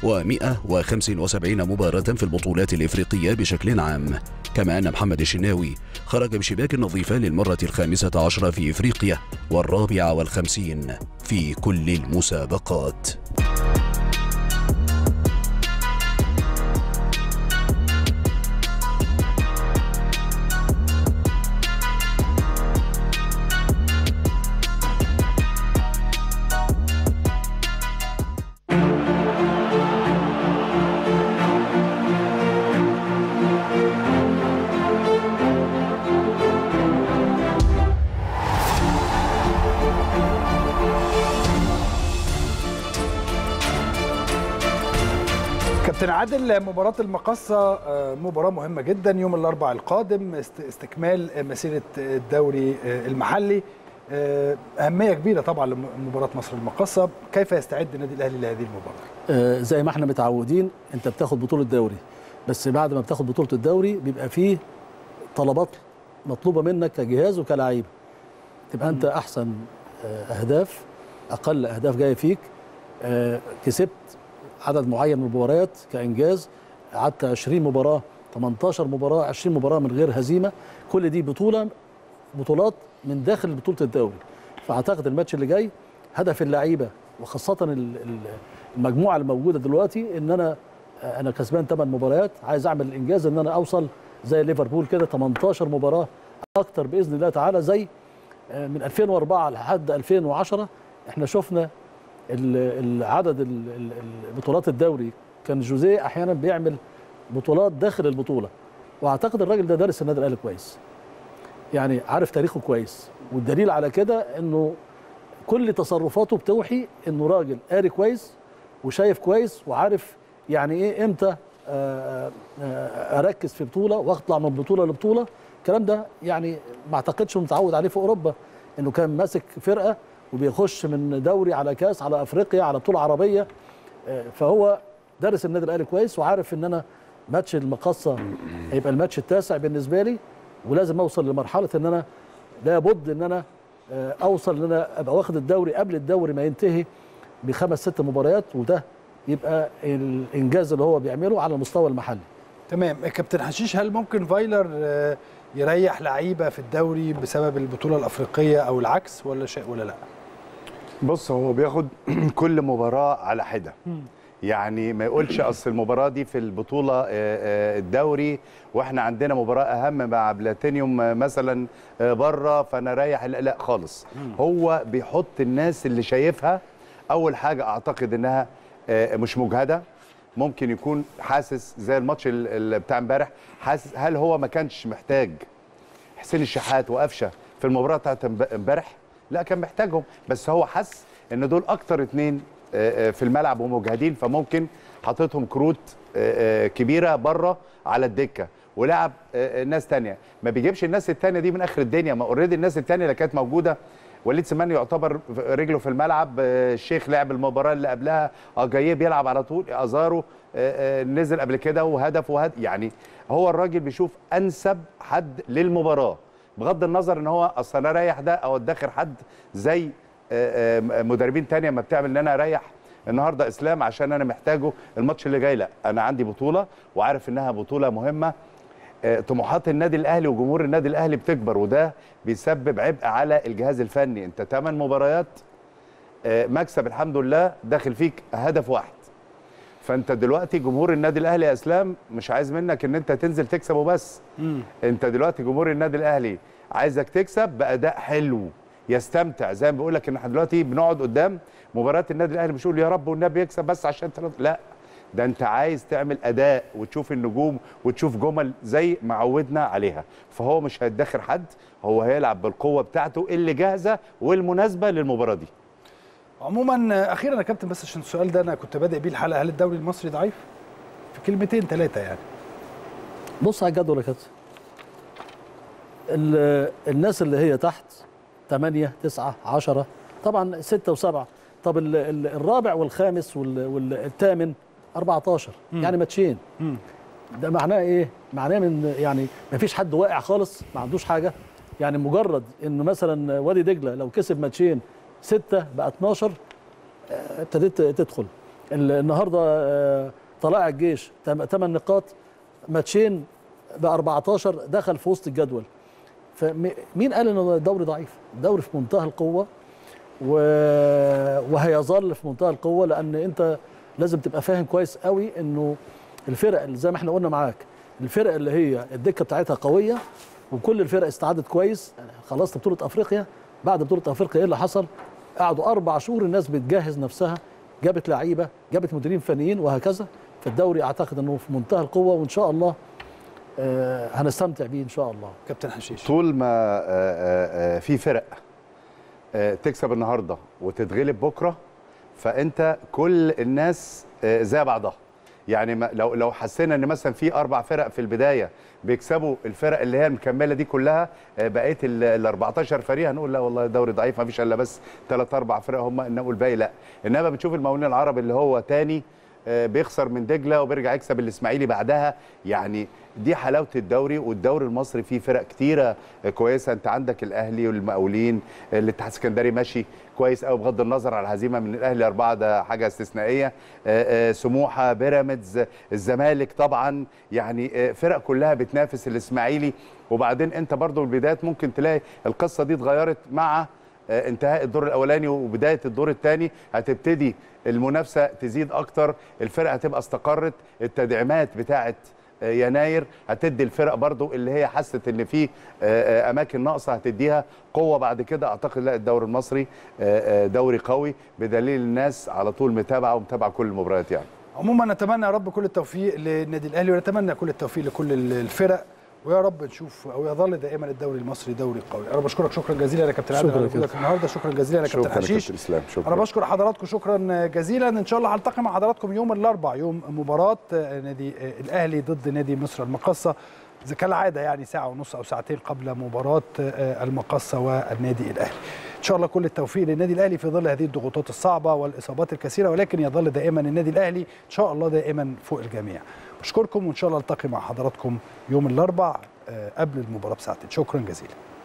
Speaker 4: و175 مباراة في البطولات الإفريقية بشكل عام كما أن محمد الشناوي خرج بشباك نظيفة للمرة الخامسة عشرة في إفريقيا والرابعة والخمسين في كل المسابقات
Speaker 1: كابتن عادل مباراة المقصة آه، مباراة مهمة جدا يوم الأربعاء القادم است- استكمال مسيرة الدوري آه، المحلي آه، أهمية كبيرة طبعا لمباراة مصر المقصة كيف يستعد النادي الأهلي لهذه المباراة؟
Speaker 5: آه، زي ما احنا متعودين انت بتاخد بطوله دوري بس بعد ما بتاخد بطوله الدوري بيبقى فيه طلبات مطلوبه منك كجهاز وكلاعيبه تبقى انت احسن آه، اهداف اقل اهداف جايه فيك آه، كسبت عدد معين من المباريات كانجاز قعدت 20 مباراه 18 مباراه 20 مباراه من غير هزيمه كل دي بطوله بطولات من داخل بطوله الدوري فاعتقد الماتش اللي جاي هدف اللعيبه وخاصه ال- ال- المجموعه اللي موجوده دلوقتي ان انا انا كسبان 8 مباريات عايز اعمل الانجاز ان انا اوصل زي ليفربول كده 18 مباراه اكتر باذن الله تعالى زي آه، من 2004 لحد 2010 احنا شفنا ال- العدد ال- ال- ال- بطولات الدوري كان جوزيه احيانا بيعمل بطولات داخل البطوله واعتقد الراجل ده دارس النادي الاهلي كويس يعني عارف تاريخه كويس والدليل على كده انه كل تصرفاته بتوحي انه راجل قاري كويس وشايف كويس وعارف يعني ايه امتى آه، آه، اركز في بطوله واطلع من بطوله لبطوله الكلام ده يعني ما اعتقدش إنه متعود عليه في اوروبا انه كان ماسك فرقه وبيخش من دوري على كاس على افريقيا على بطوله عربيه آه، فهو دارس النادي الاهلي كويس وعارف ان انا ماتش المقصه هيبقى الماتش التاسع بالنسبه لي ولازم اوصل لمرحله ان انا لابد ان انا آه، اوصل ان انا ابقى واخد الدوري قبل الدوري ما ينتهي بخمس ست مباريات وده يبقى الانجاز اللي هو بيعمله على المستوى المحلي
Speaker 1: تمام كابتن حشيش هل ممكن فايلر آه، يريح لعيبة في الدوري بسبب البطولة الأفريقية أو العكس ولا شيء ولا لا؟
Speaker 6: بص هو بياخد كل مباراة على حدة يعني ما يقولش اصل المباراه دي في البطوله آه، آه، الدوري واحنا عندنا مباراه اهم مع بلاتينيوم آه، مثلا آه، بره فانا رايح لا لا خالص هو بيحط الناس اللي شايفها اول حاجه اعتقد انها آه، مش مجهده ممكن يكون حاسس زي الماتش ال- ال- بتاع امبارح حاسس هل هو ما كانش محتاج حسين الشحات وقفشه في المباراه بتاعت امب- امبارح لا كان محتاجهم بس هو حس ان دول اكتر اتنين آه، آه، في الملعب ومجهدين فممكن حاططهم كروت آه، آه، كبيره بره على الدكه ولعب آه، آه، ناس تانية ما بيجيبش الناس التانية دي من اخر الدنيا ما اوريدي الناس التانية اللي كانت موجوده وليد سمان يعتبر رجله في الملعب آه، الشيخ لعب المباراه اللي قبلها اه جاي بيلعب على طول ازارو آه، آه، نزل قبل كده وهدف وهد يعني هو الراجل بيشوف انسب حد للمباراه بغض النظر ان هو اصل انا اريح ده او ادخر حد زي آه، آه، مدربين تانية ما بتعمل ان انا اريح النهارده اسلام عشان انا محتاجه الماتش اللي جاي لا انا عندي بطوله وعارف انها بطوله مهمه آه، طموحات النادي الاهلي وجمهور النادي الاهلي بتكبر وده بيسبب عبء على الجهاز الفني انت 8 مباريات آه، مكسب الحمد لله داخل فيك هدف واحد فانت دلوقتي جمهور النادي الاهلي يا اسلام مش عايز منك ان انت تنزل تكسب وبس انت دلوقتي جمهور النادي الاهلي عايزك تكسب باداء حلو يستمتع زي ما بقول لك ان احنا دلوقتي بنقعد قدام مباراه النادي الاهلي مش نقول يا رب والنبي يكسب بس عشان تلات لا ده انت عايز تعمل اداء وتشوف النجوم وتشوف جمل زي ما عودنا عليها فهو مش هيدخر حد هو هيلعب بالقوه بتاعته اللي جاهزه والمناسبه للمباراه دي
Speaker 1: عموما آه، أخيرا يا كابتن بس عشان السؤال ده أنا كنت بادئ بيه الحلقة هل الدوري المصري ضعيف؟ في كلمتين ثلاثة يعني
Speaker 5: بص على الجدول يا كابتن ال- الناس اللي هي تحت 8 9 10 طبعا 6 و7 طب ال- ال- الرابع والخامس وال- والثامن 14 يعني ماتشين ده معناه ايه؟ معناه ان يعني ما فيش حد واقع خالص ما عندوش حاجه يعني مجرد انه مثلا وادي دجله لو كسب ماتشين 6 بقى 12 آه، ابتديت تدخل ال- النهارده آه، طلائع الجيش 8 نقاط ماتشين ب 14 دخل في وسط الجدول فمين قال ان الدوري ضعيف؟ الدوري في منتهى القوه و... وهيظل في منتهى القوه لان انت لازم تبقى فاهم كويس قوي انه الفرق اللي زي ما احنا قلنا معاك الفرق اللي هي الدكه بتاعتها قويه وكل الفرق استعدت كويس خلصت بطوله افريقيا بعد بطوله افريقيا ايه اللي حصل؟ قعدوا اربع شهور الناس بتجهز نفسها جابت لعيبه جابت مديرين فنيين وهكذا فالدوري اعتقد انه في منتهى القوه وان شاء الله آه، هنستمتع بيه ان شاء الله
Speaker 1: كابتن حشيش
Speaker 6: طول ما آه، آه، آه، في فرق آه، تكسب النهارده وتتغلب بكره فانت كل الناس آه، زي بعضها يعني ما لو لو حسينا ان مثلا في اربع فرق في البدايه بيكسبوا الفرق اللي هي المكمله دي كلها آه، بقيه ال ال 14 فريق هنقول لا والله دوري ضعيف ما فيش الا بس ثلاث اربع فرق هم انما الباقي لا انما بتشوف المقاولين العرب اللي هو تاني آه، بيخسر من دجله وبيرجع يكسب الاسماعيلي بعدها يعني دي حلاوه الدوري والدوري المصري فيه فرق كتيره آه، كويسه انت عندك الاهلي والمقاولين آه، الاتحاد السكندري ماشي كويس قوي بغض النظر على الهزيمه من الاهلي اربعه ده حاجه استثنائيه آه، آه، سموحه بيراميدز آه، الزمالك طبعا يعني آه، فرق كلها بتنافس الاسماعيلي وبعدين انت برضو البدايات ممكن تلاقي القصه دي اتغيرت مع آه، انتهاء الدور الاولاني وبدايه الدور الثاني هتبتدي المنافسه تزيد اكتر الفرق هتبقى استقرت التدعيمات بتاعه آه، يناير هتدي الفرق برضو اللي هي حست ان في آه، آه، اماكن ناقصه هتديها قوه بعد كده اعتقد لا الدوري المصري آه، آه، دوري قوي بدليل الناس على طول متابعه ومتابعه كل المباريات يعني
Speaker 1: عموما نتمنى يا رب كل التوفيق للنادي الاهلي ونتمنى كل التوفيق لكل الفرق ويا رب نشوف او يظل دائما الدوري المصري دوري قوي انا بشكرك شكرا جزيلا يا كابتن عادل
Speaker 5: شكرا
Speaker 1: على
Speaker 5: كده.
Speaker 1: وجودك النهارده شكرا جزيلا يا كابتن
Speaker 6: شكرا يا
Speaker 1: حشيش
Speaker 6: كابتن اسلام شكرا
Speaker 1: انا بشكر حضراتكم شكرا جزيلا ان شاء الله هلتقي مع حضراتكم يوم الاربعاء يوم مباراه نادي الاهلي ضد نادي مصر المقصه زي كالعاده يعني ساعه ونص او ساعتين قبل مباراه المقصه والنادي الاهلي ان شاء الله كل التوفيق للنادي الاهلي في ظل هذه الضغوطات الصعبه والاصابات الكثيره ولكن يظل دائما النادي الاهلي ان شاء الله دائما فوق الجميع بشكركم وان شاء الله التقي مع حضراتكم يوم الاربعاء قبل المباراه بساعتين شكرا جزيلا